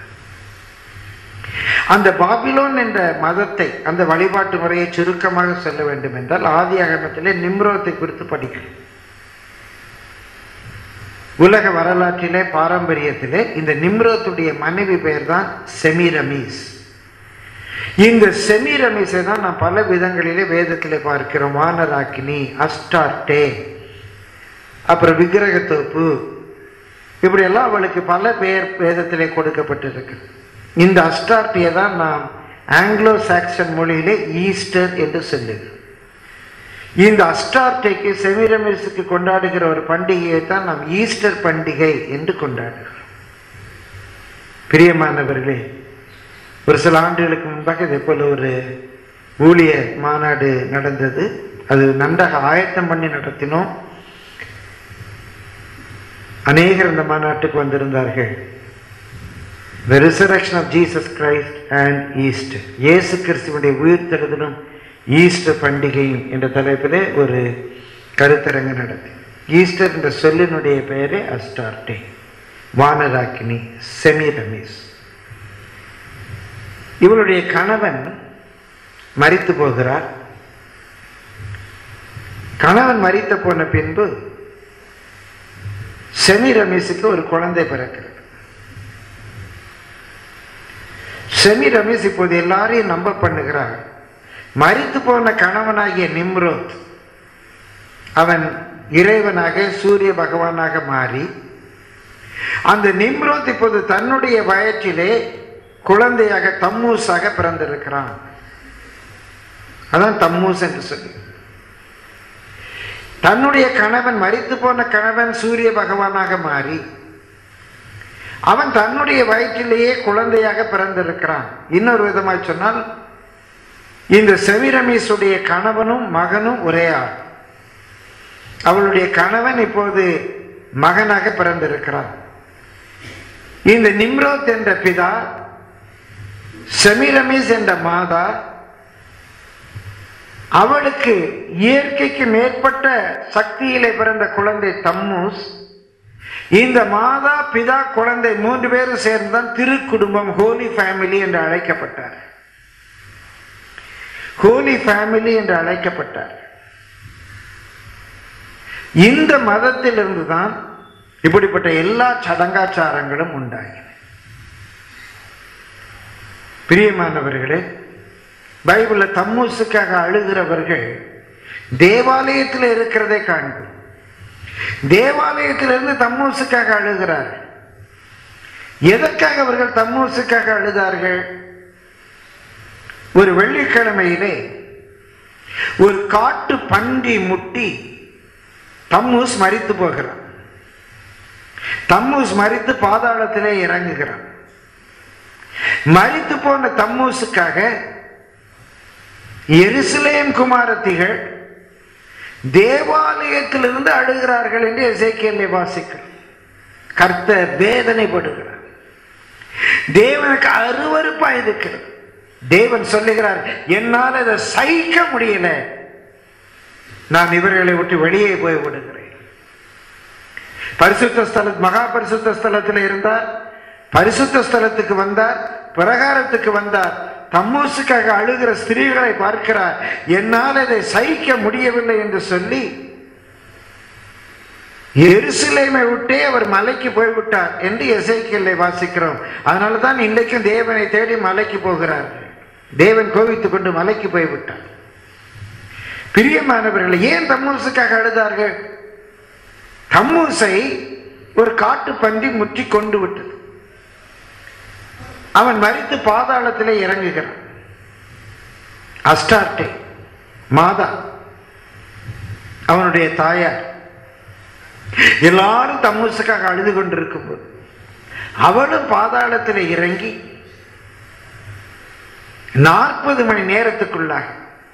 Speaker 2: அந்த பாபிலோன் என்ற மதத்தை அந்த வழிபாட்டு முறையை சுருக்கமாக சொல்ல வேண்டும் என்றால் ஆதி அகமத்திலே நிம்ரோத்தை குறித்து படிக்கணும் உலக வரலாற்றிலே பாரம்பரியத்திலே இந்த நிம்ரோத்துடைய மனைவி பெயர் தான் செமிரமீஸ் இந்த செமிரமீஸை தான் நாம் பல விதங்களிலே வேதத்திலே பார்க்கிறோம் வானராக்கினி அஸ்டார்டே அப்புறம் விக்கிரகத்தோப்பு இப்படியெல்லாம் அவளுக்கு பல பெயர் வேதத்திலே கொடுக்கப்பட்டிருக்கு இந்த அஸ்டார்டியை தான் நாம் ஆங்கிலோ சாக்சன் மொழியிலே ஈஸ்டர் என்று சொல்லுகிறோம் இந்த அஸ்டார்டைக்கு செமிரமிஸுக்கு கொண்டாடுகிற ஒரு பண்டிகையை தான் நாம் ஈஸ்டர் பண்டிகை என்று கொண்டாடுகிறோம் பிரியமானவர்களே ஒரு சில ஆண்டுகளுக்கு முன்பாக இதே போல ஒரு ஊழிய மாநாடு நடந்தது அது நன்றாக ஆயத்தம் பண்ணி நடத்தினோம் அநேகர் இந்த மாநாட்டுக்கு வந்திருந்தார்கள் The resurrection of Jesus Christ and Easter. இயேசு கிறிஸ்துவனுடைய உயிர்த்தெழுதலும் ஈஸ்டர் பண்டிகையும் என்ற தலைப்பிலே ஒரு கருத்தரங்கு நடத்தி ஈஸ்டர் என்ற சொல்லினுடைய பெயரே அஸ்டார்டே வானராக்கினி செமிரமீஸ் இவளுடைய கணவன் மரித்து போகிறார் கணவன் மரித்த போன பின்பு செமிரமீஸுக்கு ஒரு குழந்தை பிறக்கிறது செமி ரமேஷ் இப்போது எல்லாரையும் நம்ப பண்ணுகிறார் மறித்து போன கணவனாகிய நிம்ரோத் அவன் இறைவனாக சூரிய பகவானாக மாறி அந்த நிம்ரோத் இப்போது தன்னுடைய வயற்றிலே குழந்தையாக தம்மூஸாக பிறந்திருக்கிறான் அதான் தம்மூஸ் என்று சொல்லி தன்னுடைய கணவன் மறித்து போன கணவன் சூரிய பகவானாக மாறி அவன் தன்னுடைய வயிற்றிலேயே குழந்தையாக பிறந்திருக்கிறான் இன்னொரு விதமாய் சொன்னால் இந்த செவிரமீஸுடைய கணவனும் மகனும் ஒரே ஆள் அவளுடைய கணவன் இப்போது மகனாக பிறந்திருக்கிறான் இந்த நிம்ரோத் என்ற பிதா செமிரமீஸ் என்ற மாதா அவளுக்கு இயற்கைக்கு மேற்பட்ட சக்தியிலே பிறந்த குழந்தை தம்மூஸ் இந்த மாதா பிதா குழந்தை மூன்று பேரும் சேர்ந்தான் திருக்குடும்பம் ஹோலி ஃபேமிலி என்று அழைக்கப்பட்டார் ஹோலி ஃபேமிலி என்று அழைக்கப்பட்டார் இந்த மதத்திலிருந்து தான் இப்படிப்பட்ட எல்லா சடங்காச்சாரங்களும் உண்டாகின பிரியமானவர்களே பைபிளில் தம்மூசுக்காக அழுகிறவர்கள் தேவாலயத்தில் இருக்கிறதை காண்போம் தேவாலயத்திலிருந்து தம்மூசுக்காக அழுகிறார் எதற்காக அவர்கள் தம்மூசுக்காக அழுதார்கள் ஒரு வெள்ளிக்கிழமையிலே ஒரு காட்டு பன்றி முட்டி தம்மூஸ் மரித்து போகிறான் தம்மூஸ் மரித்து பாதாளத்திலே இறங்குகிறான் மரித்து போன தம்மூசுக்காக எருசலேம் குமாரத்திகள் தேவாலயத்திலிருந்து அழுகிறார்கள் என்று எசேக்கியலை வாசிக்கிறோம் கர்த்தர் வேதனைப்படுகிறார் தேவனுக்கு அருவருப்பா இருக்கிறது தேவன் சொல்லுகிறார் என்னால் அதை சகிக்க முடியல நான் இவர்களை விட்டு வெளியே போய் விடுகிறேன் பரிசுத்த ஸ்தல மகா பரிசுத்த ஸ்தலத்தில் இருந்தார் பரிசுத்த ஸ்தலத்துக்கு வந்தார் பிரகாரத்துக்கு வந்தார் தம்மூசுக்காக அழுகிற ஸ்திரீகளை பார்க்கிறார் என்னால் இதை சகிக்க முடியவில்லை என்று சொல்லி எருசலேமை விட்டே அவர் மலைக்கு போய்விட்டார் என்று எசைக்கியலை வாசிக்கிறோம் அதனால தான் இன்றைக்கும் தேவனை தேடி மலைக்கு போகிறார் தேவன் கோவித்துக் கொண்டு மலைக்கு போய்விட்டார் பிரியமானவர்கள் ஏன் தம்மூசுக்காக அழுதார்கள் தம்மூசை ஒரு காட்டு பன்றி முற்றி கொண்டு விட்டது அவன் மறித்து பாதாளத்திலே இறங்குகிறான் அஸ்டார்டே மாதா அவனுடைய தாயார் எல்லாரும் தம்மூசுக்காக அழுது கொண்டிருக்கும் போது அவளும் பாதாளத்தில் இறங்கி நாற்பது மணி நேரத்துக்குள்ளாக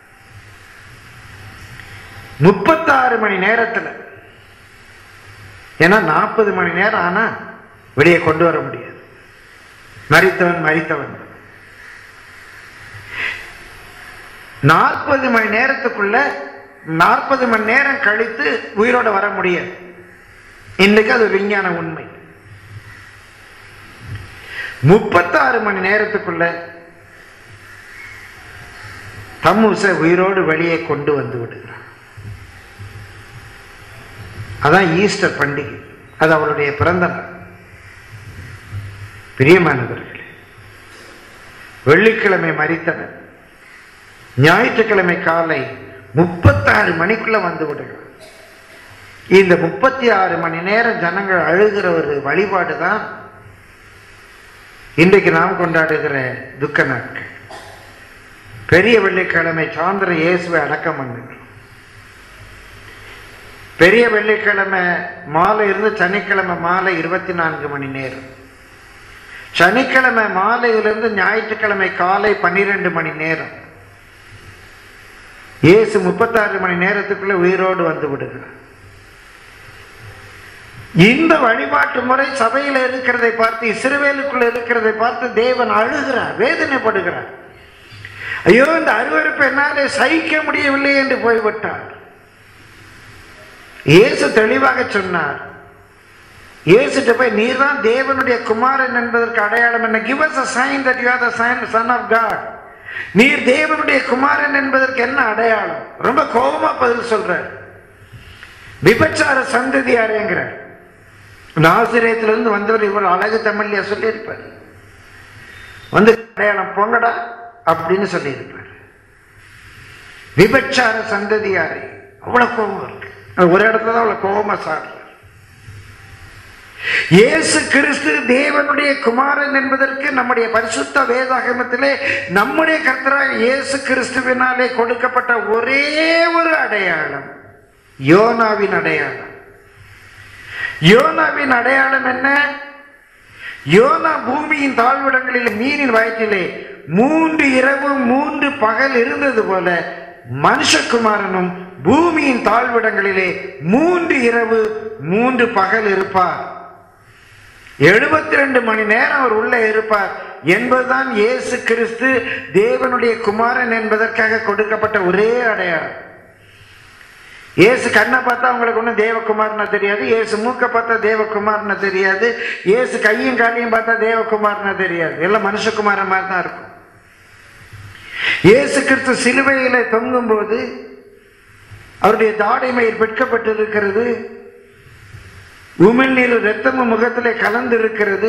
Speaker 2: முப்பத்தாறு மணி நேரத்தில் ஏன்னா நாற்பது மணி நேரம் ஆனா வெளியே கொண்டு வர முடியாது மறித்தவன் மறித்தவன் நாற்பது மணி நேரத்துக்குள்ள நாற்பது மணி நேரம் கழித்து உயிரோட வர முடியாது இன்னைக்கு அது விஞ்ஞான உண்மை முப்பத்தாறு மணி நேரத்துக்குள்ள தம்மூசை உயிரோடு வெளியே கொண்டு வந்து விடுகிறான் அதான் ஈஸ்டர் பண்டிகை அது அவளுடைய பிறந்த நாள் பிரியமானவர்களே வெள்ளிக்கிழமை மறித்தவன் ஞாயிற்றுக்கிழமை காலை முப்பத்தாறு மணிக்குள்ள வந்து விடுகிறான் இந்த முப்பத்தி ஆறு மணி நேரம் ஜனங்கள் அழுகிற ஒரு வழிபாடு தான் இன்றைக்கு நாம் கொண்டாடுகிற துக்க நாட்கள் பெரிய வெள்ளிக்கிழமை சாந்திர இயேசுவை அடக்கம் பண்ணுகிறோம் பெரிய வெள்ளிக்கிழமை மாலை இருந்து சனிக்கிழமை மாலை இருபத்தி நான்கு மணி நேரம் சனிக்கிழமை மாலையிலிருந்து ஞாயிற்றுக்கிழமை காலை பன்னிரெண்டு மணி நேரம் இயேசு முப்பத்தாறு மணி நேரத்துக்குள்ள உயிரோடு வந்து விடுகிறார் இந்த வழிபாட்டு முறை சபையில் இருக்கிறதை பார்த்து இஸ்ரவேலுக்குள்ள இருக்கிறதை பார்த்து தேவன் அழுகிறார் வேதனைப்படுகிறார் ஐயோ இந்த அருவருப்பு என்னாலே சகிக்க முடியவில்லை என்று போய்விட்டார் இயேசு தெளிவாக சொன்னார் இயேசுட்ட போய் நீர் தான் தேவனுடைய குமாரன் என்பதற்கு அடையாளம் என்ன give us a sign that you are the son son of God நீர் தேவனுடைய குமாரன் என்பதற்கு என்ன அடையாளம் ரொம்ப கோபமா பதில் சொல்றார் விபச்சார சந்ததியாரேங்கிறார் நாசிரியத்திலிருந்து வந்தவர் இவ்வளவு அழகு தமிழ்லையா சொல்லியிருப்பார் வந்து அடையாளம் பொங்கடா அப்படின்னு சொல்லியிருப்பார் விபச்சார சந்ததியாரே அவ்வளவு கோபம் இருக்கு ஒரு இடத்துல தான் அவ்வளவு கோபமா சாடுறார் இயேசு கிறிஸ்து தேவனுடைய குமாரன் என்பதற்கு நம்முடைய பரிசுத்த வேதாகமத்திலே நம்முடைய கர்த்தராக இயேசு கிறிஸ்துவினாலே கொடுக்கப்பட்ட ஒரே ஒரு அடையாளம் யோனாவின் அடையாளம் யோனாவின் அடையாளம் என்ன யோனா பூமியின் தாழ்விடங்களில் மீனின் வயிற்றிலே மூன்று இரவு மூன்று பகல் இருந்தது போல மனுஷகுமாரனும் பூமியின் தாழ்விடங்களிலே மூன்று இரவு மூன்று பகல் இருப்பார் எழுபத்தி ரெண்டு மணி நேரம் அவர் உள்ளே இருப்பார் என்பதுதான் இயேசு கிறிஸ்து தேவனுடைய குமாரன் என்பதற்காக கொடுக்கப்பட்ட ஒரே அடையாளம் இயேசு கண்ணை பார்த்தா உங்களுக்கு ஒன்றும் தேவகுமார்னா தெரியாது இயேசு மூக்க பார்த்தா தேவகுமார்னா தெரியாது இயேசு கையும் காலையும் பார்த்தா தேவகுமார்னா தெரியாது எல்லாம் மனுஷகுமார மாதிரி தான் இருக்கும் இயேசு கிறிஸ்து சிலுவையில தொங்கும் போது அவருடைய தாடைமையில் வெட்கப்பட்டிருக்கிறது உமிழ்நீர் ரத்தமும் முகத்திலே கலந்து இருக்கிறது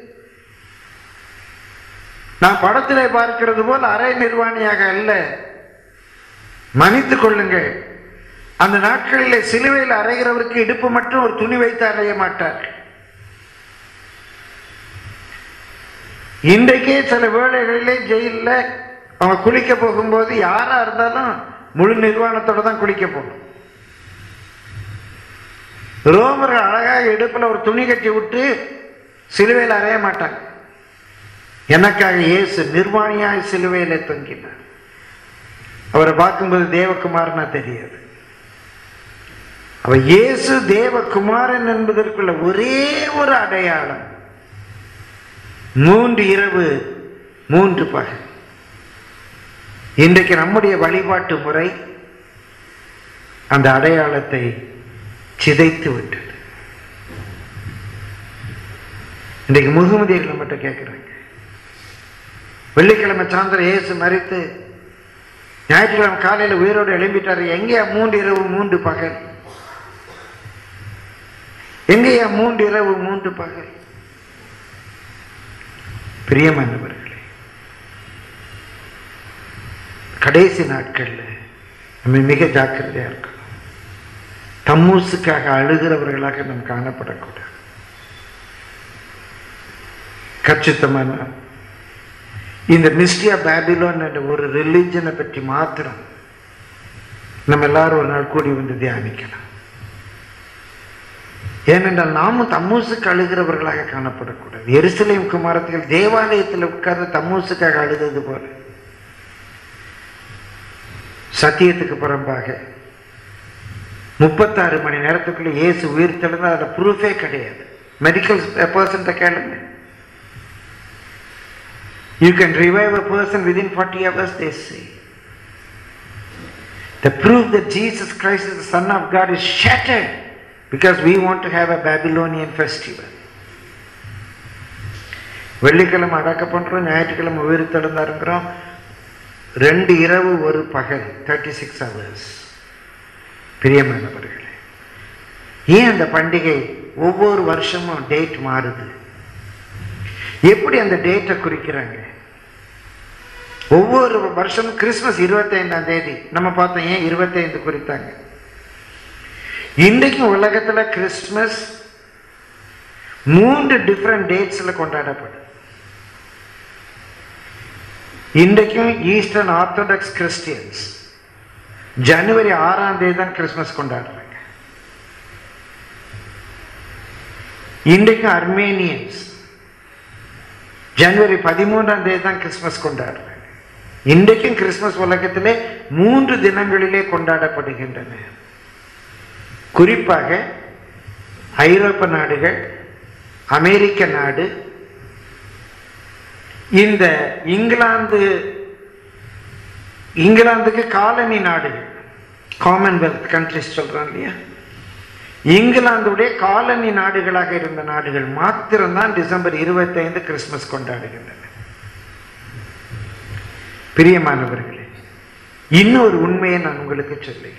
Speaker 2: நான் படத்திலே பார்க்கிறது போல் அரை நிர்வாணியாக அல்ல மன்னித்துக் கொள்ளுங்கள் அந்த நாட்களிலே சிலுவையில் அறைகிறவருக்கு இடுப்பு மட்டும் ஒரு துணி வைத்து அறைய மாட்டார் இன்றைக்கே சில வேளைகளிலே ஜெயிலில் அவங்க குளிக்க போகும்போது யாரா இருந்தாலும் முழு நிர்வாணத்தோட தான் குளிக்க போகணும் ரோமர்கள் அழகாக இடுப்புல ஒரு துணி கட்டி விட்டு சிலுவையில் அறைய மாட்டாங்க எனக்காக இயேசு நிர்வாணியாய் சிலுவையில தொங்கினார் அவரை பார்க்கும்போது தேவகுமாரனா தெரியாது அவ இயேசு தேவகுமாரன் என்பதற்குள்ள ஒரே ஒரு அடையாளம் மூன்று இரவு மூன்று பகல் இன்றைக்கு நம்முடைய வழிபாட்டு முறை அந்த அடையாளத்தை சிதைத்து விட்டது இன்றைக்கு முகமதியர்கள் மட்டும் கேட்குறாங்க வெள்ளிக்கிழமை சாயந்தரம் இயேசு மறித்து ஞாயிற்றுக்கிழமை காலையில் உயிரோடு எழும்பிட்டாரு எங்கேயா மூன்று இரவு மூன்று பகல் எங்கேயா மூன்று இரவு மூன்று பகல் பிரியமானவர்களே கடைசி நாட்கள்ல நம்ம மிக ஜாக்கிரதையா இருக்கணும் தம்மூசுக்காக அழுகிறவர்களாக நாம் காணப்படக்கூடாது கச்சித்தமான இந்த மிஸ்டியா பேபிலோன் என்ற ஒரு ரிலிஜனை பற்றி மாத்திரம் நம்ம எல்லாரும் ஒரு நாள் கூடி வந்து தியானிக்கலாம் ஏனென்றால் நாமும் தம்மூசுக்கு அழுகிறவர்களாக காணப்படக்கூடாது எருசலேம் குமாரத்தில் தேவாலயத்தில் உட்கார்ந்து தம்மூசுக்காக அழுதது போல சத்தியத்துக்கு புறம்பாக முப்பத்தாறு மணி நேரத்துக்குள்ள இயேசு உயிர் தெழுந்தா அதில் ப்ரூஃபே கிடையாது மெடிக்கல் பர்சன்ட்ட கேளுங்க You can revive a person within 40 hours, they say. The proof that Jesus Christ is the Son of God is shattered because we want to have a Babylonian festival. வெள்ளிக்கிழமை அடக்க பண்றோம் ஞாயிற்றுக்கிழமை உயிர் தெழுந்தாருங்கிறோம் ரெண்டு இரவு ஒரு பகல் தேர்ட்டி சிக்ஸ் ஹவர்ஸ் பிரியமானவர்களே ஏன் அந்த பண்டிகை ஒவ்வொரு வருஷமும் டேட் மாறுது எப்படி அந்த டேட்டை குறிக்கிறாங்க ஒவ்வொரு வருஷமும் கிறிஸ்மஸ் இருபத்தைந்தாம் தேதி நம்ம பார்த்தோம் ஏன் இருபத்தைந்து குறித்தாங்க இன்றைக்கும் உலகத்துல கிறிஸ்மஸ் மூன்று டிஃப்ரெண்ட் டேட்ஸ்ல கொண்டாடப்படும் இன்றைக்கும் ஈஸ்டர்ன் ஆர்த்தடாக்ஸ் கிறிஸ்டியன்ஸ் ஜனவரி ஆறாம் தேதி தான் கிறிஸ்மஸ் கொண்டாடுறாங்க இன்றைக்கும் அர்மேனியன்ஸ் ஜனவரி பதிமூன்றாம் தேதி தான் கிறிஸ்மஸ் கொண்டாடுறாங்க இன்றைக்கும் கிறிஸ்மஸ் உலகத்திலே மூன்று தினங்களிலே கொண்டாடப்படுகின்றன குறிப்பாக ஐரோப்பா நாடுகள் அமெரிக்க நாடு இந்த இங்கிலாந்து இங்கிலாந்துக்கு காலனி நாடுகள் காமன்வெல்த் கண்ட்ரிஸ் சொல்றோம் இல்லையா இங்கிலாந்துடைய காலனி நாடுகளாக இருந்த நாடுகள் மாத்திரம்தான் டிசம்பர் இருபத்தைந்து கிறிஸ்மஸ் கொண்டாடுகின்றன பிரியமானவர்களே இன்னொரு உண்மையை நான் உங்களுக்கு சொல்லுகிறேன்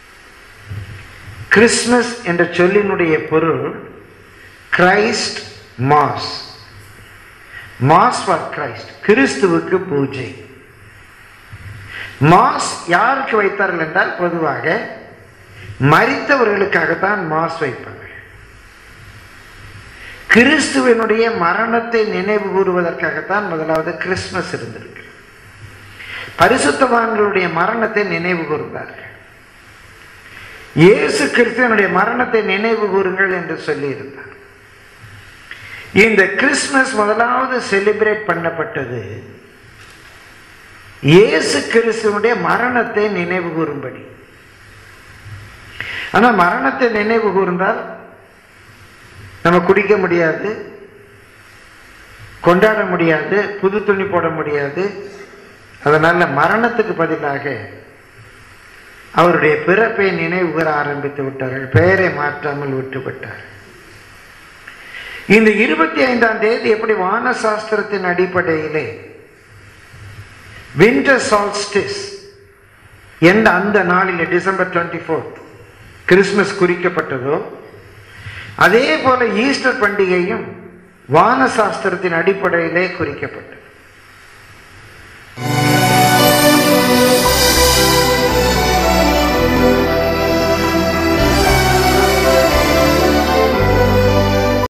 Speaker 2: கிறிஸ்மஸ் என்ற சொல்லினுடைய பொருள் Christ mass mass for Christ கிறிஸ்துவுக்கு பூஜை மாஸ் யாருக்கு வைத்தார்கள் என்றால் பொதுவாக மறித்தவர்களுக்காகத்தான் மாஸ் வைப்பார்கள் கிறிஸ்துவனுடைய மரணத்தை நினைவு கூறுவதற்காகத்தான் முதலாவது கிறிஸ்மஸ் இருந்திருக்கு பரிசுத்தவான்களுடைய மரணத்தை நினைவு கூர்ந்தார்கள் இயேசு கிறிஸ்துவனுடைய மரணத்தை நினைவு கூறுங்கள் என்று சொல்லியிருந்தார் இந்த கிறிஸ்மஸ் முதலாவது செலிப்ரேட் பண்ணப்பட்டது இயேசு கிறிஸ்துவனுடைய மரணத்தை நினைவு கூறும்படி ஆனா மரணத்தை நினைவு கூர்ந்தால் நம்ம குடிக்க முடியாது கொண்டாட முடியாது புது துணி போட முடியாது அதனால மரணத்துக்கு பதிலாக அவருடைய பிறப்பை நினைவு கூற ஆரம்பித்து விட்டார்கள் பெயரை மாற்றாமல் விட்டுவிட்டார் இந்த இருபத்தி ஐந்தாம் தேதி எப்படி வான சாஸ்திரத்தின் அடிப்படையிலே வின்டர் சால்ஸ்டிஸ் எந்த அந்த நாளிலே டிசம்பர் டுவெண்ட்டி ஃபோர்த் கிறிஸ்மஸ் குறிக்கப்பட்டதோ அதே போல ஈஸ்டர் பண்டிகையும் வான சாஸ்திரத்தின் அடிப்படையிலே குறிக்கப்பட்டது